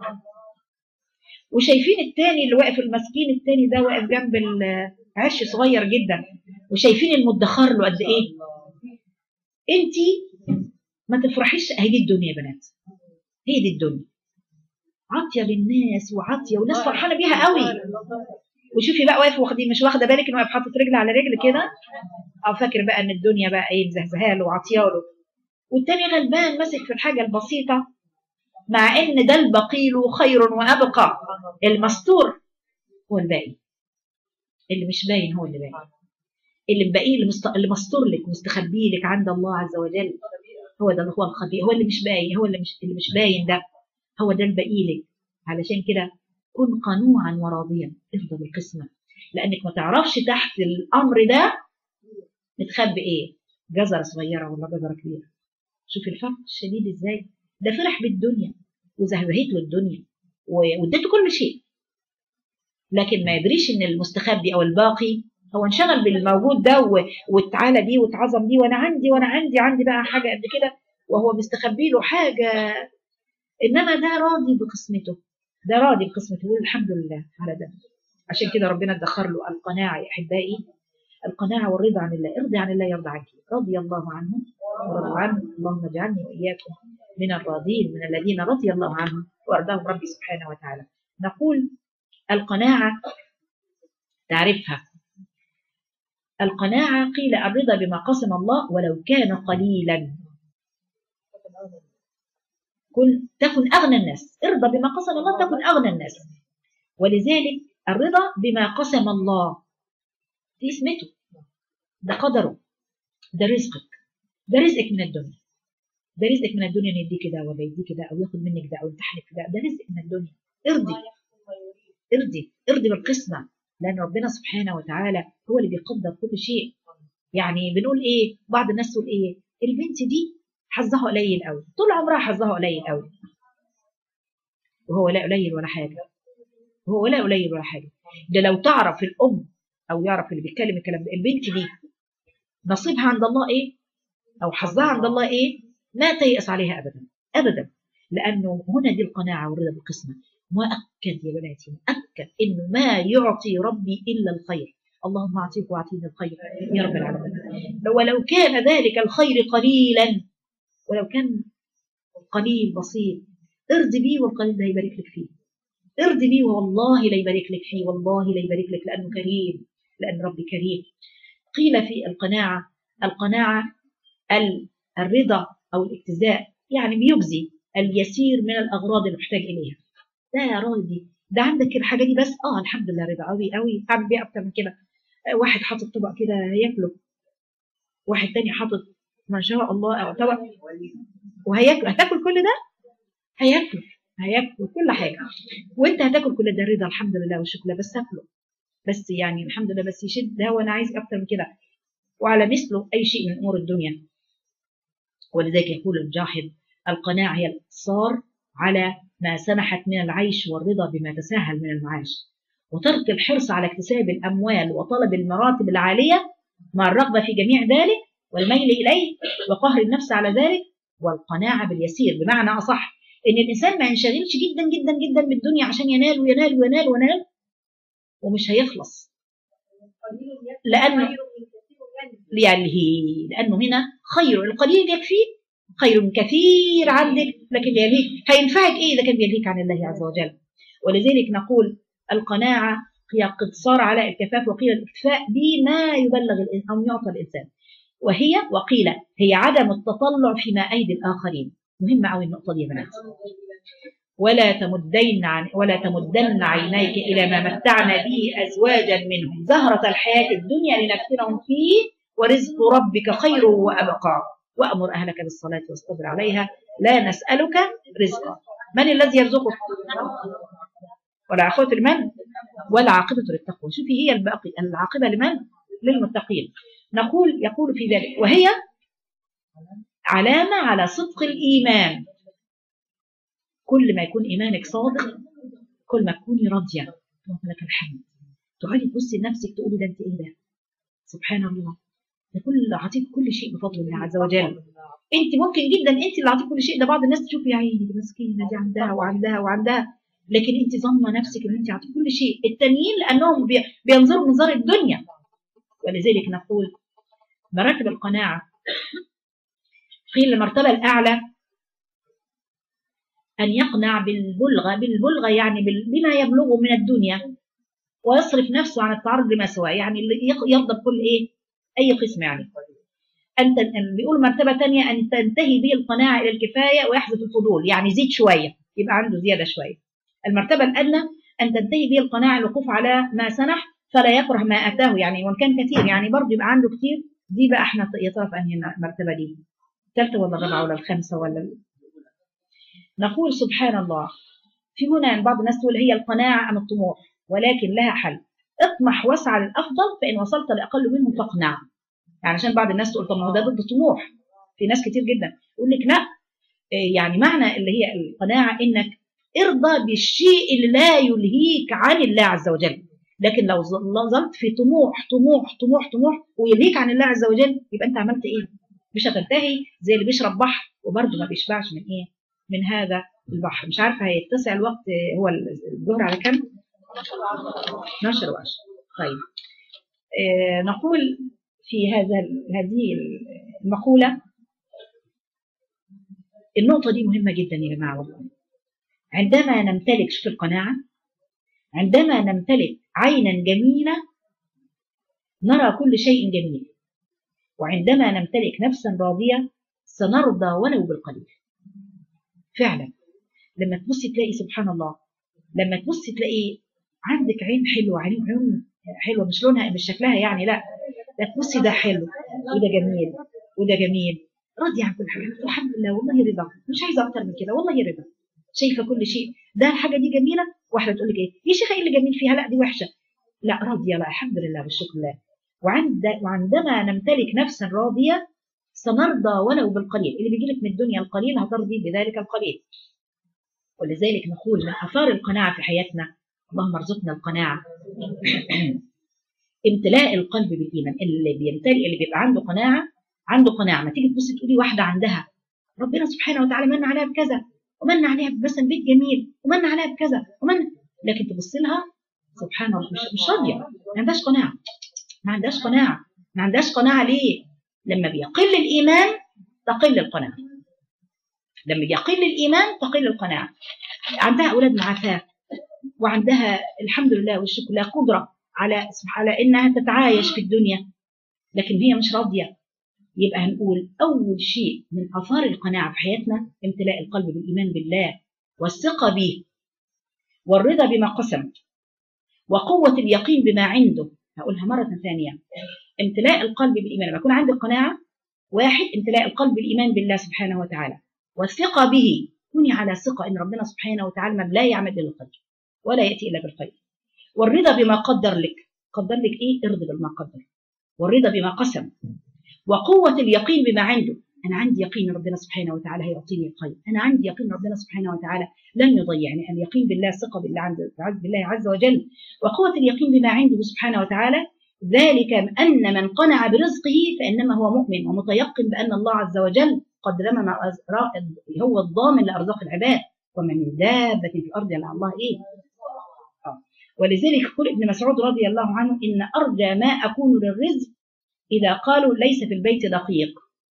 وشايفين التاني اللي واقف المسكين التاني ده واقف جنب العرش صغير جدا وشايفين المدخر له قد ايه انت ما تفرحيش هي دي الدنيا يا بنات هي دي الدنيا عاطيه للناس وعاطيه والناس فرحانه بيها قوي وشوفي بقى واقف واخدين مش واخده بالك انه واقف حاطط رجل على رجل كده او فاكر بقى ان الدنيا بقى ايه مزهزهه له وعاطيه له والتاني غلبان ماسك في الحاجه البسيطه مع ان ده البقيل خير وابقى المستور هو الباقي اللي مش باين هو اللي باين اللي مبقيه اللي, مست... اللي مستور لك مستخبي لك عند الله عز وجل هو ده اللي هو الخبير هو اللي مش باين هو اللي مش اللي مش باين ده هو ده البقي لك علشان كده كن قنوعا وراضيا افضل القسمه لانك ما تعرفش تحت الامر ده متخبي ايه جزره صغيره ولا جزره كبيره شوف الفرق الشديد ازاي ده فرح بالدنيا وزهزهت له الدنيا واديته كل شيء لكن ما يدريش ان المستخبي او الباقي هو انشغل بالموجود ده واتعالى بيه واتعظم بيه وانا عندي وانا عندي عندي بقى حاجه قد كده وهو مستخبي له حاجه انما ده راضي بقسمته ده راضي بقسمته يقول الحمد لله على ده عشان كده ربنا ادخر له القناعة يا أحبائي القناعة والرضا عن الله ارضي عن الله يرضى عنك رضي الله عنه ورضوا عنه اللهم اجعلني وإياكم من الراضين من الذين رضي الله عنهم وأرضاهم ربي سبحانه وتعالى نقول القناعة تعرفها القناعة قيل الرضا بما قسم الله ولو كان قليلا كن تكن أغنى الناس ارضى بما قسم الله تكن أغنى الناس ولذلك الرضا بما قسم الله دي اسمته ده قدره ده رزقك ده رزقك من الدنيا ده رزقك من الدنيا ان يديك ده ولا يديك ده او ياخد منك ده او يمتحنك ده ده رزق من الدنيا ارضي ارضي ارضي بالقسمه لان ربنا سبحانه وتعالى هو اللي بيقدر كل شيء يعني بنقول ايه بعض الناس تقول ايه البنت دي حظها قليل قوي طول عمرها حظها قليل قوي وهو لا قليل ولا حاجه وهو لا قليل ولا حاجه ده لو تعرف الام او يعرف اللي بيتكلم الكلام ده البنت دي نصيبها عند الله ايه او حظها عند الله ايه ما تيأس عليها ابدا ابدا لانه هنا دي القناعه والرضا بالقسمه مؤكد يا بناتي مؤكد انه ما يعطي ربي الا الخير اللهم اعطيك واعطيني الخير يا رب العالمين ولو كان ذلك الخير قليلا ولو كان قليل بسيط ارضي بيه والقليل ده هيبارك لك فيه ارضي بيه والله لا يبارك لك فيه والله لا يبارك لك لانه كريم لان ربي كريم قيل في القناعه القناعه الرضا او الاجتزاء يعني بيجزي اليسير من الاغراض المحتاج اليها ده يا راضي ده عندك الحاجه دي بس اه الحمد لله رضا قوي قوي اعمل بيها اكتر من كده واحد حاطط طبق كده هياكله واحد تاني حاطط ما شاء الله او طبق وهياكل هتاكل كل ده هياكل هياكل كل حاجه وانت هتاكل كل ده رضا الحمد لله والشكر بس اكله بس يعني الحمد لله بس يشد ده وانا عايز اكتر من كده وعلى مثله اي شيء من امور الدنيا ولذلك يقول الجاحظ القناعه هي الاقتصار على ما سمحت من العيش والرضا بما تساهل من المعاش وترك الحرص على اكتساب الاموال وطلب المراتب العاليه مع الرغبه في جميع ذلك والميل اليه وقهر النفس على ذلك والقناعه باليسير بمعنى اصح ان الانسان ما ينشغلش جدا جدا جدا بالدنيا عشان ينال وينال وينال وينال ومش هيخلص لانه يعني لانه هنا خير القليل يكفيه خير من كثير عندك لكن يليك هينفعك ايه اذا كان بيليك عن الله عز وجل ولذلك نقول القناعه هي اقتصار على الكفاف وقيل الاكتفاء بما يبلغ او يعطى الانسان وهي وقيل هي عدم التطلع فيما ايدي الاخرين مهمه قوي النقطه دي يا بنات ولا تمدين عن ولا تمدن عينيك الى ما متعنا به ازواجا منهم زهره الحياه الدنيا لنفتنهم فيه ورزق ربك خير وابقى وامر اهلك بالصلاه واصطبر عليها لا نسالك رزقا من الذي يرزقك ولا عقبة لمن ولا عاقبة للتقوى شوفي هي الباقي العاقبة لمن للمتقين نقول يقول في ذلك وهي علامة على صدق الإيمان كل ما يكون إيمانك صادق كل ما تكوني راضية اللهم لك الحمد تقعدي تبصي لنفسك تقولي ده انت ايه ده سبحان الله ده كل عطيك كل شيء بفضل الله عز وجل انت ممكن جدا انت اللي عطيك كل شيء ده بعض الناس تشوف يا عيني دي مسكينه دي عندها وعندها وعندها لكن انت ظنه نفسك ان انت عطيك كل شيء التانيين لانهم بينظروا منظار الدنيا ولذلك نقول مراتب القناعه قيل المرتبه الاعلى أن يقنع بالبلغة بالبلغة يعني بما يبلغه من الدنيا ويصرف نفسه عن التعرض لما سواه يعني يرضى بكل إيه أي قسم يعني أنت بيقول مرتبة تانية أن تنتهي به القناعة إلى الكفاية ويحذف الفضول يعني زيد شوية يبقى عنده زيادة شوية المرتبة الأدنى أن تنتهي به القناعة الوقوف على ما سنح فلا يكره ما أتاه يعني وإن كان كثير يعني برضه يبقى عنده كثير دي بقى احنا يا ترى في أنهي المرتبة دي الثالثة ولا الرابعة ولا الخامسة ولا نقول سبحان الله في هنا بعض الناس تقول هي القناعة أم الطموح ولكن لها حل اطمح واسعى للأفضل فإن وصلت لأقل منه فاقنع يعني عشان بعض الناس تقول طب ما هو ده ضد الطموح في ناس كتير جدا يقول لك لا يعني معنى اللي هي القناعة إنك ارضى بالشيء اللي لا يلهيك عن الله عز وجل لكن لو ظلت في طموح طموح طموح طموح ويلهيك عن الله عز وجل يبقى انت عملت ايه مش هتنتهي زي اللي بيشرب بحر وبرضه ما بيشبعش من ايه من هذا البحر مش عارفه هيتسع الوقت هو الظهر على كم 12 و10 طيب آه نقول في هذا هذه المقولة النقطة دي مهمة جدا يا جماعة والله عندما نمتلك شوف القناعة عندما نمتلك عينا جميلة نرى كل شيء جميل وعندما نمتلك نفسا راضية سنرضى ولو بالقليل فعلا لما تبصي تلاقي سبحان الله لما تبصي تلاقي عندك عين حلوة عين عيون حلوة مش لونها مش شكلها يعني لا لا تبصي ده حلو وده جميل وده جميل راضية عن كل حاجة الحمد لله والله رضا مش عايزة أكتر من كده والله رضا شايفة كل شيء ده الحاجة دي جميلة واحدة تقول لك إيه يا شيخة إيه اللي جميل فيها لا دي وحشة لا راضية لا الحمد لله بالشكر لله وعند وعندما نمتلك نفسا راضية سنرضى ولو بالقليل اللي بيجي لك من الدنيا القليل هترضي بذلك القليل ولذلك نقول من اثار القناعه في حياتنا اللهم ارزقنا القناعه امتلاء القلب بالايمان اللي بيمتلئ اللي بيبقى عنده قناعه عنده قناعه ما تيجي تبصي تقولي واحده عندها ربنا سبحانه وتعالى من عليها بكذا ومن عليها مثلا بيت جميل ومن عليها بكذا ومن لكن تبص لها سبحان الله مش مش راضيه ما عندهاش قناعه ما عندهاش قناعه ما عندهاش قناعه ليه؟ لما بيقل الايمان تقل القناعه لما بيقل الايمان تقل القناعه عندها اولاد معافاه وعندها الحمد لله والشكر لله قدره على على انها تتعايش في الدنيا لكن هي مش راضيه يبقى هنقول اول شيء من اثار القناعه في حياتنا امتلاء القلب بالايمان بالله والثقه به والرضا بما قسم وقوه اليقين بما عنده هقولها مره ثانيه امتلاء القلب بالايمان لما يكون عندك قناعه واحد امتلاء القلب بالايمان بالله سبحانه وتعالى والثقه به كوني على ثقه ان ربنا سبحانه وتعالى لا يعمل الا الخير ولا ياتي الا بالخير والرضا بما قدر لك قدر لك ايه ارضي بما قدر والرضا بما قسم وقوه اليقين بما عنده انا عندي يقين ربنا سبحانه وتعالى هيعطيني الخير انا عندي يقين ربنا سبحانه وتعالى لن يضيعني اليقين بالله ثقه بالله عز بالله عز وجل وقوه اليقين بما عنده سبحانه وتعالى ذلك أن من قنع برزقه فإنما هو مؤمن ومتيقن بأن الله عز وجل قد رمم هو الضامن لأرزاق العباد وما من دابة في الأرض إلا الله إيه آه. ولذلك يقول ابن مسعود رضي الله عنه إن أرجى ما أكون للرزق إذا قالوا ليس في البيت دقيق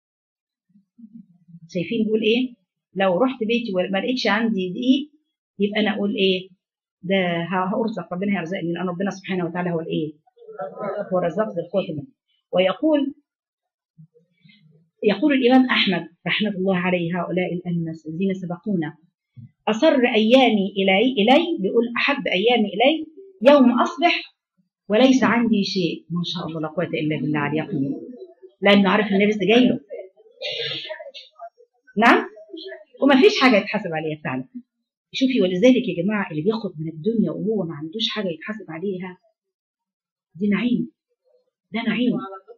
شايفين بيقول إيه لو رحت بيتي وما لقيتش عندي دقيق يبقى أنا أقول إيه ده هأرزق ربنا هيرزقني لأن ربنا سبحانه وتعالى هو الإيه هو الرزاق ذي القوة المتين ويقول يقول الإمام أحمد رحمة الله عليه هؤلاء الأنس الذين سبقونا أصر أيامي إلي إلي بيقول أحب أيامي إلي يوم أصبح وليس عندي شيء ما شاء الله لا قوة إلا بالله على اليقين لأنه عارف إن الرزق جاي له نعم وما فيش حاجة يتحاسب عليها فعلا شوفي ولذلك يا جماعة اللي بياخد من الدنيا وهو ما عندوش حاجة يتحاسب عليها دي نعيم ده نعيم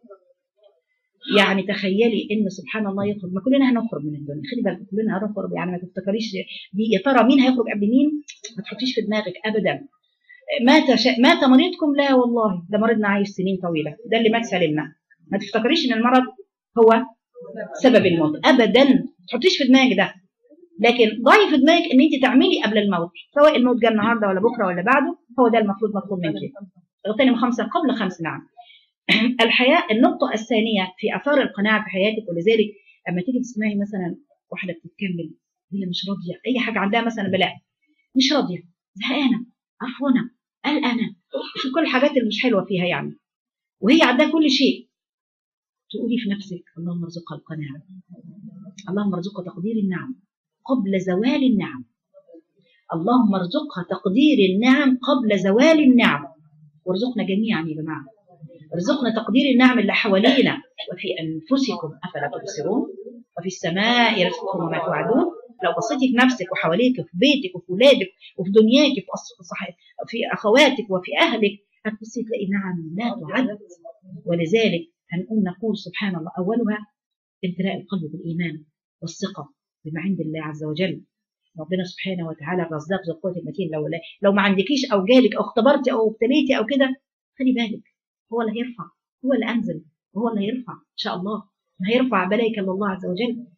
يعني تخيلي ان سبحان الله يخرج ما كلنا هنخرج من الدنيا خلي بالك كلنا هنخرج يعني ما تفتكريش دي يا ترى مين هيخرج قبل مين ما تحطيش في دماغك ابدا مات ش... مات مريضكم لا والله ده مريضنا عايش سنين طويله ده اللي مات سلمنا ما تفتكريش ان المرض هو سبب الموت ابدا ما تحطيش في دماغك ده لكن ضعي في دماغك ان انت تعملي قبل الموت سواء الموت جه النهارده ولا بكره ولا بعده هو ده المفروض مطلوب منك اغتنم خمسا قبل خمس نعم الحياة النقطة الثانية في آثار القناعة في حياتك ولذلك لما تيجي تسمعي مثلا واحدة بتتكلم هي مش راضية أي حاجة عندها مثلا بلاء مش راضية زهقانة عفونة قلقانة شوف كل الحاجات اللي مش حلوة فيها يعني وهي عندها كل شيء تقولي في نفسك اللهم ارزقها القناعة اللهم ارزقها تقدير النعم قبل زوال النعم اللهم ارزقها تقدير النعم قبل زوال النعم وارزقنا جميعا يا جماعه ارزقنا تقدير النعم اللي حوالينا وفي انفسكم افلا تبصرون وفي السماء رزقكم وما توعدون لو بصيتي في نفسك وحواليك وفي بيتك وفي ولادك وفي دنياك وفي في اخواتك وفي اهلك هتبصي تلاقي نعم لا تعد ولذلك هنقول نقول سبحان الله اولها امتلاء القلب بالايمان والثقه بما عند الله عز وجل ربنا سبحانه وتعالى الرزاق ذو القوه المتين لو لو ما عندكيش او جالك او اختبرتي او ابتليتي او كده خلي بالك هو اللي هيرفع هو اللي انزل هو اللي هيرفع ان شاء الله ما هيرفع بلاك الا الله عز وجل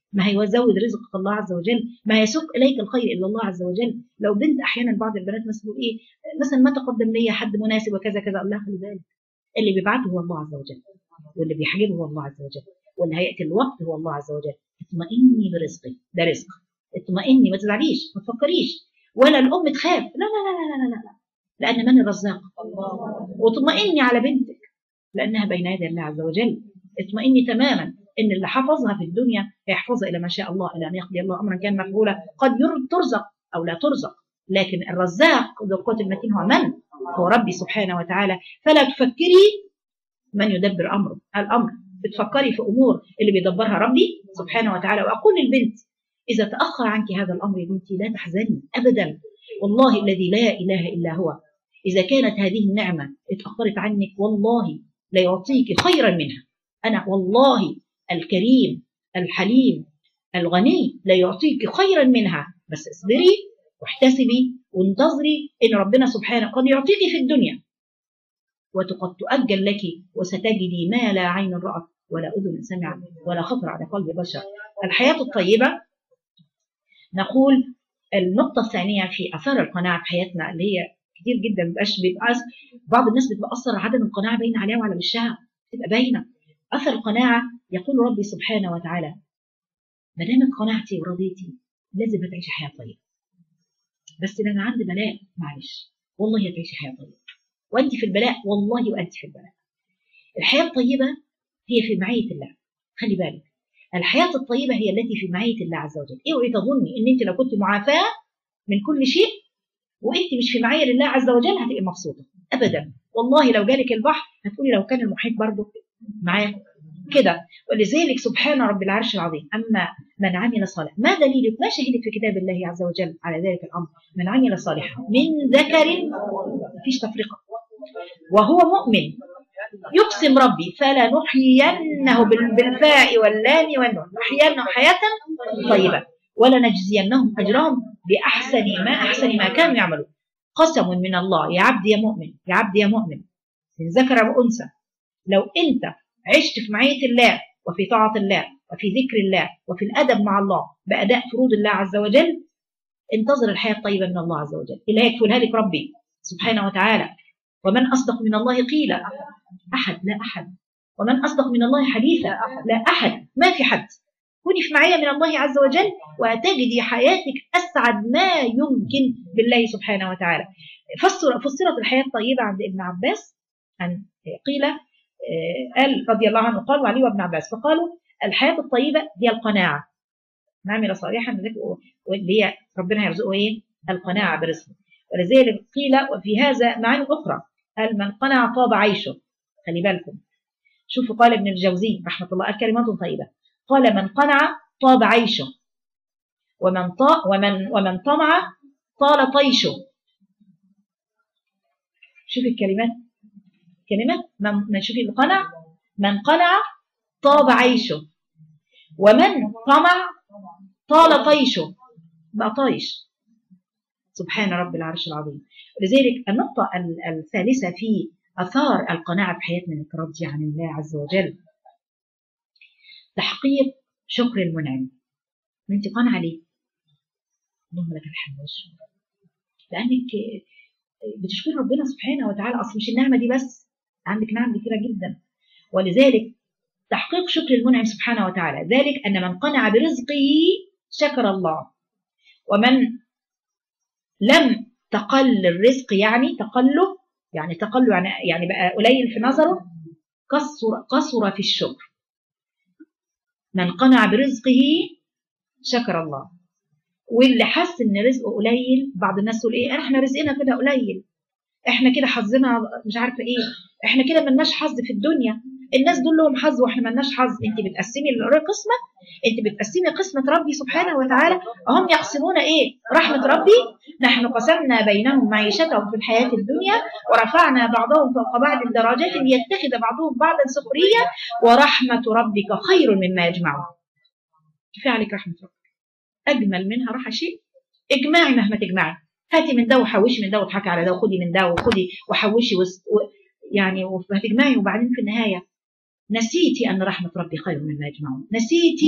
ما هيزود رزقك الله عز وجل ما يسوق اليك الخير الا الله عز وجل لو بنت احيانا بعض البنات مثلا تقول ايه مثلا ما تقدم لي حد مناسب وكذا كذا اقول لها خلي بالك اللي بيبعته هو الله عز وجل واللي بيحجبه هو الله عز وجل واللي هياتي الوقت هو الله عز وجل اطمئني برزقي ده رزق اطمئني ما تزعليش ما تفكريش ولا الام تخاف لا لا لا لا لا لا, لا. لان من الرزاق واطمئني على بنتك لانها بين يدي الله عز وجل اطمئني تماما ان اللي حفظها في الدنيا هيحفظها الى ما شاء الله الى ان يقضي الله امرا كان مفعولا قد ير- ترزق او لا ترزق لكن الرزاق ذو القوه المتين هو من؟ هو ربي سبحانه وتعالى فلا تفكري من يدبر امره الامر بتفكري في امور اللي بيدبرها ربي سبحانه وتعالى واقول للبنت اذا تاخر عنك هذا الامر يا بنتي لا تحزني ابدا والله الذي لا اله الا هو اذا كانت هذه النعمه اتاخرت عنك والله لا يعطيك خيرا منها انا والله الكريم الحليم الغني لا يعطيك خيرا منها بس اصبري واحتسبي وانتظري ان ربنا سبحانه قد يعطيك في الدنيا وقد تؤجل لك وستجدي ما لا عين رأت ولا أذن سمعت ولا خطر على قلب بشر الحياة الطيبة نقول النقطة الثانية في أثار القناعة في حياتنا اللي هي كتير جدا مبقاش بيبقى بعض الناس بتبقى أثر عدم القناعة باينة عليها وعلى وشها تبقى باينة أثر القناعة يقول ربي سبحانه وتعالى ما دامت قناعتي ورضيتي لازم هتعيشي حياة طيبة بس ده أنا عندي بلاء معلش والله هتعيشي حياة طيبة وأنت في البلاء والله وأنت في البلاء الحياة الطيبة هي في معية الله خلي بالك الحياة الطيبة هي التي في معية الله عز وجل اوعي تظني ان انت لو كنت معافاة من كل شيء وانت مش في معية لله عز وجل هتبقي مبسوطة ابدا والله لو جالك البحر هتقولي لو كان المحيط برضه معاه كده ولذلك سبحان رب العرش العظيم اما من عمل صالحا ما دليلك ما شهدك في كتاب الله عز وجل على ذلك الامر من عمل صالحا من ذكر مفيش تفرقه وهو مؤمن يقسم ربي فلا نحيينه بال- بالفاء واللام والنون نحيينه حياة طيبة ولا نجزينهم أجرهم بأحسن ما أحسن ما كانوا يعملون قسم من الله يا عبد يا مؤمن يا عبد يا مؤمن من ذكر وأنثى لو أنت عشت في معية الله وفي طاعة الله وفي ذكر الله وفي الأدب مع الله بأداء فروض الله عز وجل انتظر الحياة الطيبة من الله عز وجل اللي هيكفلها لك ربي سبحانه وتعالى ومن أصدق من الله قيلا أحد لا أحد ومن أصدق من الله حديثا لا أحد ما في حد كوني في معية من الله عز وجل وتجدي حياتك أسعد ما يمكن بالله سبحانه وتعالى فسر فسرت الحياة الطيبة عند ابن عباس عن قيل آه، قال رضي الله عنه قال وعلي وابن عباس فقالوا الحياة الطيبة هي القناعة من عمل صالحا من ذكر واللي هي ربنا يرزقه ايه القناعة برزقه ولذلك قيل وفي هذا معاني أخرى قال من قنع طاب عيشه خلي بالكم شوفوا قال ابن الجوزي رحمة الله قال كلمات طيبة قال من قنع طاب عيشه ومن طا ومن ومن طمع طال طيشه شوف الكلمات كلمات من من شوفي القنع من قنع طاب عيشه ومن طمع طال طيشه بقى طايش سبحان رب العرش العظيم لذلك النقطة ال- الثالثة في أثار القناعة في حياتنا أنك راضية عن الله عز وجل تحقيق شكر المنعم وانت قانعة ليه؟ اللهم لك الحمد والشكر لأنك بتشكر ربنا سبحانه وتعالى أصل مش النعمة دي بس عندك نعم كثيرة جدا ولذلك تحقيق شكر المنعم سبحانه وتعالى ذلك أن من قنع برزقه شكر الله ومن لم تقل الرزق يعني تقله يعني تقله يعني يعني بقى قليل في نظره قصر قصر في الشكر من قنع برزقه شكر الله واللي حس ان رزقه قليل بعض الناس تقول ايه احنا رزقنا كده قليل احنا كده حظنا مش عارفه ايه احنا كده ملناش حظ في الدنيا الناس دول لهم حظ واحنا ملناش حظ انت بتقسمي القسمه انت بتقسمي قسمه ربي سبحانه وتعالى هم يقسمون ايه رحمه ربي نحن قسمنا بينهم معيشتهم في الحياه الدنيا ورفعنا بعضهم فوق بعض درجات ليتخذ بعضهم بعضا سخريه ورحمه ربك خير مما يجمعون كفايه عليك رحمه ربك اجمل منها راحه شيء اجمعي مهما تجمعي هاتي من ده وحوشي من ده واضحكي على ده وخدي من ده وخدي وحوشي وس... و... يعني وهتجمعي وبعدين في النهايه نسيتي ان رحمه ربي خير مما يجمعون نسيتي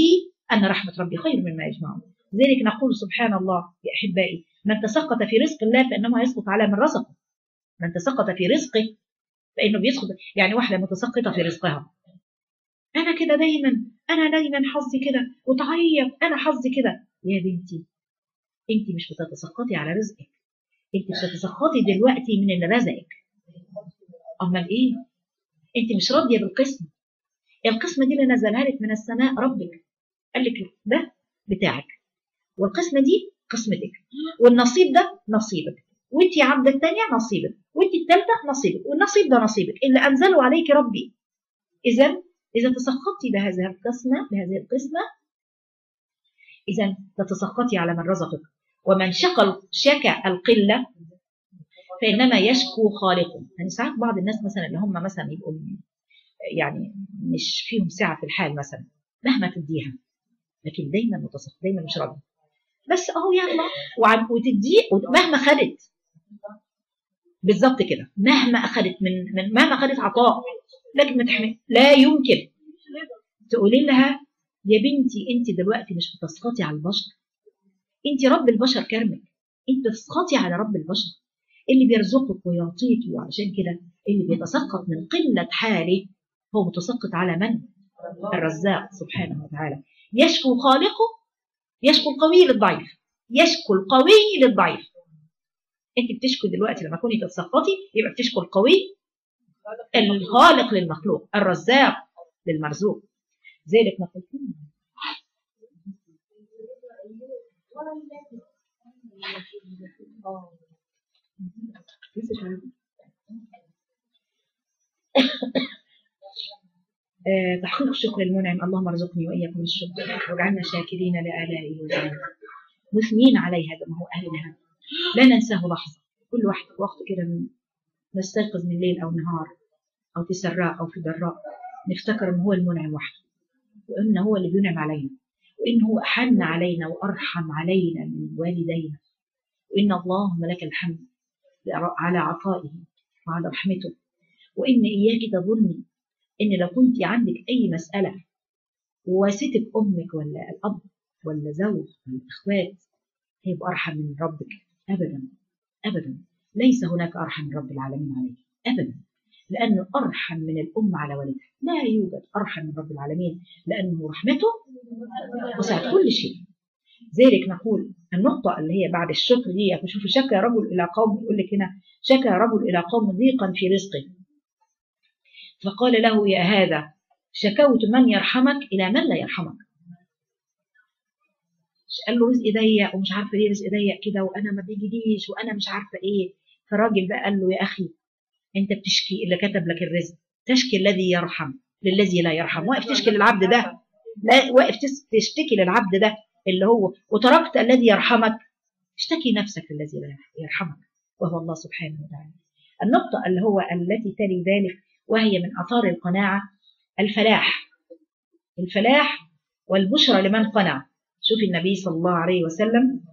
أن رحمة ربي خير مما يجمعون لذلك نقول سبحان الله يا أحبائي من تسقط في رزق الله فإنما يسقط على من رزقه من تسقط في رزقه فإنه بيسقط يعني واحدة متسقطة في رزقها أنا كده دايما أنا دايما حظي كده وتعيط أنا حظي كده يا بنتي أنت مش بتتسقطي على رزقك أنت بتتسقطي دلوقتي من اللي رزقك أمال إيه؟ أنت مش راضية بالقسم القسمة دي اللي نزلها لك من السماء ربك قال لك ده بتاعك والقسمة دي قسمتك والنصيب ده نصيبك وانت يا عبد الثانية نصيبك وانت الثالثة نصيبك والنصيب ده نصيبك اللي أنزله عليك ربي إذا إذا تسخطتي بهذه القسمة بهذه القسمة إذا تتسخطي على من رزقك ومن شكى شكى القلة فإنما يشكو خالقه يعني ساعات بعض الناس مثلا اللي هم مثلا يبقوا يعني مش فيهم سعة في الحال مثلا مهما تديها لكن دايما متسخط دايما مش راضي بس اهو يلا وعم وتديه مهما خدت بالظبط كده مهما اخذت من, من مهما اخذت عطاء لكن ما تحمل لا يمكن تقولي لها يا بنتي انت دلوقتي مش بتسخطي على البشر انت رب البشر كرمك انت بتسخطي على رب البشر اللي بيرزقك ويعطيك وعشان كده اللي بيتسقط من قلة حاله هو متسقط على من؟ الرزاق سبحانه وتعالى يشكو خالقه يشكو القوي للضعيف يشكو القوي للضعيف انت بتشكو دلوقتي لما تكوني تتسخطي يبقى بتشكو القوي الخالق للمخلوق الرزاق للمرزوق ذلك نقول آه، تحقيق الشكر المنعم اللهم ارزقني واياكم الشكر واجعلنا شاكرين لآلائه وجلاله مثنين عليه هذا ما هو اهلها لا ننساه لحظه كل واحد وقت كده نستيقظ من ليل او نهار او في سراء او في ضراء نفتكر ان هو المنعم وحده وان هو اللي بينعم علينا وان هو احن علينا وارحم علينا من والدينا وان اللهم لك الحمد على عطائه وعلى رحمته وان اياك تظني ان لو كنت عندك اي مساله وواسيتك امك ولا الاب ولا زوج ولا اخوات هيبقى ارحم من ربك ابدا ابدا ليس هناك ارحم من رب العالمين عليك ابدا لانه ارحم من الام على ولدها لا يوجد ارحم من رب العالمين لانه رحمته وسعت كل شيء ذلك نقول النقطة اللي هي بعد الشكر دي شوف شكى رجل إلى قوم يقول لك هنا شكى رجل إلى قوم ضيقا في رزقه فقال له يا هذا شكوت من يرحمك إلى من لا يرحمك قال له رزق ضيق ومش عارفه ليه رزق ضيق كده وانا ما بيجيليش وانا مش عارفه ايه فالراجل بقى قال له يا اخي انت بتشكي اللي كتب لك الرزق تشكي الذي يرحم للذي لا يرحم واقف تشكي للعبد ده لا واقف تشتكي للعبد ده اللي هو وتركت الذي يرحمك اشتكي نفسك للذي لا يرحمك وهو الله سبحانه وتعالى النقطة اللي هو التي تلي ذلك وهي من أثار القناعة الفلاح الفلاح والبشرى لمن قنع شوف النبي صلى الله عليه وسلم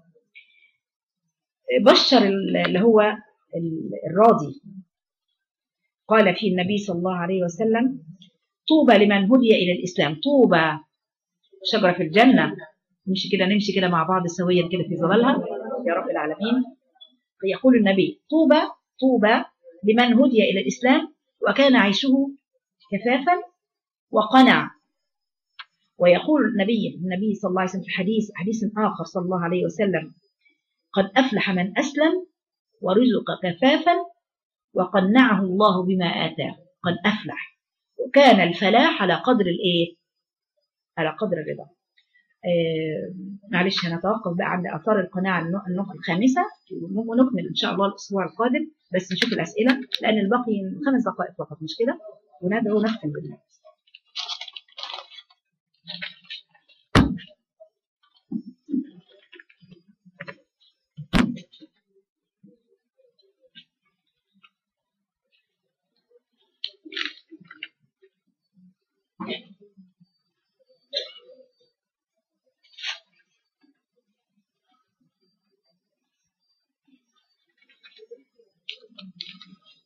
بشر اللي هو الراضي قال فيه النبي صلى الله عليه وسلم طوبى لمن هدي إلى الإسلام طوبى شجرة في الجنة نمشي كده نمشي كده مع بعض سويا كده في ظلالها يا رب العالمين يقول النبي طوبى طوبى لمن هدي إلى الإسلام وكان عيشه كفافا وقنع ويقول النبي النبي صلى الله عليه وسلم في حديث حديث آخر صلى الله عليه وسلم قد أفلح من أسلم ورزق كفافا وقنعه الله بما آتاه قد أفلح وكان الفلاح على قدر الإيه؟ على قدر الرضا آه معلش هنتوقف بقى عند آثار القناعة النقطة الخامسة ونكمل إن شاء الله الأسبوع القادم بس نشوف الأسئلة لأن الباقي خمس دقائق فقط مش كده وندعو نختم بالله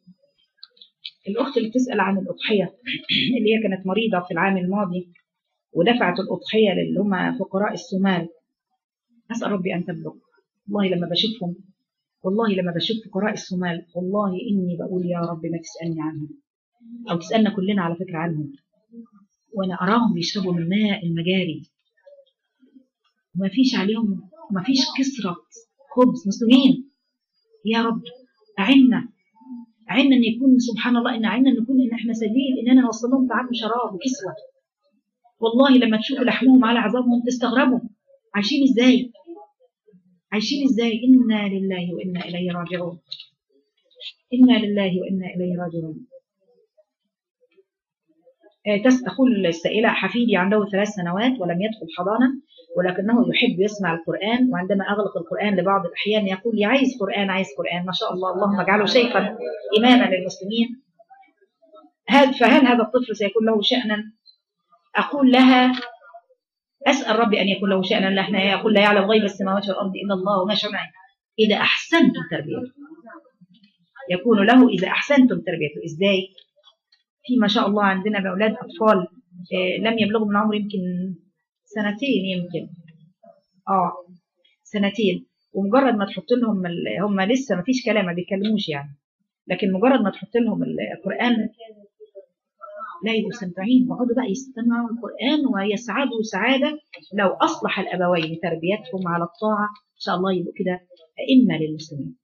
الأخت اللي بتسأل عن الأضحية اللي هي كانت مريضة في العام الماضي ودفعت الأضحية للي هم فقراء الصومال أسأل ربي أن تبلغ والله لما بشوفهم والله لما بشوف فقراء الصومال والله إني بقول يا رب ما تسألني عنهم أو تسألنا كلنا على فكرة عنهم وأنا أراهم بيشربوا من ماء المجاري وما فيش عليهم وما فيش كسرة خبز مسلمين يا رب أعنا أعنا أن يكون سبحان الله إن أعنا أن نكون إن إحنا سبيل إننا نوصل لهم طعام وشراب وكسوة والله لما تشوفوا لحمهم على عذابهم تستغربوا عايشين إزاي عايشين إزاي إنا لله وإنا إليه راجعون إنا لله وإنا إليه راجعون آه، تس- تقول السائلة حفيدي عنده ثلاث سنوات ولم يدخل حضانة ولكنه يحب يسمع القرآن وعندما أغلق القرآن لبعض الأحيان يقول لي عايز قرآن عايز قرآن ما شاء الله اللهم اجعله شيخا إماما للمسلمين هل فهل هذا الطفل سيكون له شأنا أقول لها أسأل ربي أن يكون له شأنا لا احنا يقول لا يعلم غيب السماوات والأرض إلا الله وما شمعه إذا أحسنتم تربيته يكون له إذا أحسنتم تربيته إزاي في ما شاء الله عندنا بأولاد أطفال آه، لم يبلغوا من العمر يمكن سنتين يمكن اه سنتين ومجرد ما تحط لهم ال- هم لسه ما فيش كلام ما بيتكلموش يعني لكن مجرد ما تحط لهم القرآن لا يبقوا مستمتعين ويقعدوا بقى يستمعوا القرآن ويسعدوا سعادة لو أصلح الأبوين تربيتهم على الطاعة إن شاء الله يبقوا كده أئمة للمسلمين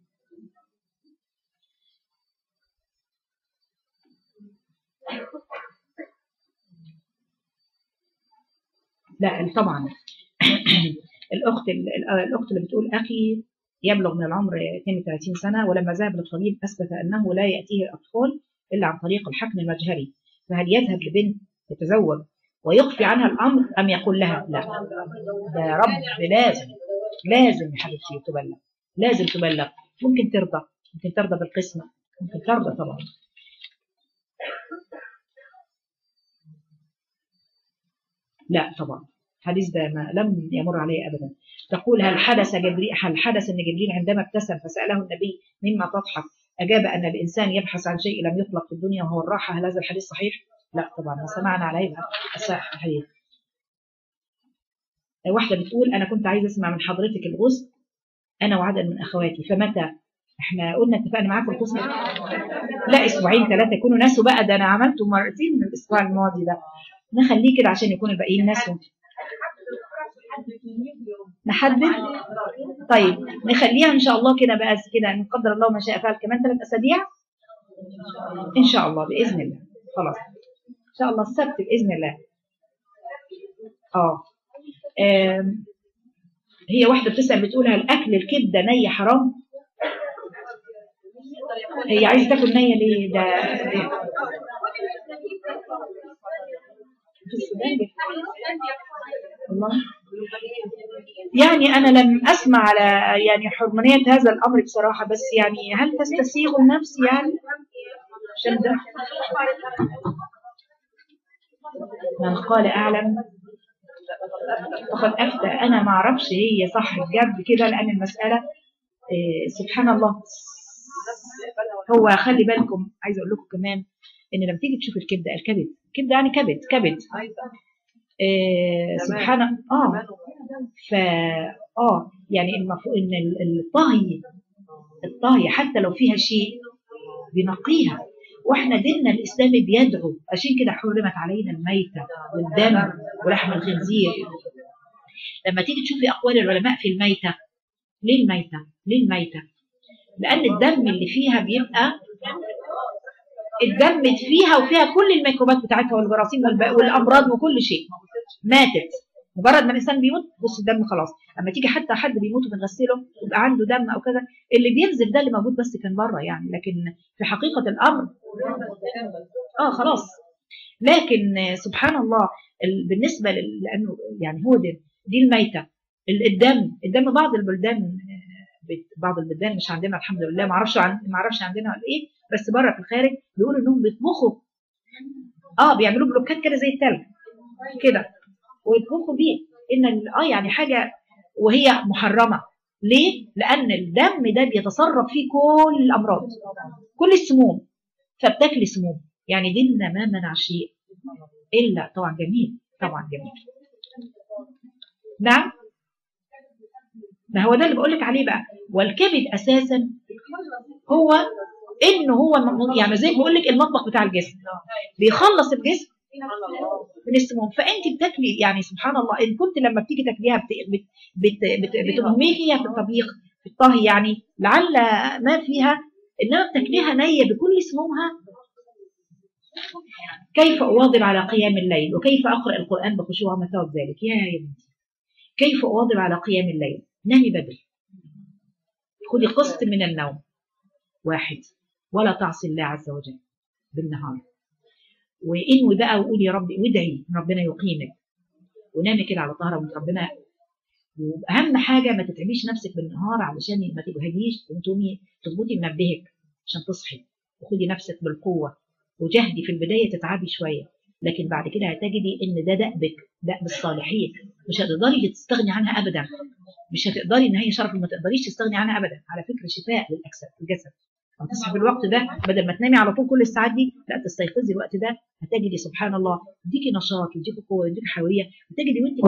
لا طبعا الأخت ال- الأخت اللي بتقول أخي يبلغ من العمر 32 سنة ولما ذهب للطبيب أثبت أنه لا يأتيه الأطفال إلا عن طريق الحقن المجهري فهل يذهب لبنت يتزوج ويخفي عنها الأمر أم يقول لها لا ده يا رب لازم لازم يا حبيبتي تبلغ لازم تبلغ ممكن ترضى ممكن ترضى بالقسمة ممكن ترضى طبعا لا طبعا الحديث ده ما لم يمر عليه ابدا تقول هل حدث جبريل هل حدث ان جبريل عندما ابتسم فساله النبي مما تضحك اجاب ان الانسان يبحث عن شيء لم يطلق في الدنيا وهو الراحه هل هذا الحديث صحيح؟ لا طبعا ما سمعنا عليه يبقى صحيح واحده بتقول انا كنت عايزه اسمع من حضرتك الغسل انا وعدد من اخواتي فمتى؟ احنا قلنا اتفقنا معاكم القسم لا اسبوعين ثلاثه يكونوا ناسوا بقى ده انا عملته مرتين من الاسبوع الماضي ده نخليه كده عشان يكون الباقيين ناسوا نحدد طيب نخليها ان شاء الله كده بقى كده ان قدر الله ما شاء فعل كمان ثلاث اسابيع ان شاء الله باذن الله خلاص ان شاء الله السبت باذن الله اه آم، هي واحده بتسال بتقول هل اكل الكبده نيه حرام هي عايزه تاكل نيه ليه ده ده- في السودان والله يعني أنا لم أسمع على يعني حرمانية هذا الأمر بصراحة بس يعني هل تستسيغ النفس يعني عشان ده من قال أعلم فقد أفتى أنا ما أعرفش هي صح بجد كده لأن المسألة إيه، سبحان الله هو خلي بالكم عايزة أقول لكم كمان إن لما تيجي تشوف الكبدة الكبد الكبدة يعني كبد كبد إيه، سبحان اه ف اه يعني المفروض ان ال- الطهي الطهي حتى لو فيها شيء بنقيها واحنا ديننا الاسلامي بيدعو عشان كده حرمت علينا الميتة والدم ولحم الخنزير لما تيجي تشوفي اقوال العلماء في الميتة ليه الميتة؟ ليه الميتة؟ لان الدم اللي فيها بيبقى اتدمت فيها وفيها كل الميكروبات بتاعتها والجراثيم والب- والامراض وكل شيء ماتت مجرد ما الانسان بيموت بص الدم خلاص اما تيجي حتى حد بيموت وبنغسله يبقى عنده دم او كذا اللي بينزف ده اللي موجود بس كان بره يعني لكن في حقيقه الامر اه خلاص لكن آه، سبحان الله ال- بالنسبه لل- لانه يعني هو ده دي الميته ال- الدم الدم بعض البلدان آه، بت- بعض البلدان مش عندنا الحمد لله ما اعرفش عن ما اعرفش عندنا ولا ايه بس بره في الخارج بيقولوا انهم بيطبخوا اه بيعملوا بلوكات كده زي التلج كده ويطبخوا بيه ان ال- اه يعني حاجه وهي محرمه ليه؟ لان الدم ده بيتصرف فيه كل الامراض كل السموم فبتاكلي سموم يعني ديننا ما منع شيء الا طبعا جميل طبعا جميل نعم ما هو ده اللي بقول لك عليه بقى والكبد اساسا هو انه هو م- يعني زي ما بقول لك المطبخ بتاع الجسم بيخلص الجسم من السموم فانت بتاكلي يعني سبحان الله ان كنت لما بتيجي تاكليها بت- بت- بت- بت- بتغمي فيها في الطبيخ في الطهي يعني لعل ما فيها انما بتاكليها نيه بكل سمومها كيف اواظب على قيام الليل وكيف اقرا القران بخشوع ومتى ذلك يا يا بنتي كيف اواظب على قيام الليل نامي بدري خدي قسط من النوم واحد ولا تعصي الله عز وجل بالنهار وانوي بقى وقولي يا ربي وادعي إن ربنا يقيمك ونامي كده على طهره وانت ربنا واهم حاجه ما تتعبيش نفسك بالنهار علشان ما تجهديش وتقومي تظبطي منبهك عشان تصحي وخدي نفسك بالقوه وجهدي في البدايه تتعبي شويه لكن بعد كده هتجدي ان ده دأبك دأب الصالحين مش هتقدري تستغني عنها ابدا مش هتقدري ان هي شرف ما تقدريش تستغني عنها ابدا على فكره شفاء للاجساد الجسد لما تصحي في الوقت ده بدل ما تنامي على طول كل الساعات دي لا تستيقظي الوقت ده هتجدي سبحان الله يديكي نشاط ويديكي قوه ويديكي حيويه وتجدي وانت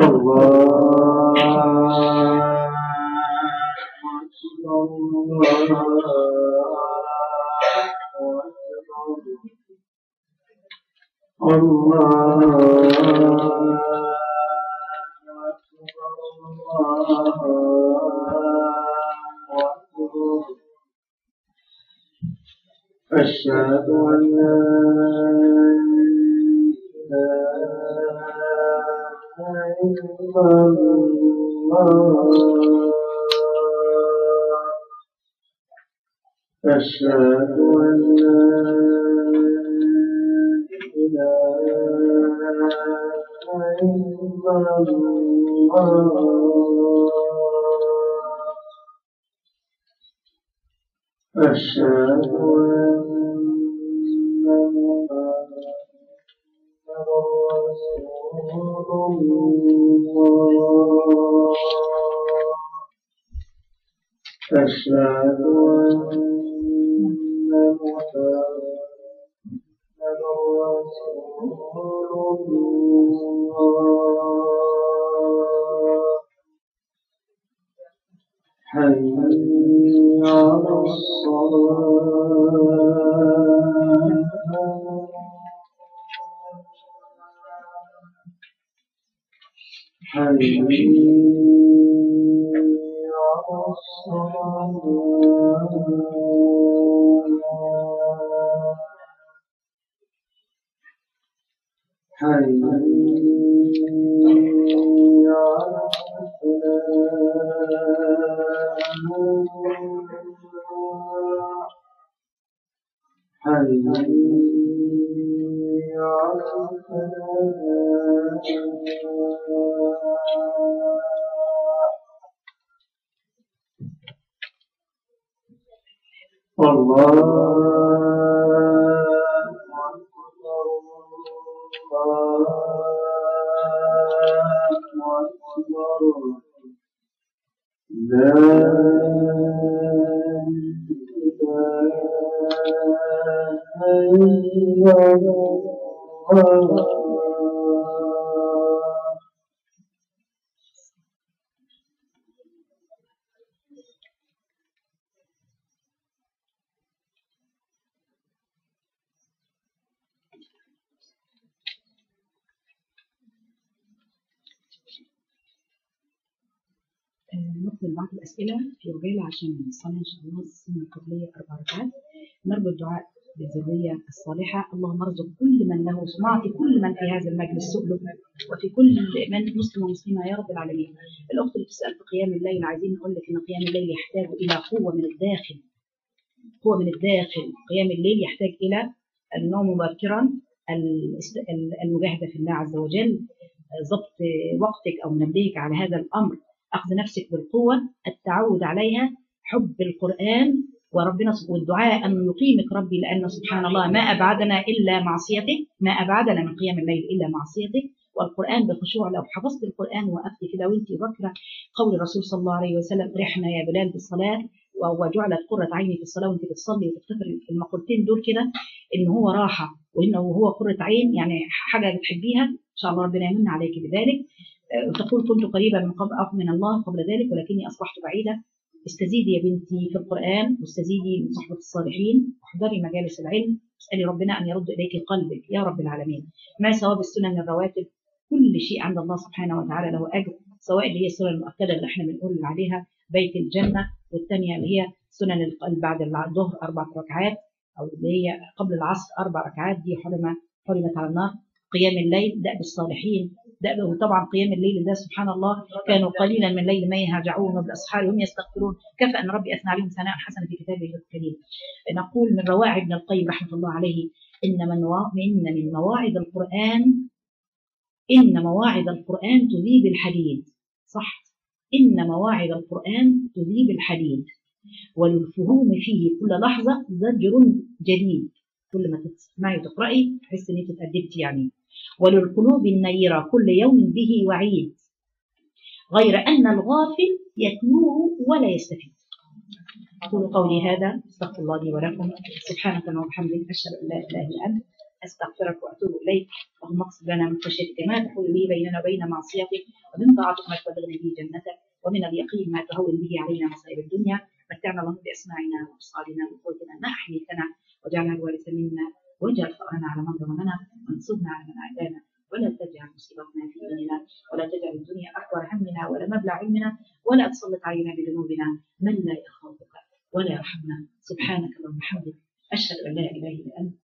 أشهد أن لا إله إلا الله أشهد أن لا إله إلا الله أشهد أن محمدا رسول الله أشهد أن محمدا رسول الله حي على الصلاة حي على الصلاة حي على الفلاح حي على الفلاح الله أكبر الله أكبر لا إله إلا الله آه، نقبل بعض الأسئلة في رجالة عشان نصلي إن شاء الله السنة القبلية أربع ركعات نرجو الدعاء بالذرية الصالحة اللهم ارزق كل من له نعطي كل من في هذا المجلس سؤله وفي كل من مسلم ومسلمة يا رب العالمين الأخت اللي بتسأل في قيام الليل عايزين نقول لك إن قيام الليل يحتاج إلى قوة من الداخل قوة من الداخل قيام الليل يحتاج إلى النوم مبكرا الاست- المجاهدة في الله عز وجل ضبط وقتك أو منبهك على هذا الأمر أخذ نفسك بالقوة التعود عليها حب القرآن وربنا سب- والدعاء أن يقيمك ربي لأن سبحان الله ما أبعدنا إلا معصيته ما أبعدنا من قيام الليل إلا معصيته والقرآن بخشوع لو حفظت القرآن وقفت كده وانت بكرة قول الرسول صلى الله عليه وسلم رحنا يا بلال بالصلاة و- وجعلت قرة عيني في الصلاة وانت بتصلي وتفتكري المقولتين دول كده ان هو راحة وانه هو قرة عين يعني حاجة بتحبيها ان شاء الله ربنا يمن عليك بذلك آه، تقول كنت قريبة من قبل من الله قبل ذلك ولكني اصبحت بعيدة استزيدي يا بنتي في القرآن واستزيدي من صحبة الصالحين واحضري مجالس العلم اسألي ربنا أن يرد إليك قلبك يا رب العالمين ما ثواب السنن الرواتب كل شيء عند الله سبحانه وتعالى له أجر سواء اللي هي السنن المؤكدة اللي احنا بنقول عليها بيت الجنة والثانية اللي هي سنن القلب بعد الظهر أربع ركعات أو اللي هي قبل العصر أربع ركعات دي حرم حرمت على النار قيام الليل دأب الصالحين دأب وطبعا قيام الليل ده سبحان الله كانوا قليلا من الليل ما يهجعون وبالأسحار هم يستغفرون كفى أن ربي أثنى عليهم ثناء حسنا في كتابه الكريم نقول من روائع ابن القيم رحمة الله عليه إن من وا- إن من مواعظ القرآن إن مواعظ القرآن تذيب الحديد صح إن مواعظ القرآن تذيب الحديد وللفهوم فيه كل لحظة زجر جديد كل ما تسمعي وتقرأي تحس إن أنت اتأدبتي يعني وللقلوب النيرة كل يوم به وعيد غير أن الغافل يتلوه ولا يستفيد أقول قولي هذا استغفر الله لي ولكم سبحانك اللهم وبحمدك أشهد أن لا إله إلا أنت أستغفرك وأتوب إليك اللهم اقصد لنا من خشيتك ما تحول به بيننا وبين معصيتك ومن طاعتك ما تبلغني به جنتك ومن اليقين ما تهون به علينا مصائب الدنيا متعنا اللهم بأسماعنا وأبصارنا وقوتنا ما أحييتنا واجعلنا الوارث منا واجعل فأرنا على من ظلمنا وانصرنا على من عادانا ولا تجعل مصيبتنا في ديننا ولا تجعل الدنيا أكبر همنا ولا مبلغ علمنا ولا تسلط علينا بذنوبنا من لا يخافك ولا يرحمنا سبحانك اللهم وبحمدك أشهد أن لا إله إلا أنت